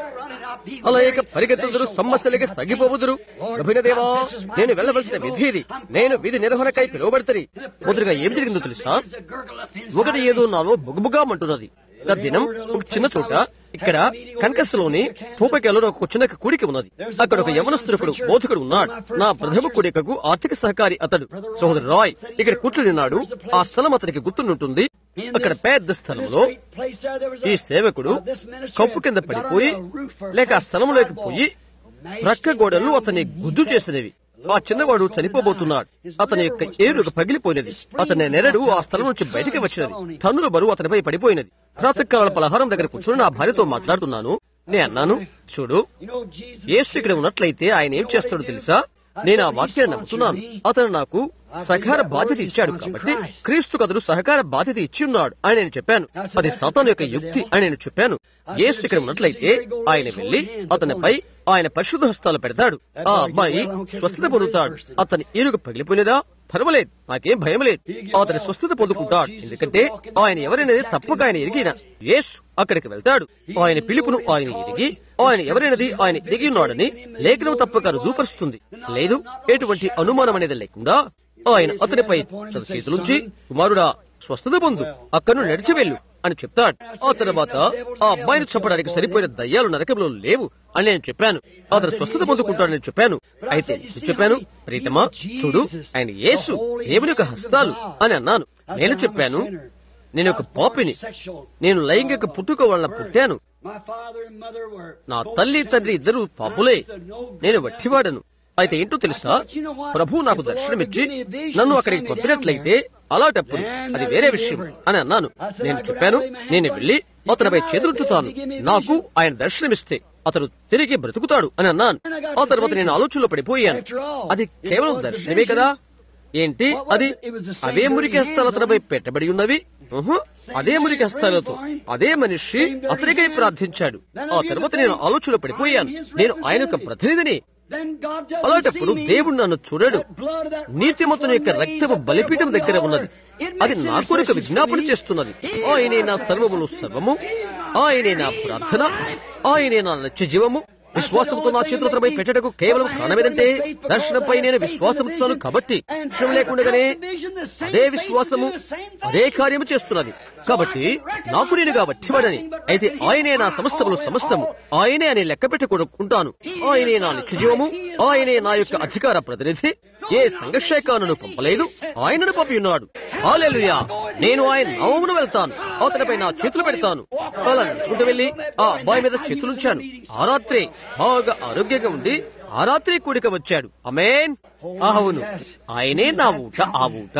అలాగే పరిగెత్తుదురు సమస్యలకి సగిపోవుదురు దేవా నేను వెళ్ళవలసిన విధి ఇది నేను విధి నిర్వహణకై పిలువబడతని మొదటిగా ఏం జరిగిందో తెలుసా ఒకటి ఏదో నాలో బుగబుగామంటున్నది ఒక దినం ఒక చిన్న చోట ఇక్కడ కనకస్లోని తూపకెలలో ఒక చిన్న కూడిక ఉన్నది అక్కడ ఒక యవనస్తుడు బోధకుడు ఉన్నాడు నా ప్రథమ కూడికకు ఆర్థిక సహకారి అతడు సోదరు రాయ్ ఇక్కడ కూర్చుని ఉన్నాడు ఆ స్థలం అతనికి గుర్తుంటుంది అక్కడ పెద్ద స్థలంలో ఈ సేవకుడు కప్పు కింద పడిపోయి లేక ఆ స్థలంలోకి పోయి ప్రక్క గోడలు అతన్ని గుద్దు చేసినవి ఆ చిన్నవాడు చనిపోబోతున్నాడు అతని యొక్క ఏరుగా పగిలిపోయినది అతని నెరడు ఆ స్థలం నుంచి బయటికి వచ్చినది తన్నుల బరువు అతనిపై పడిపోయినది ప్రాతకాల పలహారం దగ్గర కూర్చొని నా భార్యతో మాట్లాడుతున్నాను నేను అన్నాను చూడు యేసు ఇక్కడ ఉన్నట్లయితే ఆయన ఏం చేస్తాడో తెలుసా నేను ఆ వాక్యాన్ని నమ్ముతున్నాను అతను నాకు సహకార బాధ్యత ఇచ్చాడు కాబట్టి క్రీస్తు కథలు సహకార బాధ్యత ఇచ్చి ఉన్నాడు అని నేను చెప్పాను అది సతాను యొక్క యుక్తి అని నేను చెప్పాను యేసు ఇక్కడ ఉన్నట్లయితే ఆయన వెళ్లి అతనిపై ఆయన పరిశుద్ధ హస్తాలు పెడతాడు ఆ అబ్బాయి స్వస్థత పొందుతాడు అతని ఈరుగు పగిలిపోయినదా పర్వాలేదు నాకేం భయం లేదు అతని స్వస్థత పొందుకుంటాడు ఎందుకంటే ఆయన ఎవరైనది తప్పక ఆయన ఎరిగిన యేసు అక్కడికి వెళ్తాడు ఆయన పిలుపును ఆయన ఎరిగి ఆయన ఎవరైనది ఆయన ఎరిగి ఉన్నాడని లేఖనం తప్పక రుజువుపరుస్తుంది లేదు ఎటువంటి అనుమానం అనేది లేకుండా ఆయన అతనిపై చేతులుంచి కుమారుడా స్వస్థత పొందు అక్కను నడిచి వెళ్ళు అని చెప్తాడు ఆ తర్వాత ఆ అబ్బాయిని చెప్పడానికి సరిపోయిన దయ్యాలు నరకంలో లేవు అని నేను చెప్పాను అతను స్వస్థత పొందుకుంటాడని చెప్పాను అయితే నేను చెప్పాను ప్రీతమా చూడు ఆయన యేసు దేవుని యొక్క హస్తాలు అని అన్నాను నేను చెప్పాను నేను ఒక పాపిని నేను లైంగిక పుట్టుక వలన పుట్టాను నా తల్లి తండ్రి ఇద్దరు పాపులే నేను వట్టివాడను అయితే ఏంటో తెలుసా ప్రభు నాకు దర్శనమిచ్చి నన్ను అక్కడికి పంపినట్లయితే అలాంటప్పుడు అది వేరే విషయం అని అన్నాను నేను చెప్పాను నేను వెళ్లి అతనిపై చేతులుంచుతాను నాకు ఆయన దర్శనమిస్తే అతడు తిరిగి బ్రతుకుతాడు అని అన్నాను ఆ తర్వాత నేను ఆలోచనలో పడిపోయాను అది కేవలం దర్శనమే కదా ఏంటి అది అవే మురికి హస్తాలు అతనిపై పెట్టబడి ఉన్నవి ఉహు, అదే మురికి హస్తాలతో అదే మనిషి అతనికై ప్రార్థించాడు ఆ తర్వాత నేను ఆలోచనలో పడిపోయాను నేను ఆయన యొక్క ప్రతినిధిని అలాంటప్పుడు దేవుడు నన్ను చూడడు నీతిమతుని యొక్క రక్తము బలిపీఠం దగ్గర ఉన్నది అది నా కొరకు విజ్ఞాపన చేస్తున్నది ఆయనే నా సర్వములు సర్వము ఆయనే నా ప్రార్థన ఆయనే నా నిత్య జీవము విశ్వాసంతో నా చేతులపై పెట్టటకు కేవలం కారణమేదంటే దర్శనంపై నేను విశ్వాసముతున్నాను కాబట్టి విషయం లేకుండానే అదే విశ్వాసము అదే కార్యము చేస్తున్నది కాబట్టి నాకు నేనుగా వట్టివాడని అయితే ఆయనే నా సమస్తములు సమస్తము ఆయనే అని లెక్క పెట్టుకుంటాను ఆయనే నా నిత్యజీవము ఆయనే నా యొక్క అధికార ప్రతినిధి ఏ సంఘర్షకాలను పంపలేదు ఆయనను పంపి ఉన్నాడు హాలెలుయా నేను ఆయన నామమును వెళ్తాను అతనిపై నా చేతులు పెడతాను అలా నడుచుకుంటూ వెళ్లి ఆ అబ్బాయి మీద చేతులుంచాను ఆ రాత్రి బాగా ఆరోగ్యంగా ఉండి ఆ రాత్రి కూడిక వచ్చాడు అమేన్ అవును ఆయనే నా ఊట ఆ ఊట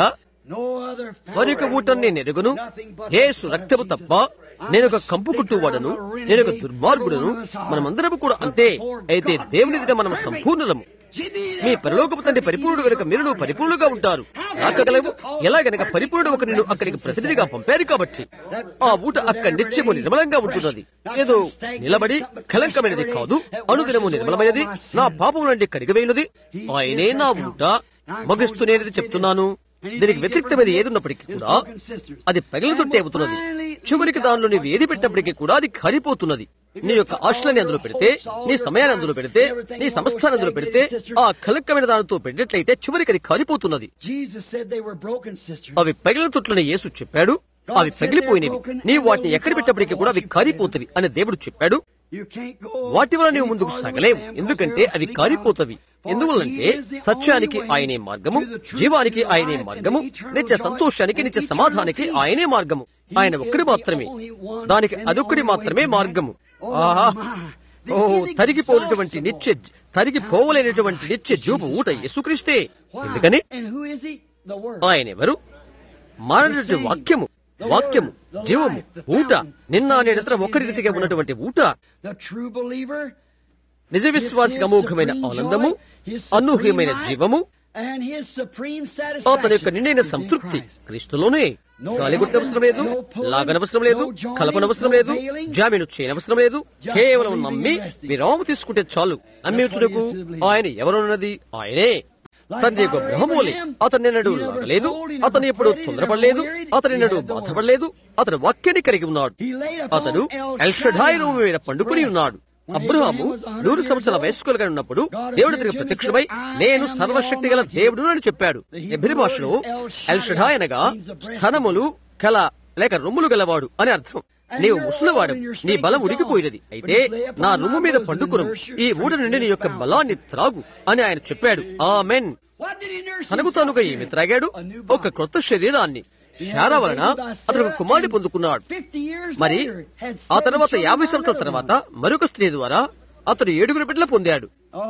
మరొక ఊటను నేను ఎరుగును ఏసు రక్తము తప్ప నేను ఒక కంపు కుట్టువాడను నేను ఒక దుర్మార్గుడను మనమందరము కూడా అంతే అయితే దేవుని ఎదుట మనం సంపూర్ణులము మీ పరలోకపు తండ్రి పరిపూర్ణుడు గనుక మీరు పరిపూర్ణులుగా ఉంటారు రాకగలవు ఎలా గనక పరిపూర్ణుడు ఒక నిన్ను అక్కడికి ప్రతినిధిగా పంపారు కాబట్టి ఆ ఊట అక్కడి నిత్యము నిర్మలంగా ఉంటున్నది ఏదో నిలబడి కలంకమైనది కాదు అనుదినము నిర్మలమైనది నా పాపం నుండి కడిగవేయినది ఆయనే నా ఊట ముగిస్తూ నేనది చెప్తున్నాను దీనికి వ్యతిరేక్తమైనది ఏదున్నప్పటికీ కూడా అది పగిలితొట్టే అవుతున్నది చివరికి దానిలో నీవు ఏది పెట్టినప్పటికీ కూడా అది కరిపోతున్నది నీ యొక్క ఆశలని అందులో పెడితే నీ సమయాన్ని అందులో పెడితే నీ సంస్థాన్ని అందులో పెడితే ఆ కలక్కమైన దానితో పెట్టినట్లయితే చివరికి అది కారిపోతున్నది Jesus said they were broken sisters. అవి పగిలిన తొట్లని యేసు చెప్పాడు అవి పగిలిపోయినవి నీవు వాటిని ఎక్కడ పెట్టినప్పటికీ కూడా అవి కారిపోతవి అని దేవుడు చెప్పాడు You can't go వాటి వల్ల నీవు ముందుకు సగలేవు ఎందుకంటే అవి కారిపోతవి ఎందువల్లంటే సత్యానికి ఆయనే మార్గము జీవానికి ఆయనే మార్గము నిత్య సంతోషానికి నిత్య సమాధానికి ఆయనే మార్గము ఆయన ఒక్కడి మాత్రమే దానికి అదొక్కడి మాత్రమే మార్గము ఆహా ఓ తరిగిపోయినటువంటి నిత్య తరిగిపోవలేనటువంటి నిత్య జూపు ఊట యేసుక్రీస్తే ఎందుకని And who is he? The Word. ఆయన ఎవరు మానటువంటి వాక్యము వాక్యము జీవము ఊట నిన్న నేడంతా ఒకరి రీతిగా ఉన్నటువంటి ఊట The true believer. నిజ విశ్వాసికి అమోఘమైన ఆనందము అనూహ్యమైన జీవము And his supreme అతని యొక్క satisfaction. నిండైన సంతృప్తి క్రీస్తులోనే గాలిగుట్టవసరం లేదు లాగనవసరం లేదు కలపనవసరం లేదు జామీను చేయనవసరం లేదు కేవలం నమ్మి విరాము తీసుకుంటే చాలు నమ్మించుటకు ఆయన ఎవరున్నది ఆయనే తండ్రి యొక్క బ్రహ్మమూలి అతని నడు లాగలేదు అతను ఎప్పుడు తొందరపడలేదు అతని నడు బాధపడలేదు అతను వాక్యాన్ని కలిగి ఉన్నాడు అతడు ఎల్షడాయి రూము మీద పండుకుని ఉన్నాడు అబ్రహాము నూరు సంవత్సరాల వయస్కులుగా ఉన్నప్పుడు దేవుడి తిరిగి ప్రత్యక్షమై నేను సర్వశక్తి గల దేవుడు అని చెప్పాడు ఎబ్రి భాషలో ఎల్షడాయ్ అనగా స్థనములు కల లేక రొమ్ములు గలవాడు అని అర్థం నీవు ముసలివాడు నీ బలం ఉడికిపోయినది అయితే నా రొమ్ము మీద పండుకును ఈ ఊట నుండి నీ యొక్క బలాన్ని త్రాగు అని ఆయన చెప్పాడు ఆమెన్ తనకు తానుగా ఏమి త్రాగాడు ఒక కొత్త శరీరాన్ని శారా వలన అతను ఒక కుమారుని పొందుకున్నాడు మరి ఆ తర్వాత యాభై సంవత్సరాల తర్వాత మరొక స్త్రీ ద్వారా అతడు ఏడుగురు బిడ్డలు పొందాడు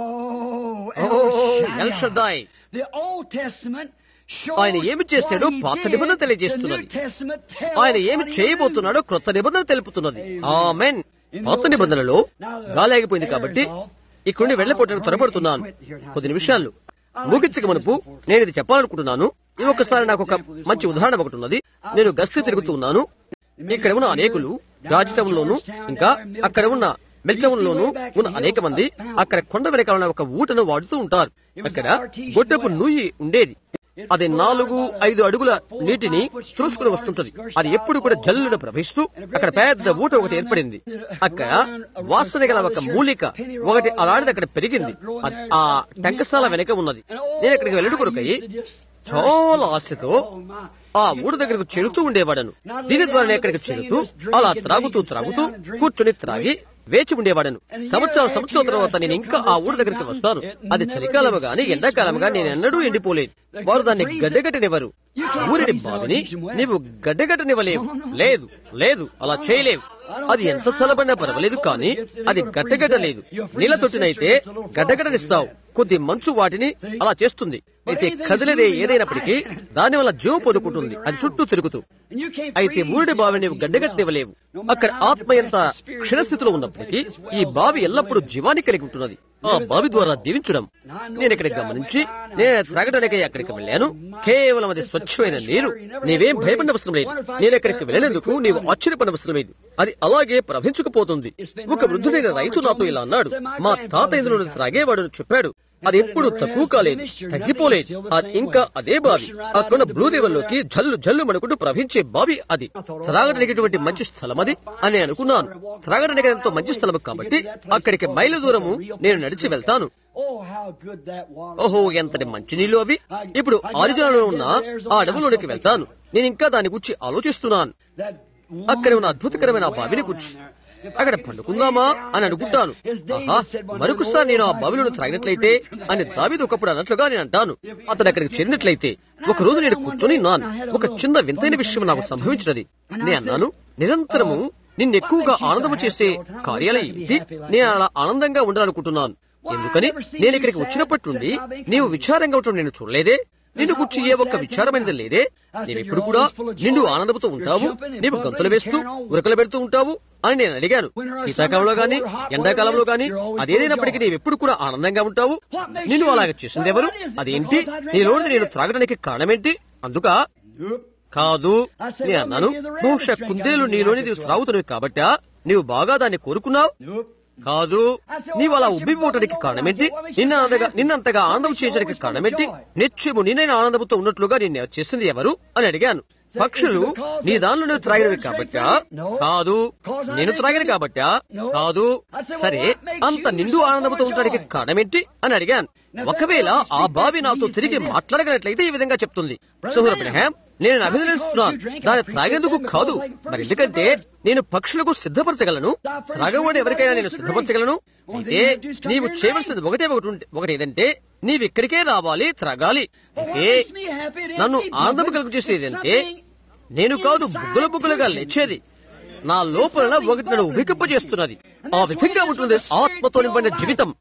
ఎల్ షద్దాయ్ ఆయన ఏమి చేశాడో పాత నిబంధన తెలియజేస్తున్నది ఆయన ఏమి చేయబోతున్నాడో క్రొత్త నిబంధన తెలుపుతున్నది ఆమెన్ పాత నిబంధనలో గాలి ఆగిపోయింది కాబట్టి ఇక్కడ నుండి వెళ్లపోవడానికి త్వరపడుతున్నాను కొద్ది నిమిషాలు ముగించక మునుపు నేను ఇది చెప్పాలనుకుంటున్నాను ఈ ఒక్కసారి నాకు ఒక మంచి ఉదాహరణ ఒకటి ఉన్నది నేను గస్తీ తిరుగుతూ ఉన్నాను ఇక్కడ ఉన్న అనేకులు రాజటంలోను ఇంకా అక్కడ ఉన్న మెల్చంలోను ఉన్న అనేక మంది అక్కడ కొండ వెనకాల ఉన్న ఒక ఊటను వాడుతూ ఉంటారు అక్కడ గొడ్డపు నూయి ఉండేది అది నాలుగు ఐదు అడుగుల నీటిని చూసుకుని వస్తుంటది అది ఎప్పుడు కూడా జల్లున ప్రవహిస్తూ అక్కడ పెద్ద ఊట ఒకటి ఏర్పడింది అక్కడ వాసన గల ఒక మూలిక ఒకటి అలాంటిది అక్కడ పెరిగింది అ- ఆ టంకసాల వెనక ఉన్నది నేను అక్కడికి వెళ్ళడు కొరకై చాలా ఆశతో ఆ ఊరు దగ్గరకు చేరుతూ ఉండేవాడను దీని ద్వారా నేను అక్కడికి చేరుతూ అలా త్రాగుతూ త్రాగుతూ కూర్చుని త్రాగి వేచి ఉండేవాడను సంవత్సరాల సంవత్సరాల తర్వాత నేను ఇంకా ఆ ఊరు దగ్గరికి వస్తాను అది చలికాలము గాని ఎండాకాలము గాని నేను ఎన్నడూ ఎండిపోలేదు వారు దాన్ని గడ్డగట్టనివ్వరు ఊరిని బావిని నీవు గడ్డగట్టనివ్వలేవు లేదు లేదు అలా చేయలేవు అది ఎంత చల్లబడినా పర్వాలేదు కానీ అది గడ్డగట్టలేదు నీళ్ళ తొట్టినైతే గడ్డగట్టనిస్తావు కొద్ది మంచు వాటిని అలా చేస్తుంది అయితే కదిలేదే ఏదైనప్పటికీ దాని వల్ల జీవం పొదుకుంటుంది అది చుట్టూ తిరుగుతూ అయితే ఊరిడి బావిని నీవు గడ్డగట్టనివ్వలేవు అక్కడ ఆత్మ ఎంత క్షణస్థితిలో ఉన్నప్పటికీ ఈ బావి ఎల్లప్పుడూ జీవాన్ని కలిగి ఉంటున్నది ఆ బావి ద్వారా దీవించడం నేను ఇక్కడ గమనించి నేను త్రాగడానికై అక్కడికి వెళ్ళాను కేవలం అది స్వచ్ఛమైన నీరు నీవేం భయపడనవసరం లేదు నేను అక్కడికి వెళ్ళినందుకు నీవు ఆశ్చర్యపడవసరం లేదు అది అలాగే ప్రవహించుకుపోతుంది ఒక వృద్ధుడైన రైతు నాతో ఇలా అన్నాడు మా తాత ఇందులో త్రాగేవాడు అని చెప్పాడు అది ఎప్పుడు తక్కువ కాలేదు తగ్గిపోలేదు అది ఇంకా అదే బావి అక్కడ బ్లూ లెవెల్లోకి జల్లు జల్లు మనకుంటూ ప్రవహించే బావి అది త్రాగడానికి ఇటువంటి మంచి స్థలం అది అని అనుకున్నాను త్రాగడానికి ఎంతో మంచి స్థలం కాబట్టి అక్కడికి మైలు దూరము నేను నడిచి వెళ్తాను ఓహో ఎంతటి మంచి నీళ్లు అవి ఇప్పుడు ఆరిజినలో ఉన్న ఆ అడవులోనికి వెళ్తాను నేను ఇంకా దాని గురించి ఆలోచిస్తున్నాను అక్కడ ఉన్న అద్భుతకరమైన ఆ బావిని గురించి అక్కడ పండుకుందామా అని అనుకుంటాను ఆహా మరొకసారి నేను ఆ బావిలో త్రాగినట్లయితే అని దావిది ఒకప్పుడు అన్నట్లుగా నేను అంటాను అతను అక్కడికి చేరినట్లయితే ఒక రోజు నేను కూర్చొని నాను ఒక చిన్న వింతైన విషయం నాకు సంభవించినది నేను అన్నాను నిరంతరము నిన్ను ఎక్కువగా ఆనందము చేసే కార్యాలు ఏంటి నేను అలా ఆనందంగా ఉండాలనుకుంటున్నాను ఎందుకని నేను ఇక్కడికి వచ్చినప్పటి నుండి నీవు విచారంగా ఉండటం నేను చూడలేదే నిన్ను గుర్చి ఏ ఒక్క విచారమైనది లేదే నీవెప్పుడు కూడా నిండు ఆనందంతో ఉంటావు నీవు గంతులు వేస్తూ ఉరకలు పెడుతూ ఉంటావు అని నేను అడిగాను శీతాకాలంలో గాని ఎండాకాలంలో గాని అదేదైనప్పటికీ నీవెప్పుడు కూడా ఆనందంగా ఉంటావు నిన్ను అలాగ చేసింది ఎవరు అదేంటి నీలోనిది నేను త్రాగడానికి కారణమేంటి అందుక కాదు నేను అన్నాను బహుశా కుందేలు నీలోని నీవు త్రాగుతున్నవి కాబట్టా నీవు బాగా దాన్ని కోరుకున్నావు కాదు నీవు అలా ఉబ్బిపోవటానికి కారణమేంటి నిన్న అంతగా నిన్నంతగా ఆనందం చేయడానికి కారణమేంటి నిత్యము నేనైనా ఆనందంతో ఉన్నట్లుగా నిన్ను చేసింది ఎవరు అని అడిగాను పక్షులు నీ దానిలో త్రాగినవి కాబట్టా కాదు నేను త్రాగిన కాబట్టా కాదు సరే అంత నిండు ఆనందంతో ఉండడానికి కారణమేంటి అని అడిగాను ఒకవేళ ఆ బావి నాతో తిరిగి మాట్లాడగలట్లయితే ఈ విధంగా చెప్తుంది సహోదర బ్రహాం నేను అభినందిస్తున్నాను దాన్ని త్రాగేందుకు కాదు మరి ఎందుకంటే నేను పక్షులకు సిద్ధపరచగలను త్రాగవాడు ఎవరికైనా నేను సిద్ధపరచగలను అయితే నీవు చేయవలసింది ఒకటే ఒకటి ఉంటే- ఒకటి ఏదంటే నీవు ఇక్కడికే రావాలి త్రాగాలి అయితే నన్ను ఆనందం కలుగు చేసేదంటే నేను కాదు బుగ్గుల బుగ్గులుగా లేచేది నా లోపల ఒకటి నన్ను ఉబికింపజేస్తున్నది ఆ విధంగా ఉంటుంది ఆత్మతో నింపడిన జీవితం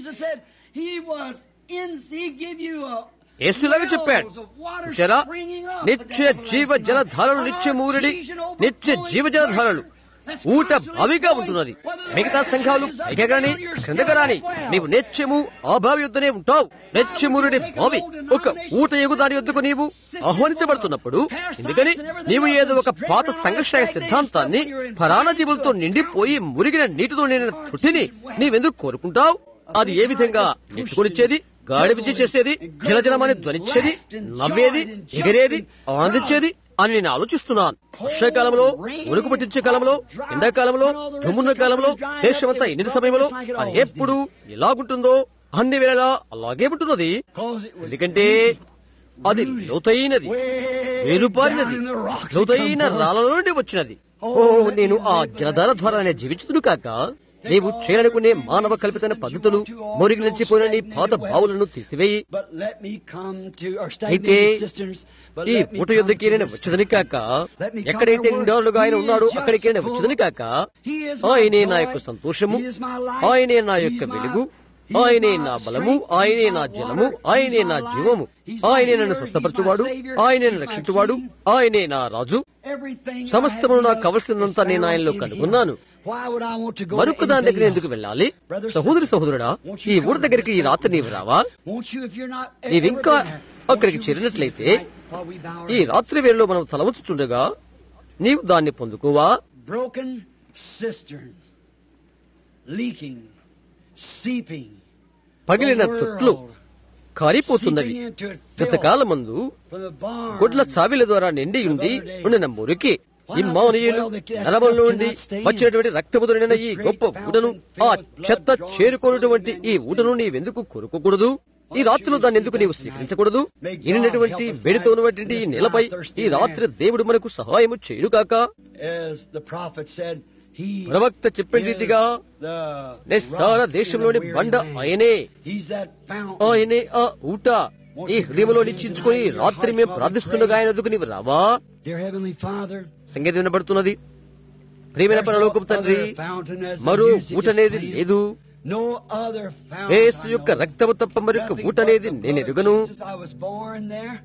యేసులాగా చెప్పాడు చూశారా నిత్య జీవ జలధారలు నిత్య మూరడి నిత్య జీవ జలధారలు ఊట బావిగా ఉంటున్నది మిగతా సంఘాలు పైగా గాని క్రిందగా రాని నీవు నిత్యము ఆ బావి యుద్ధనే ఉంటావు నిత్యమురుడి బావి ఒక ఊట ఎగు దాని యొద్దకు నీవు ఆహ్వానించబడుతున్నప్పుడు ఎందుకని నీవు ఏదో ఒక పాత సంఘర్షణ సిద్ధాంతాన్ని పరాణ జీవులతో నిండిపోయి మురిగిన నీటితో నిండిన తృటిని నీవెందుకు కోరుకుంటావు అది ఏ విధంగా నెట్టుకొనిచ్చేది గాడి విద్య చేసేది జలజలమని ధ్వనించేది నవ్వేది ఎగిరేది ఆనందించేది అని నేను ఆలోచిస్తున్నాను వర్షాకాలంలో ఉరుకు పట్టించే కాలంలో ఎండాకాలంలో దుమ్మున్న కాలంలో దేశమంతా ఎన్ని సమయంలో అది ఎప్పుడు ఎలాగుంటుందో అన్ని వేళలా అలాగే ఉంటున్నది ఎందుకంటే అది లోతైనది వేరుపారినది లోతైన రాళ్ళ నుండి వచ్చినది ఓ నేను ఆ జలధార ద్వారానే జీవించుదును కాక నీవు చేయాలనుకునే మానవ కల్పితమైన పద్ధతులు మురిగి నిలిచిపోయిన నీ పాత బావులను తీసివేయి అయితే ఈ పూట యుద్ధకి నేను వచ్చదని కాక ఎక్కడైతే నిండాలుగా ఆయన ఉన్నాడో అక్కడికి నేను వచ్చదని కాక ఆయనే నా యొక్క సంతోషము ఆయనే నా యొక్క వెలుగు ఆయనే నా బలము ఆయనే నా జలము ఆయనే నా జీవము ఆయనే నన్ను స్వస్థపరచువాడు ఆయనే నన్ను రక్షించువాడు ఆయనే నా రాజు సమస్తమును నాకు కావలసిందంతా నేను ఆయనలో కనుగొన్నాను మరొక దాని దగ్గర ఎందుకు వెళ్ళాలి సహోదరి సహోదరుడా ఈ ఊరి దగ్గరికి ఈ రాత్రి నీవు రావా నీవింకా అక్కడికి చేరినట్లయితే ఈ రాత్రి వేళలో మనం తలవచ్చుచుండగా నీవు దాన్ని పొందుకోవా broken cisterns, leaking, seeping, పగిలిన తొట్లు కారిపోతున్నవి seeping into it, గత filth కాలమందు from the barn. గొడ్ల చావిల ద్వారా నిండి ఉండి ఉండిన మురికి ఇమ్మానుయులు నరబల నుండి వచ్చినటువంటి రక్తముతో నిండిన ఈ గొప్ప ఊటను ఆ చెత్త చేరుకున్నటువంటి ఈ ఊటను నీవెందుకు కొనుక్కోకూడదు ఈ రాత్రిలో దాన్ని ఎందుకు నీవు స్వీకరించకూడదు ఇనినటువంటి వేడితో ఉన్నటువంటి ఈ నేలపై ఈ రాత్రి దేవుడు మనకు సహాయము చేయుడు కాక As the prophet said, he ప్రవక్త చెప్పిన రీతిగా the నిస్సార rock in దేశంలోని the weary బండ land. ఆయనే He's that fountain. ఆయనే ఆ ఊట ఈ హృదయంలో నిశ్చించుకుని రాత్రి మేము ప్రార్థిస్తుండగా ఆయన ఎదుగు నీవు రావా Dear Heavenly Father, సంగీతం వినబడుతున్నది ప్రియమైన పరలోకపు తండ్రి other fountain as the మరో usage ఊట is అనేది plain. లేదు No other fountain. Yesu I యొక్క know. రక్తము తప్ప మరొక Nothing ఊట అనేది but the నేను blood of ఎరుగను Jesus. I was born there.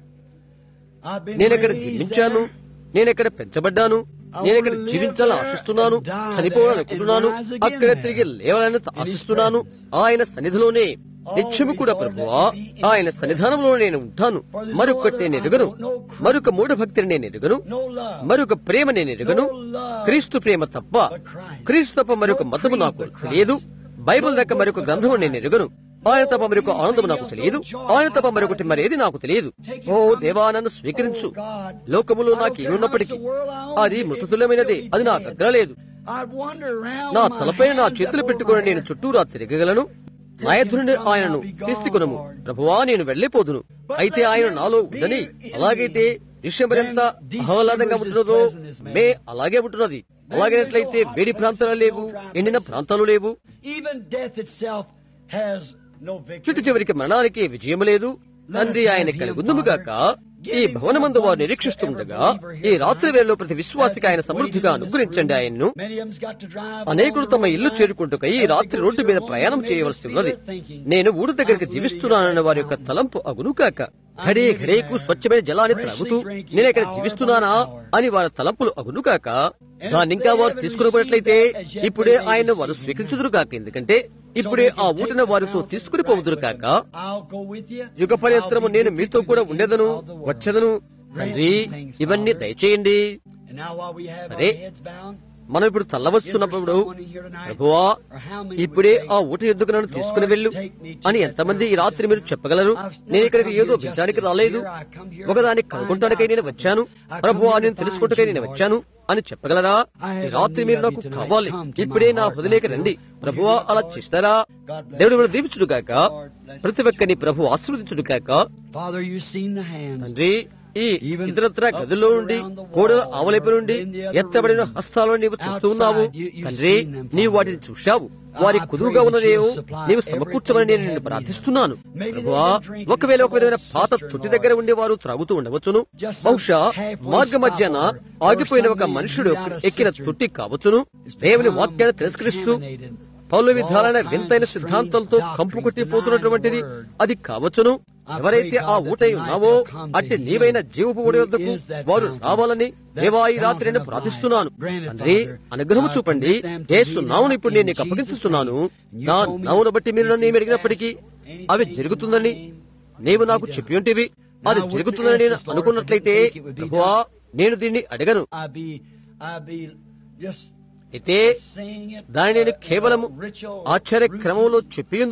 I've been నేనెక్కడ raised జన్మించాను there. నేనెక్కడ పెంచబడ్డాను నేనెక్కడ జీవించాలని ఆశిస్తున్నాను చనిపోవాలనుకుంటున్నాను అక్కడ తిరిగి లేవాలని ఆశిస్తున్నాను ఆయన సన్నిధిలోనే నిత్యము కూడా ప్రభువా ఆయన సన్నిధానంలో నేను ఉంటాను మరొకటి నేను ఎరుగను మరొక మూఢ భక్తిని నేను ఎరుగను No love. మరొక ప్రేమ నేను ఎరుగను క్రీస్తు ప్రేమ తప్ప క్రీస్తు తప్ప మరొక మతము నాకు తెలియదు బైబిల్ దక్క మరొక గ్రంథము నేను ఎరుగను ఆయన తప్ప మరొక ఆనందము నాకు తెలియదు ఆయన తప్ప మరొకటి మరేది నాకు తెలియదు ఓ దేవా నన్ను స్వీకరించు లోకములో నాకు ఏమున్నప్పటికీ అది మృతతుల్యమైనదే అది నాకు అగ్రలేదు I'd wander around నా with my తలపై నా hands చేతులు up పెట్టుకుని over my నేను head. చుట్టూరా తిరగగలను నాయధుని ఆయనను తీసుకునము ప్రభువా నేను వెళ్ళిపోదును అయితే ఆయన నాలో ఉందని అలాగైతే డిసెంబర్ ఎంత ఆహ్లాదంగా ఉంటున్నదో మే అలాగే ఉంటున్నది అలాగేనట్లయితే వేడి ప్రాంతాలు లేవు ఎండిన ప్రాంతాలు లేవు Even death itself has no చుట్టు victory. చివరికి మరణానికి విజయం లేదు తండ్రి ఆయన కలుగుందుముగాక ఈ భవనమందు వారు నిరీక్షిస్తుండగా ఈ రాత్రి వేళలో ప్రతి విశ్వాసికి ఆయన సమృద్ధిగా అనుగ్రహించండి ఆయన్ను Many of them's got to drive అనేకులు along తమ the ఇల్లు road చేరుకుంటుక ఈ రాత్రి రోడ్డు మీద ప్రయాణం చేయవలసి ఉన్నది నేను ఊరు దగ్గరికి జీవిస్తున్నానన్న వారి యొక్క తలంపు అగును కాక ఘడే ఘడేకు స్వచ్ఛమైన జలాన్ని త్రాగుతూ నేను ఇక్కడ జీవిస్తున్నానా అని వారి తలంపులు అగును కాక దాన్ని ఇంకా వారు తీసుకుని ఇప్పుడే ఆయన వారు స్వీకరించుదురు కాక ఎందుకంటే ఇప్పుడే ఆ ఊటిన వారితో తీసుకుని పోవుదురు కాక I'll go with you. యుగ పర్యంతరము నేను మీతో కూడా ఉండేదను వచ్చేదను తండ్రి ఇవన్నీ దయచేయండి And now while we have సరే. our heads bound, మనం ఇప్పుడు తల్లవస్తున్నప్పుడు ప్రభువా ఇప్పుడే ఆ ఊట ఎద్దుకు నన్ను తీసుకుని వెళ్ళు అని ఎంతమంది ఈ రాత్రి మీరు చెప్పగలరు నేను ఇక్కడికి ఏదో వినడానికి రాలేదు ఒకదాన్ని కనుగొనడానికై నేను వచ్చాను ప్రభువా నేను తెలుసుకుంటకై నేను వచ్చాను అని చెప్పగలరా ఈ రాత్రి మీరు నాకు కావాలి ఇప్పుడే నా హృదయకి రండి ప్రభువా అలా చేస్తారా దేవుడు మీరు దీవించుడు కాక ప్రతి ఒక్కరిని ప్రభు ఆశీర్వదించుడు కాక Father, you've seen the hands. తండ్రి ఈ ఇతరత్ర గదుల్లో నుండి గోడల ఆవలిపు నుండి ఎత్తబడిన హస్తాలను నీవు చూస్తూ ఉన్నావు తండ్రి నీవు వాటిని చూశావు వారి కుదురుగా ఉన్నదేమో నీవు సమకూర్చమని నేను నిన్ను ప్రార్థిస్తున్నాను ప్రభువా ఒకవేళ ఒక విధమైన పాత తొట్టి దగ్గర ఉండే వారు త్రాగుతూ ఉండవచ్చును బహుశా మార్గ మధ్యాన ఆగిపోయిన ఒక మనుషుడు ఎక్కిన తొట్టి కావచ్చును దేవుని వాక్యాన్ని తిరస్కరిస్తూ పౌలు విధాలైన వింతైన సిద్ధాంతాలతో కంపు కొట్టిపోతున్నటువంటిది అది కావచ్చును ఎవరైతే ఆ ఊటై ఉన్నావో అట్టి నీవైన జీవపు ఊడి వద్దకు వారు రావాలని దేవా ఈ రాత్రి నేను ప్రార్థిస్తున్నాను తండ్రి అనుగ్రహము చూపండి యేసు నావును ఇప్పుడు నేను నీకు అప్పగించుతున్నాను నా నావును బట్టి మీరు నన్ను ఏమి అడిగినప్పటికీ అవి జరుగుతుందని నీవు నాకు చెప్పి ఉంటివి అది జరుగుతుందని నేను అనుకున్నట్లయితే ప్రభువా నేను దీన్ని అడగను I'd be, I'd be just అయితే saying it. దాని నేను కేవలము ఆశ్చర్య క్రమంలో చెప్పియుందును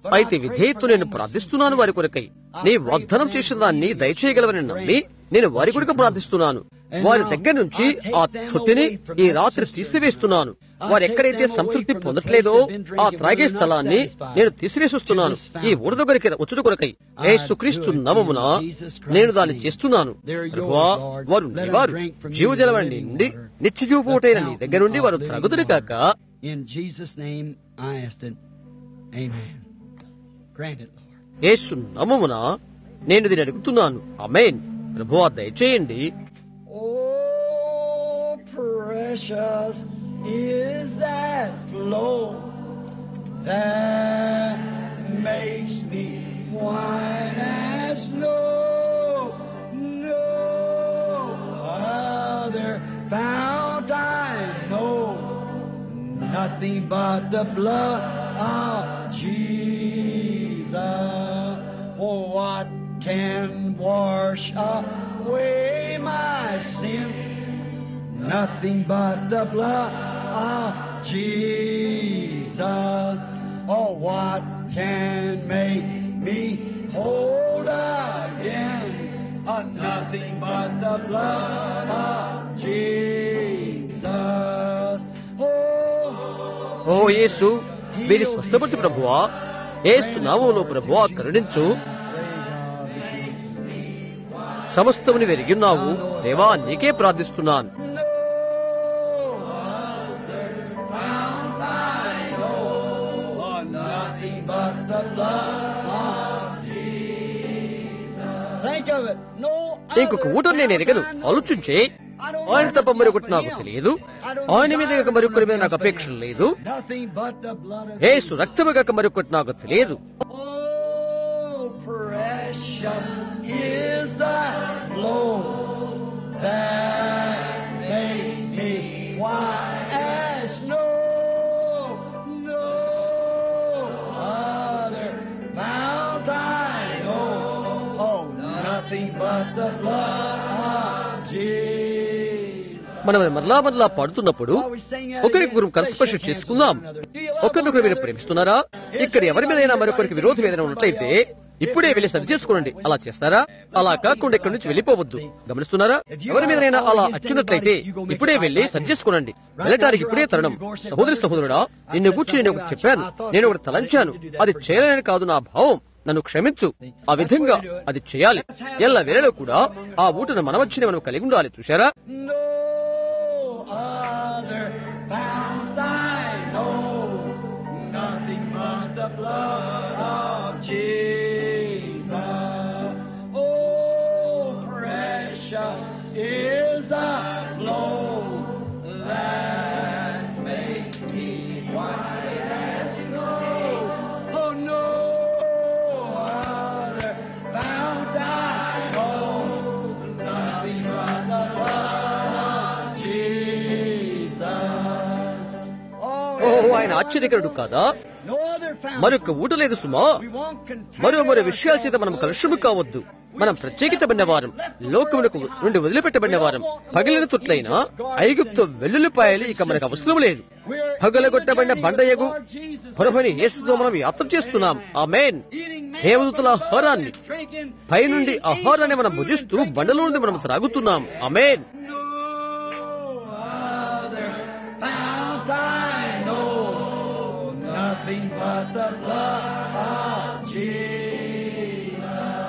అయితే విధేయతో నేను ప్రార్థిస్తున్నాను వారి కొరకై నీ వాగ్దానం చేసిన దాన్ని దయచేయగలవని నమ్మి నేను వారి కొరకు ప్రార్థిస్తున్నాను వారి దగ్గర నుంచి ఆ తొట్టిని ఈ రాత్రి తీసివేస్తున్నాను వారు ఎక్కడైతే సంతృప్తి పొందట్లేదో ఆ త్రాగే స్థలాన్ని నేను తీసివేసిస్తున్నాను ఈ ఊర దగ్గరికి వచ్చుట కొరకై ఏ సుక్రీస్తు నామమున నేను దాన్ని చేస్తున్నాను ప్రభువా వారు నీవారు జీవజలవాణి నుండి నిత్యజీవపోటైన నీ దగ్గర నుండి వారు త్రాగుదురు కాక In Jesus' name I asked it. Amen. Grant it, Lord. యేసు నామమున నేను దీన్ని అడుగుతున్నాను అమేన్ ప్రభువా దయచేయండి Oh, precious is that flow that makes me white as snow. No other fount I know, nothing but the blood of Jesus. Oh, what can wash away my sin? Nothing but the blood of Jesus. Oh, what can make me whole again? Oh, nothing but the blood of Jesus. Oh, ఓ యేసు వీరి స్వస్థపతి ప్రభువా యేసు నామములో ప్రభువా కరుణించు సమస్తముని వెరిగిన్నావు దేవా నీకే ప్రార్థిస్తున్నాను Oh, nothing but the blood of Jesus. Think of it. No ఇంకొక ఊట నేను ఎరగను ఆలోచించే ఆయన తప్ప మరొకటి నాకు తెలియదు ఆయన మీద కాక మరొకరి మీద నాకు అపేక్ష లేదు Nothing but the blood of యేసు రక్తము కాక మరొకటి నాకు తెలియదు Oh, precious is thy flow that makes me white as snow. No other fount I know. Oh, nothing but the blood of Jesus. మనం మరలా మరలా పాడుతున్నప్పుడు ఒకరికొకరు కరస్పర్శ చేసుకుందాం ఒకరినొకరు మీరు ప్రేమిస్తున్నారా ఇక్కడ ఎవరి మీదైనా మరొకరికి విరోధం ఏదైనా ఉన్నట్లయితే ఇప్పుడే వెళ్ళి సరి చేసుకోండి అలా చేస్తారా అలా కాకుండా ఇక్కడి నుంచి వెళ్ళిపోవద్దు గమనిస్తున్నారా ఎవరి మీదైనా అలా అచ్చున్నట్లయితే ఇప్పుడే వెళ్ళి సరి చేసుకోనండి వెళ్ళటానికి ఇప్పుడే తరుణం సహోదరి సహోదరుడా నిన్ను కూర్చి నేను ఒకటి చెప్పాను నేను ఒకటి తలంచాను అది చేయలేని కాదు నా భావం నన్ను క్షమించు ఆ విధంగా అది చేయాలి ఎల్ల వేళలో కూడా ఆ ఊటను మనవచ్చిని మనం కలిగి ఉండాలి చూశారా No other fount I know, nothing but the blood of Jesus. Oh, precious is the flow that makes me white as snow. Oh, no other fount I know, nothing but the blood of Jesus. ఓ ఆయన ఆశ్చర్యకరుడు కాదా No other fount. మరొక ఊట లేదు సుమా We won't contain మరో మరో విషయాల చేత మనం కలుషము కావద్దు మనం ప్రత్యేకించబడిన వారం లోకమునకు నుండి వదిలిపెట్టబడిన వారం పగిలిన తుట్లైన ఐగుప్తు వెల్లుల్లిపాయలు ఇక మనకు అవసరం లేదు పగలగొట్టబడిన బండయగు ప్రభుని యేసుతో మనం యాత్ర చేస్తున్నాం ఆ మేన్ దేవదూతల ఆహారాన్ని పైనుండి ఆహారాన్ని మనం భుజిస్తూ బండలో నుండి మనం త్రాగుతున్నాం అమేన్ No other fount I know, nothing but the blood of Jesus.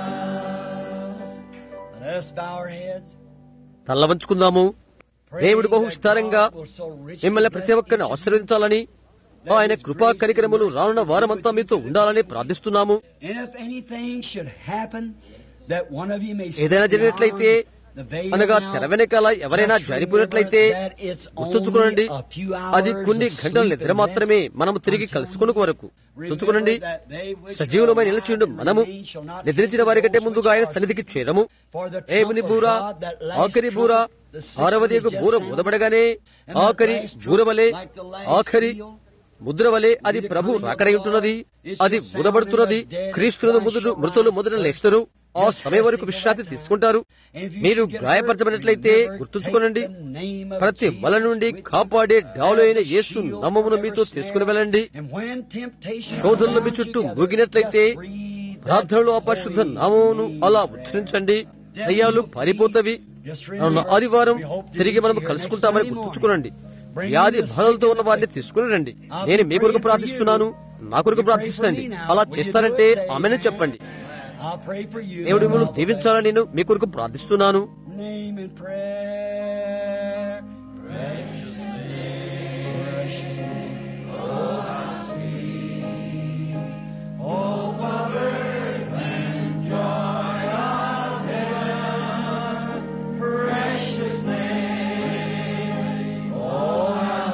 Let's bow our heads. తల్ల వంచుకుందాము దేవుడు బహు విస్తారంగా మిమ్మల్ని ప్రతి ఒక్కరిని ఆశీర్వదించాలని ఆయన కృపా కనికరములు రానున్న వారమంతా మీతో ఉండాలని ప్రార్థిస్తున్నాము And if anything should happen that one of you may ఏదైనా slip జరిగినట్లయితే beyond the veil అనగా now, తెర వెనకాల ఎవరైనా just జారిపోయినట్లయితే remember that it's గుర్తుంచుకోనండి only a few అది hours కొన్ని of గంటల sleep నిద్ర and మాత్రమే rest మనము తిరిగి until కలుసుకునే వరకు Remember గుర్తుంచుకోనండి that they which సజీవులమై are నిలిచిండు alive and మనము remain shall not నిద్రించిన sleep వారి కంటే those ముందుగా which ఆయన are సన్నిధికి asleep. చేరము For the ఏముని trump of బూర God, that last ఆఖరి బూర trumpet, the sixth ఆరవది one is బూర just ఊదబడగానే And the ఆఖరి last trumpet, బూరవలే like the last ఆఖరి seal, ముద్ర వలె అది ప్రభు రాకడై ఉంటున్నది అది ఊదబడుతున్నది క్రీస్తులను ముదురు మృతులు మొదట లేస్తారు ఆ సమయం వరకు విశ్రాంతి తీసుకుంటారు మీరు గాయపరచబడినట్లయితే గుర్తుంచుకోనండి ప్రతి వల నుండి కాపాడే డాలు అయిన యేసు నమ్మమును మీతో తీసుకుని వెళ్ళండి శోధనలు మీ చుట్టూ మూగినట్లయితే ప్రార్థనలో అపరిశుద్ధ నామమును అలా ఉచ్చరించండి దయ్యాలు పారిపోతవి అవును, ఆదివారం తిరిగి మనం కలుసుకుంటామని గుర్తుంచుకునండి వ్యాధి బాధలతో ఉన్న వారిని తీసుకుని రండి నేను మీ కొరకు ప్రార్థిస్తున్నాను నా కొరకు ప్రార్థిస్తానండి అలా చేస్తారంటే ఆమెను చెప్పండి దేవుడు మిమ్మల్ని దీవించాలని నేను మీ కొరకు ప్రార్థిస్తున్నాను Name and prayer. Precious name. Precious name. Oh, how sweet. Oh, what earth and joy of heaven. Precious name. Oh, how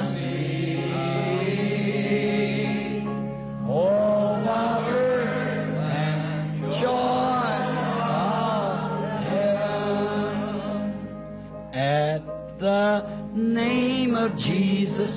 sweet. Oh, what earth and joy of heaven. At the name of Jesus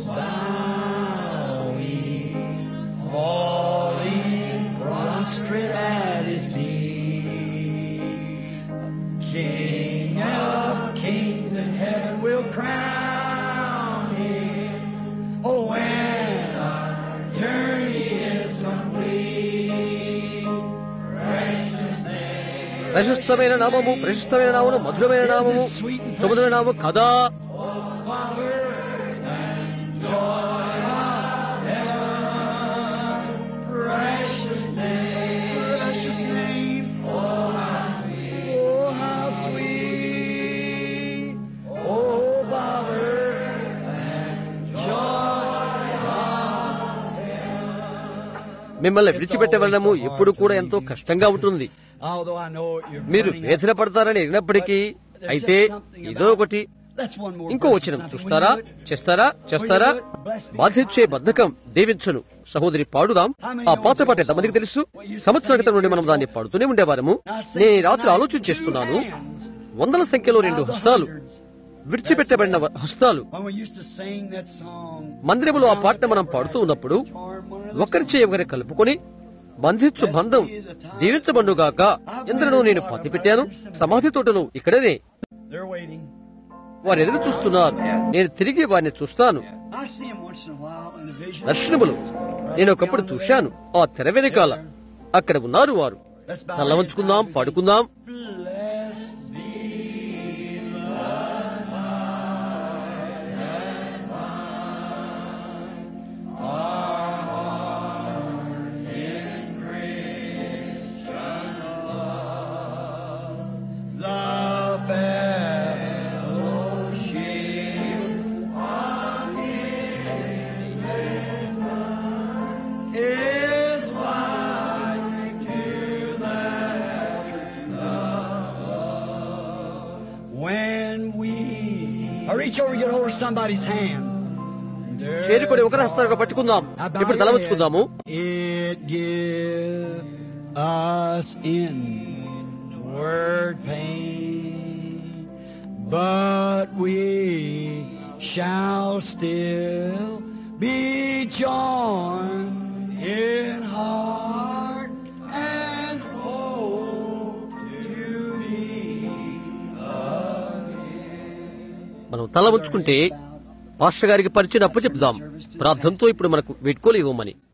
bowing, falling prostrate at his feet. King of kings in heaven will crown him. Oh, when our journey is complete, precious name. ప్రశస్తమైన నామము ప్రశస్తమైన నామము మధురమైన నామము సముద్ర నామము కదా Father and joy of heaven, precious name, precious name, oh how sweet, oh how sweet, oh Father and joy of మిమ్మల్ని విడిచిపెట్టే వెళ్ళడము ఎప్పుడు కూడా ఎంతో కష్టంగా ఉంటుంది Although I know you're మీరు burning వేదన up, పడతారని ఎరిగినప్పటికీ అయితే ఇదో ఒకటి that's one more ఇంకో verse or వచనం something. చూస్తారా Will you do it? చేస్తారా చేస్తారా బాధించే బద్ధకం దీవించును సహోదరి పాడుదాం ఆ పాత పాట ఎంతమందికి తెలుసు సంవత్సరాల క్రితం నుండి మనం దాన్ని పాడుతూనే ఉండేవారము నేను ఈ రాత్రి ఆలోచన చేస్తున్నాను వందల సంఖ్యలో రెండు హస్తాలు విడిచిపెట్టబడిన వ- హస్తాలు When we used to sing that song, మందిరములో ఆ పాటను మనం పాడుతూ ఉన్నప్పుడు ఒకరి చేయి ఒకరి కలుపుకొని బంధించు బంధం దీవించబండుగాక ఇంద్రను నేను పత్తి పెట్టాను సమాధి తోటను ఇక్కడనే they're waiting. వారు ఎదురు చూస్తున్నారు నేను తిరిగి వారిని చూస్తాను I see them once in a while in the vision. దర్శనములు నేను ఒకప్పుడు చూశాను ఆ తెర వెనకాల అక్కడ ఉన్నారు వారు Let's bow తల our వంచుకుందాం heads. పడుకుందాం Blessed be our hearts in Christian love. The fellowship of His is like to that love. When we I reach over and get hold of somebody's hand. చేరుకొని ఒకరి హస్తాలుగా పట్టుకుందాం ఇప్పుడు తల వంచుకుందాము It give us inward pain, but we shall still be joined in heart and hope to meet again. మనం తల వంచుకుంటే pastor గారికి పరిచయం అప్పు చెప్దాం ప్రార్థనతో ఇప్పుడు మనకు వీడ్కోలు ఇవ్వమని